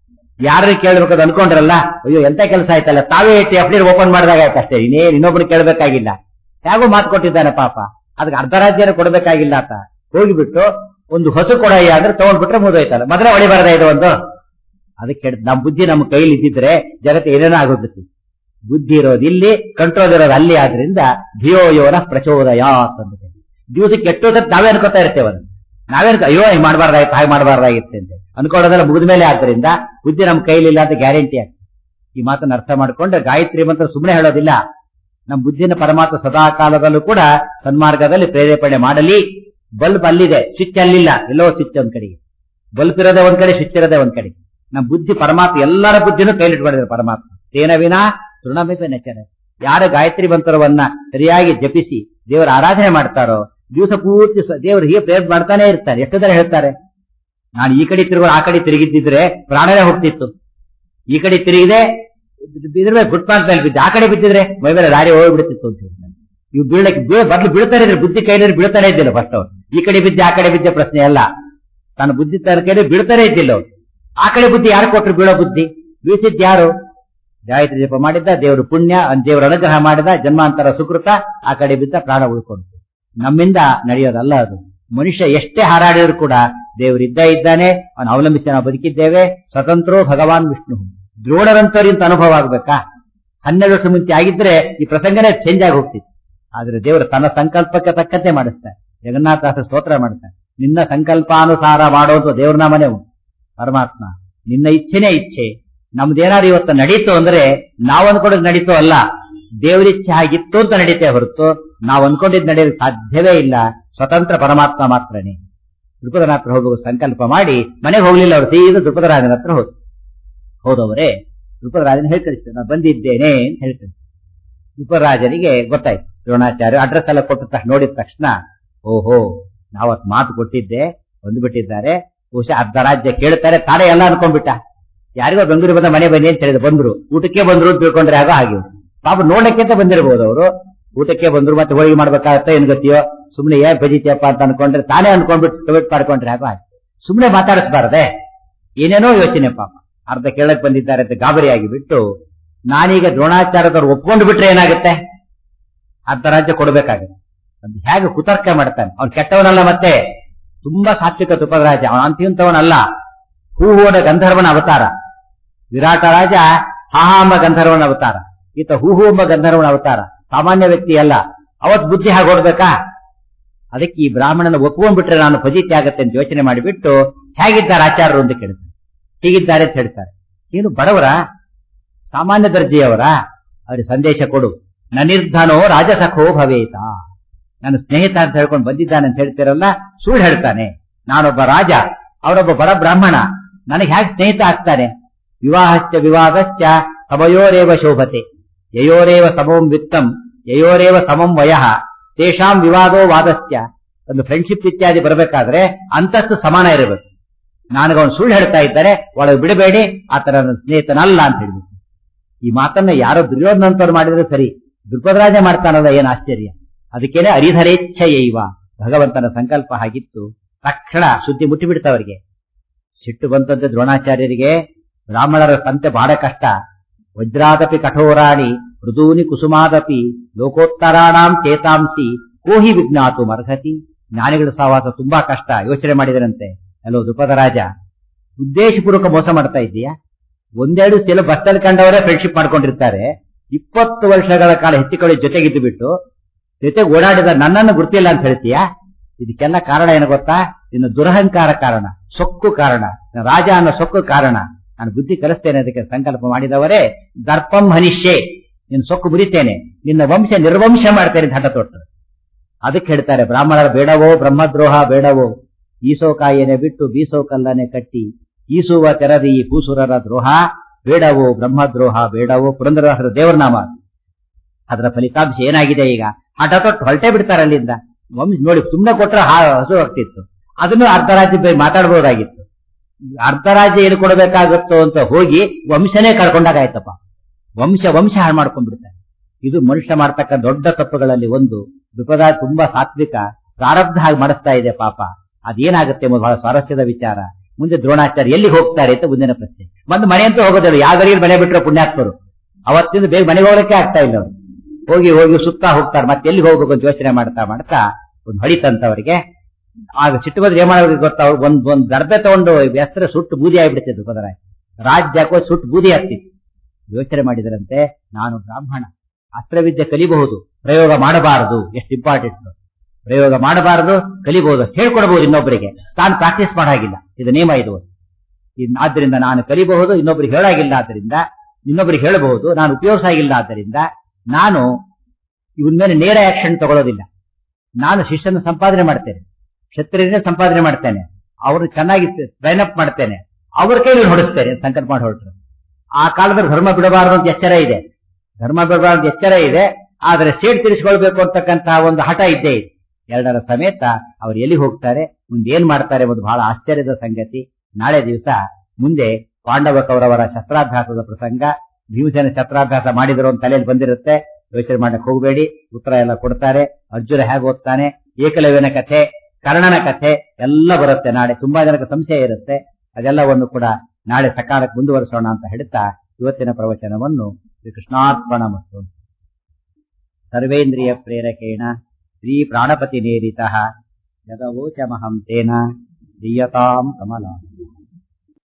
ಯಾರು ಕೇಳ್ಬೇಕದು ಅನ್ಕೊಂಡ್ರಲ್ಲ ಅಯ್ಯೋ ಎಂತ ಕೆಲಸ ಆಯ್ತಲ್ಲ ತಾವೇ ಇಟ್ಟು ಅಪ್ಡೇಟ್ ಓಪನ್ ಮಾಡಿದಾಗ ಆಯ್ತು ಅಷ್ಟೇ ಇನ್ನೇನ್ ಇನ್ನೊಬ್ರು ಕೇಳ್ಬೇಕಾಗಿಲ್ಲ ಹೇಗೂ ಮಾತು ಕೊಟ್ಟಿದ್ದಾನೆ ಪಾಪ ಅದಕ್ಕೆ ಅರ್ಧ ರಾಜ್ಯನ ಕೊಡ್ಬೇಕಾಗಿಲ್ಲ ಅಂತ ಹೋಗಿಬಿಟ್ಟು ಒಂದು ಹೊಸ ಕೊಡಯ್ಯ ಅಂದ್ರೆ ತಗೊಂಡ್ಬಿಟ್ರೆ ಮುಗಿದೋಯ್ತಲ್ಲ ಮೊದಲೇ ಹೊಳಿಬಾರ್ದ ಇದು ಒಂದು ಅದಕ್ಕೆ ಹೇಳ್ದ್- ನಮ್ ಬುದ್ಧಿ ನಮ್ಮ ಕೈಲಿ ಇದ್ದಿದ್ರೆ ಜಗತ್ತು ಏನೇನೋ ಆಗೋಗ್ಬಿಡ್ತಿ ಬುದ್ಧಿ ಇರೋದು ಇಲ್ಲಿ ಕಂಟ್ರೋಲ್ ಇರೋದು ಅಲ್ಲಿ ಆದ್ರಿಂದ ಧಿಯೋ ಯೋನ ಪ್ರಚೋದಯ ಅಂತಂದ್ರೆ ದಿವಸಕ್ಕೆ ಎಷ್ಟೋ ಸತ್ ನಾವೇ ಅನ್ಕೋತಾ ಇರ್ತೇವೆ ಅದನ್ನ ನಾವೇ ಅನ್ಕೊ ಅಯ್ಯೋ ಹಿಂಗ್ ಮಾಡಬಾರ್ದಾಯ್ತು ಹಾಗೆ ಮಾಡಬಾರ್ದಾಗಿತ್ತು ಅಂತ ಅನ್ಕೊಳ್ಳೋದೆಲ್ಲ ಮುಗಿದ ಮೇಲೆ ಆದ್ರಿಂದ ಬುದ್ಧಿ ನಮ್ಮ ಕೈಲಿಲ್ಲ ಅಂತ ಗ್ಯಾರಂಟಿ ಆಗ್ತದೆ ಈ ಮಾತನ್ನ ಅರ್ಥ ಮಾಡ್ಕೊಂಡ್ರೆ ಗಾಯತ್ರಿ ಮಂತ್ರ ಸುಮ್ಮನೆ ಹೇಳೋದಿಲ್ಲ ನಮ್ಮ ಬುದ್ಧಿನ ಪರಮಾತ್ಮ ಸದಾ ಕಾಲದಲ್ಲೂ ಕೂಡ ಸನ್ಮಾರ್ಗದಲ್ಲಿ ಪ್ರೇರೇಪಣೆ ಮಾಡಲಿ ಬಲ್ಬ್ ಅಲ್ಲಿದೆ ಸ್ವಿಚ್ ಅಲ್ಲಿಲ್ಲ ಎಲ್ಲೋ ಸ್ವಿಚ್ ಒಂದ್ ಕಡೆಗೆ ಬಲ್ಬ್ ಇರೋದೇ ಒಂದ್ ಕಡೆ ಸ್ವಿಚ್ ಇರೋದೇ ಒಂದ್ ಕಡೆ ನಮ್ಮ ಬುದ್ಧಿ ಪರಮಾತ್ಮ ಎಲ್ಲರ ಬುದ್ಧಿನೂ ಕೈಲಿಟ್ಕೊಂಡಿದ್ದಾರೆ ಪರಮಾತ್ಮ ತೇನ ವಿನಾ ತೃಣಮಿತ ನೆಚ್ಚರ ಯಾರು ಗಾಯತ್ರಿ ಮಂತ್ರವನ್ನ ಸರಿಯಾಗಿ ಜಪಿಸಿ ದೇವರ ಆರಾಧನೆ ಮಾಡ್ತಾರೋ ದಿವಸ ಪೂರ್ತಿ ಸ- ದೇವರು ಹೀಗೆ ಪ್ರೇರ್ ಮಾಡ್ತಾನೆ ಇರ್ತಾರೆ ಎಷ್ಟು ಜನ ಹೇಳ್ತಾರೆ ನಾನು ಈ ಕಡೆ ತಿರುಗೋ ಆ ಕಡೆ ತಿರುಗಿದ್ದಿದ್ರೆ ಪ್ರಾಣನೇ ಹೋಗ್ತಿತ್ತು ಈ ಕಡೆ ತಿರುಗಿದೆ ಇದ್ರ ಮೇಲೆ ಫುಟ್ಪಾತ್ ಮೇಲೆ ಬಿದ್ದೆ ಆ ಕಡೆ ಬಿದ್ದಿದ್ರೆ ಮೈ ಮೇಲೆ ದಾರಿ ಹೋಗ್ಬಿಡ್ತಿತ್ತು ಅಂತ ಹೇಳಿ ಇವು ಬೀಳಕ್ಕೆ ಬೀಳ ಬದ್ಲು ಬೀಳ್ತಾರೆ ಇದ್ರೆ ಬುದ್ಧಿ ಕೈಲಿ ಬೀಳ್ತಾನೆ ಇದ್ದಿಲ್ಲ ಫಸ್ಟ್ ಅವ್ರು ಈ ಕಡೆ ಬಿದ್ದೆ ಆ ಕಡೆ ಬಿದ್ದೆ ಪ್ರಶ್ನೆ ಅಲ್ಲ ತನ್ನ ಬುದ್ಧಿ ತನ್ನ ಕೈಲಿ ಬೀಳ್ತಾನೆ ಇದ್ದಿಲ್ಲ ಅವ್ರು ಆ ಕಡೆ ಬುದ್ಧಿ ಯಾರು ಕೊಟ್ರು ಬೀಳೋ ಬುದ್ಧಿ ಬೀಸಿದ್ ಯಾರು ಗಾಯತ್ರಿ ಜಪ ಮಾಡಿದ್ದ ದೇವರು ಪುಣ್ಯ ದೇವರ ಅನುಗ್ರಹ ಮಾಡಿದ ಜನ್ಮಾಂತರ ಸುಕೃತ ಆ ಕಡೆ ಬಿದ್ದ ಪ್ರಾಣ ಉಳ್ಕೊಂಡು ನಮ್ಮಿಂದ ನಡೆಯೋದಲ್ಲ ಅದು ಮನುಷ್ಯ ಎಷ್ಟೇ ಹಾರಾಡಿದ್ರು ಕೂಡ ದೇವರಿದ್ದ ಇದ್ದಾನೆ ಅವನ ಅವಲಂಬಿಸಿ ನಾವು ಬದುಕಿದ್ದೇವೆ ಸ್ವತಂತ್ರೋ ಭಗವಾನ್ ವಿಷ್ಣು ದ್ರೋಣರಂತವರಿಂತ ಅನುಭವ ಆಗ್ಬೇಕಾ ಹನ್ನೆರಡು ವರ್ಷ ಮುಂಚೆ ಆಗಿದ್ರೆ ಈ ಪ್ರಸಂಗನೇ ಚೇಂಜ್ ಆಗಿ ಹೋಗ್ತಿತ್ತು ಆದ್ರೆ ದೇವರು ತನ್ನ ಸಂಕಲ್ಪಕ್ಕೆ ತಕ್ಕಂತೆ ಮಾಡಿಸ್ತಾನೆ ಜಗನ್ನಾಥದಾಸ ಸ್ತೋತ್ರ ಮಾಡ್ತಾನೆ ನಿನ್ನ ಸಂಕಲ್ಪಾನುಸಾರ ಮಾಡೋದು ದೇವ್ರ ನಾಮನೇ ಉಂಟು ಪರಮಾತ್ಮ ನಿನ್ನ ಇಚ್ಛೆನೇ ಇಚ್ಛೆ ನಮ್ದೇನಾದ್ರು ಇವತ್ತು ನಡೀತು ಅಂದ್ರೆ ನಾವ್ ಅನ್ಕೊಂಡದ್ ನಡೀತು ಅಲ್ಲ ದೇವರಿಚ್ಛೆ ಆಗಿತ್ತು ಅಂತ ನಡೀತೇ ಹೊರತು ನಾವ್ ಅನ್ಕೊಂಡಿದ್ ನಡೆಯೋದು ಸಾಧ್ಯವೇ ಇಲ್ಲ ಸ್ವತಂತ್ರ ಪರಮಾತ್ಮ ಮಾತ್ರನೇ ದೃಪದನ ಹತ್ರ ಹೋಗುವ ಸಂಕಲ್ಪ ಮಾಡಿ ಮನೆಗೆ ಹೋಗ್ಲಿಲ್ಲ ಅವರು ಸೀದಾ ದೃಪದರಾಜನ ಹತ್ರ ಹೋದ್ರು ಹೋದವರೇ ದೃಪದರಾಜನ ಹೇಳಿ ಕಳಿಸಿದ್ರು ನಾನು ಬಂದಿದ್ದೇನೆ ಅಂತ ಹೇಳಿ ಕಳಿಸಿದ್ರು ದೃಪದರಾಜನಿಗೆ ಗೊತ್ತಾಯ್ತು ದ್ರೋಣಾಚಾರ್ಯ ಅಡ್ರೆಸ್ ಎಲ್ಲ ಕೊಟ್ಟ ತಕ್ಷಣ ನೋಡಿದ ತಕ್ಷಣ ಓಹೋ ನಾವತ್ ಮಾತು ಕೊಟ್ಟಿದ್ದೆ ಬಂದ್ಬಿಟ್ಟಿದ್ದಾರೆ ಬಹುಶಃ ಅರ್ಧ ರಾಜ್ಯ ಕೇಳ್ತಾರೆ ತಾನೇ ಎಲ್ಲ ಅನ್ಕೊಂಡ್ಬಿಟ್ಟ ಯಾರಿಗೋ ಬೆಂಗಳೂರು ಬಂದ ಮನೆ ಬನ್ನಿ ಅಂತ ಹೇಳಿದ್ರು ಬಂದ್ರು ಊಟಕ್ಕೆ ಬಂದ್ರು ಅಂತ ತಿಳ್ಕೊಂಡ್ರೆ ಆಗೋ ಹಾಗೆ ಪಾಪ ನೋಡಕ್ಕೆ ಅಂತ ಬಂದಿರಬಹುದು ಅವರು ಊಟಕ್ಕೆ ಬಂದ್ರು ಮತ್ತೆ ಹೋಳಿಗೆ ಮಾಡ್ಬೇಕಾಗತ್ತೆ ಏನ್ ಗೊತ್ತಿಯೋ ಸುಮ್ನೆ ಏನ್ ಬಜಿತಿಯಪ್ಪ ಅಂತ ಅನ್ಕೊಂಡ್ರೆ ತಾನೇ ಅನ್ಕೊಂಡ್ಬಿಟ್ಟು ಕಮಿಟ್ ಮಾಡ್ಕೊಂಡ್ರೆ ಆಗೋ ಹಾಗೆ ಸುಮ್ನೆ ಮಾತಾಡಿಸ್ಬಾರ್ದೆ ಏನೇನೋ ಯೋಚನೆ ಪಾಪ ಅರ್ಧ ಕೇಳಕ್ ಬಂದಿದ್ದಾರೆ ಅಂತ ಗಾಬರಿಯಾಗಿ ಬಿಟ್ಟು ನಾನೀಗ ದ್ರೋಣಾಚಾರ್ಯದವ್ರು ಒಪ್ಕೊಂಡು ಬಿಟ್ರೆ ಏನಾಗುತ್ತೆ ಅರ್ಧ ರಾಜ್ಯ ಕೊಡ್ಬೇಕಾಗುತ್ತೆ ಅದು ಹೇಗೆ ಕುತರ್ಕ ಮಾಡ್ತಾನೆ ಅವ್ನು ಕೆಟ್ಟವನಲ್ಲ ಮತ್ತೆ ತುಂಬಾ ಸಾತ್ವಿಕ ತುಪರಾಜ ಅವನ ಅಂತಿಂತವನಲ್ಲ ಹೂಹೋದ ಗಂಧರ್ವನ ಅವತಾರ ವಿರಾಟ ರಾಜ ಹಾಹ ಎಂಬ ಗಂಧರ್ವನ ಅವತಾರ ಈತ ಹೂಹು ಎಂಬ ಗಂಧರ್ವನ ಅವತಾರ ಸಾಮಾನ್ಯ ವ್ಯಕ್ತಿ ಅಲ್ಲ ಅವತ್ ಬುದ್ಧಿ ಹಾಗೆ ಹೊಡ್ಬೇಕಾ ಅದಕ್ಕೆ ಈ ಬ್ರಾಹ್ಮಣನ ಒಪ್ಕೊಂಡ್ಬಿಟ್ರೆ ನಾನು ಫಜಿತಿ ಆಗತ್ತೆ ಅಂತ ಯೋಚನೆ ಮಾಡಿಬಿಟ್ಟು ಹೇಗಿದ್ದಾರೆ ಆಚಾರ್ಯರು ಅಂತ ಕೇಳ್ತಾರೆ ಹೀಗಿದ್ದಾರೆ ಅಂತ ಹೇಳ್ತಾರೆ ಏನು ಬಡವರ ಸಾಮಾನ್ಯ ದರ್ಜೆಯವರ ಅವ್ರಿಗೆ ಸಂದೇಶ ಕೊಡು ನನಿರ್ಧನೋ ರಾಜಸಖೋ ಭವೇತ ನನ್ನ ಸ್ನೇಹಿತ ಅಂತ ಹೇಳ್ಕೊಂಡು ಬಂದಿದ್ದಾನೆ ಅಂತ ಹೇಳ್ತಿರಲ್ಲ ಸುಳ್ಳು ಹೇಳ್ತಾನೆ ನಾನೊಬ್ಬ ರಾಜ ಅವರೊಬ್ಬ ಬಡ ಬ್ರಾಹ್ಮಣ ನನಗೆ ಹೇಗೆ ಸ್ನೇಹಿತ ಆಗ್ತಾನೆ ವಿವಾಹಶ್ಚ ವಿವಾದಶ್ಚ ಸಮಯೋರೇವ ಶೋಭತೆ ಯಯೋರೇವ ಸಮಂ ವಿತ್ತಂ ಯಯೋರೇವ ಸಮಂ ವಯಃ ತೇಷಾಂ ವಿವಾದೋ ವಾದಶ್ಚ ಒಂದು ಫ್ರೆಂಡ್ಶಿಪ್ ಇತ್ಯಾದಿ ಬರಬೇಕಾದ್ರೆ ಅಂತಸ್ತು ಸಮಾನ ಇರಬೇಕು ನನಗೆ ಅವನು ಸುಳ್ಳು ಹೇಳ್ತಾ ಇದ್ದಾರೆ ಒಳಗೆ ಬಿಡಬೇಡಿ ಆತರ ನನ್ನ ಸ್ನೇಹಿತನಲ್ಲ ಅಂತ ಹೇಳ್ಬೇಕು ಈ ಮಾತನ್ನ ಯಾರೋ ದುರ್ಯೋಧನಂತವ್ರು ಮಾಡಿದ್ರೆ ಸರಿ ದೃಪದರಾಜ ಮಾಡ್ತಾನಲ್ಲ ಏನ್ ಆಶ್ಚರ್ಯ ಅದಕ್ಕೇನೆ ಅರಿಧರೇಚ್ಛಯೈವ ಭಗವಂತನ ಸಂಕಲ್ಪ ಹಾಗಿತ್ತು ತಕ್ಷಣ ಸುದ್ದಿ ಮುಟ್ಟಿಬಿಡ್ತವರಿಗೆ ಸಿಟ್ಟು ಬಂತಂತೆ ದ್ರೋಣಾಚಾರ್ಯರಿಗೆ ಬ್ರಾಹ್ಮಣರ ಸಂತೆ ಬಹಳ ಕಷ್ಟ ವಜ್ರಾದಪಿ ಕಠೋರಾಣಿ ಮೃದೂನಿ ಕುಸುಮಾದಪಿ ಲೋಕೋತ್ತರಾಣಾಂ ಚೇತಾಂಸಿ ಕೋಹಿ ವಿಜ್ಞಾತು ಮರ್ಹತಿ ಜ್ಞಾನಿಗಳ ಸಹವಾಸ ತುಂಬಾ ಕಷ್ಟ ಯೋಚನೆ ಮಾಡಿದರಂತೆ ಅಲ್ಲೋ ದ್ರುಪದರಾಜ ಉದ್ದೇಶಪೂರ್ವಕ ಮೋಸ ಮಾಡ್ತಾ ಇದೀಯಾ ಒಂದೆರಡು ಸಲ ಬಸ್ಸಲ್ಲಿ ಕಂಡವರೇ ಫ್ರೆಂಡ್ಶಿಪ್ ಮಾಡ್ಕೊಂಡಿರ್ತಾರೆ ಇಪ್ಪತ್ತು ವರ್ಷಗಳ ಕಾಲ ಹೆಚ್ಚು ಕಡೆ ಜೊತೆಗಿದ್ದು ಬಿಟ್ಟು ಜೊತೆ ಓಡಾಡಿದ ನನ್ನನ್ನು ಗುರ್ತಿಲ್ಲ ಅಂತ ಹೇಳ್ತೀಯಾ ಇದಕ್ಕೆಲ್ಲ ಕಾರಣ ಏನು ಗೊತ್ತಾ ಇನ್ನು ದುರಹಂಕಾರ ಕಾರಣ ಸೊಕ್ಕು ಕಾರಣ ರಾಜ ಅನ್ನೋ ಸೊಕ್ಕು ಕಾರಣ ನಾನು ಬುದ್ಧಿ ಕಲಿಸ್ತೇನೆ ಅದಕ್ಕೆ ಸಂಕಲ್ಪ ಮಾಡಿದವರೇ ದರ್ಪಂ ಹನಿಷ್ಯೆ ನಿನ್ನ ಸೊಕ್ಕು ಮುರಿತೇನೆ ನಿನ್ನ ವಂಶ ನಿರ್ವಂಶ ಮಾಡ್ತೇನೆ ಅಂತ ಹಠ ತೊಟ್ಟು ಅದಕ್ಕೆ ಹೇಳ್ತಾರೆ ಬ್ರಾಹ್ಮಣರ ಬೇಡವೋ ಬ್ರಹ್ಮದ್ರೋಹ ಬೇಡವೋ ಈಸೋಕಾಯನೆ ಬಿಟ್ಟು ಬೀಸೋಕಲ್ಲನೆ ಕಟ್ಟಿ ಈಸುವ ತೆರದಿ ಭೂಸುರರ ದ್ರೋಹ ಬೇಡವೋ ಬ್ರಹ್ಮದ್ರೋಹ ಬೇಡವೋ ಪುರಂದರದಾಸರ ದೇವರ ನಾಮ ಅದರ ಫಲಿತಾಂಶ ಏನಾಗಿದೆ ಈಗ ಹಠ ತೊಟ್ಟು ಹೊರಟೇ ಬಿಡ್ತಾರೆ ಅಲ್ಲಿಂದ ವಂಶ ನೋಡಿ ಸುಮ್ಮನೆ ಕೊಟ್ರೆ ಹಸು ಆಗ್ತಿತ್ತು ಅದನ್ನು ಅರ್ಧ ರಾಜ್ಯ ಬೇ- ಮಾತಾಡ್ಬೋದಾಗಿತ್ತು ಅರ್ಧ ರಾಜ್ಯ ಏನು ಕೊಡಬೇಕಾಗುತ್ತೋ ಅಂತ ಹೋಗಿ ವಂಶನೇ ಕಳ್ಕೊಂಡಾಗಾಯ್ತಪ್ಪ ವಂಶ ವಂಶ ಹಾಳು ಮಾಡ್ಕೊಂಡ್ಬಿಡ್ತಾರೆ ಇದು ಮನುಷ್ಯ ಮಾಡ್ತಕ್ಕ ದೊಡ್ಡ ತಪ್ಪುಗಳಲ್ಲಿ ಒಂದು ದುಃಖದ ತುಂಬಾ ಸಾತ್ವಿಕ ಪ್ರಾರಬ್ಧ ಹಾಗೆ ಮಾಡಿಸ್ತಾ ಇದೆ ಪಾಪ ಅದೇನಾಗುತ್ತೆ ಎಂಬುದು ಬಹಳ ಸ್ವಾರಸ್ಯದ ವಿಚಾರ ಮುಂದೆ ದ್ರೋಣಾಚಾರ್ಯ ಎಲ್ಲಿ ಹೋಗ್ತಾರೆ ಅಂತ ಮುಂದಿನ ಪ್ರಶ್ನೆ ಬಂದು ಮನೆ ಅಂತೂ ಹೋಗೋದಿಲ್ಲ ಯಾವ ಗಡಿಯಲ್ಲಿ ಮನೆ ಬಿಟ್ಟರೆ ಪುಣ್ಯಾತ್ಮರು ಅವತ್ತಿಂದ ಬೇಗ ಮನೆಗೆ ಹೋಗಲಿಕ್ಕೆ ಆಗ್ತಾ ಇಲ್ಲ ಅವರು ಹೋಗಿ ಹೋಗಿ ಸುತ್ತಾ ಹೋಗ್ತಾರೆ ಮತ್ತೆ ಎಲ್ಲಿ ಹೋಗ್ಬೇಕು ಅಂತ ಯೋಚನೆ ಮಾಡ್ತಾ ಮಾಡ್ತಾ ಒಂದು ಹೊಡಿತಂತವರಿಗೆ ಆಗ ಸಿಟ್ಟು ಬಂದ್ರೆ ಏನ್ ಮಾಡೋದು ಗೊತ್ತಾ ಅವ್ರು ಒಂದ್ ಒಂದ್ ಗರ್ಭೆ ತಗೊಂಡು ಹೆಸರು ಸುಟ್ಟು ಬೂದಿ ಆಗಿಬಿಡ್ತಿದ್ದು ಪದರ ರಾಜ್ಯ ಹಾಕೋ ಸುಟ್ಟು ಬೂದಿ ಆಗ್ತಿತ್ತು ಯೋಚನೆ ಮಾಡಿದರಂತೆ ನಾನು ಬ್ರಾಹ್ಮಣ ಅಸ್ತ್ರವಿದ್ಯೆ ಕಲಿಬಹುದು ಪ್ರಯೋಗ ಮಾಡಬಾರದು ಎಷ್ಟು ಇಂಪಾರ್ಟೆಂಟ್ ಪ್ರಯೋಗ ಮಾಡಬಾರದು ಕಲಿಬಹುದು ಹೇಳ್ಕೊಡ್ಬಹುದು ಇನ್ನೊಬ್ಬರಿಗೆ ತಾನು ಪ್ರಾಕ್ಟೀಸ್ ಮಾಡಾಗಿಲ್ಲ ಇದು ನಿಯಮ ಇದು ಇನ್- ಆದ್ರಿಂದ ನಾನು ಕಲಿಬಹುದು ಇನ್ನೊಬ್ಬರಿಗೆ ಹೇಳಾಗಿಲ್ಲ ಆದ್ದರಿಂದ ಇನ್ನೊಬ್ಬರಿಗೆ ಹೇಳಬಹುದು ನಾನು ಉಪಯೋಗಿಸಾಗಿಲ್ಲ ಆದ್ದರಿಂದ ನಾನು ಇವನ್ ಮೇಲೆ ನೇರ ಆಕ್ಷನ್ ತಗೊಳ್ಳೋದಿಲ್ಲ ನಾನು ಶಿಷ್ಯನ ಸಂಪಾದನೆ ಮಾಡ್ತೇನೆ ಕ್ಷತ್ರಿಯರನ್ನೇ ಸಂಪಾದನೆ ಮಾಡ್ತೇನೆ ಅವರು ಚೆನ್ನಾಗಿ ಟ್ರೈನ್ ಅಪ್ ಮಾಡ್ತೇನೆ ಅವ್ರ ಕೈಲಿ ಹೊಡಿಸ್ತೇನೆ ಅಂತ ಸಂಕಲ್ಪ ಮಾಡಿ ಹೊರಟರು ಆ ಕಾಲದಲ್ಲಿ ಧರ್ಮ ಬಿಡಬಾರದು ಅಂತ ಎಚ್ಚರ ಇದೆ ಧರ್ಮ ಬಿಡಬಾರದು ಅಂತ ಎಚ್ಚರ ಇದೆ ಆದರೆ ಸೇಡ್ ತಿರ್ಸ್ಕೊಳ್ಬೇಕು ಅಂತಕ್ಕಂತಹ ಒಂದು ಹಠ ಇದ್ದೇ ಇದೆ ಎರಡರ ಸಮೇತ ಅವ್ರು ಎಲ್ಲಿ ಹೋಗ್ತಾರೆ ಮುಂದೆ ಏನ್ ಮಾಡ್ತಾರೆ ಎಂಬುದು ಬಹಳ ಆಶ್ಚರ್ಯದ ಸಂಗತಿ ನಾಳೆ ದಿವಸ ಮುಂದೆ ಪಾಂಡವ ಕೌರವರ ಶಸ್ತ್ರಾಭ್ಯಾಸದ ಪ್ರಸಂಗ ಭೀಮಸೇನ ಶಸ್ತ್ರಾಭ್ಯಾಸ ಮಾಡಿದ್ರು ಅಂತ ತಲೆಯಲ್ಲಿ ಬಂದಿರುತ್ತೆ ಯೋಚನೆ ಮಾಡಕ್ಕೆ ಹೋಗಬೇಡಿ ಉತ್ತರ ಎಲ್ಲ ಕೊಡ್ತಾರೆ ಅರ್ಜುನ ಹೇಗೆ ಓದ್ತಾನೆ ಏಕಲವ್ಯನ ಕಥೆ ಕರ್ಣನ ಕಥೆ ಎಲ್ಲ ಬರುತ್ತೆ ನಾಳೆ ತುಂಬಾ ಜನಕ್ಕೆ ಸಂಶಯ ಇರುತ್ತೆ ಅದೆಲ್ಲವನ್ನು ಕೂಡ ನಾಳೆ ಸಕಾಲಕ್ಕೆ ಮುಂದುವರಿಸೋಣ ಅಂತ ಹೇಳ್ತಾ ಇವತ್ತಿನ ಪ್ರವಚನವನ್ನು ಶ್ರೀ ಕೃಷ್ಣಾರ್ಪಣ ಮತ್ತು ಸರ್ವೇಂದ್ರಿಯ ಪ್ರೇರಕೇಣ ಶ್ರೀ ಪ್ರಾಣಪತಿ ನೇರಿತ ಯದವೋಚಮಹಂ ತೇನ ದೀಯತಾಂ ಕಮಲ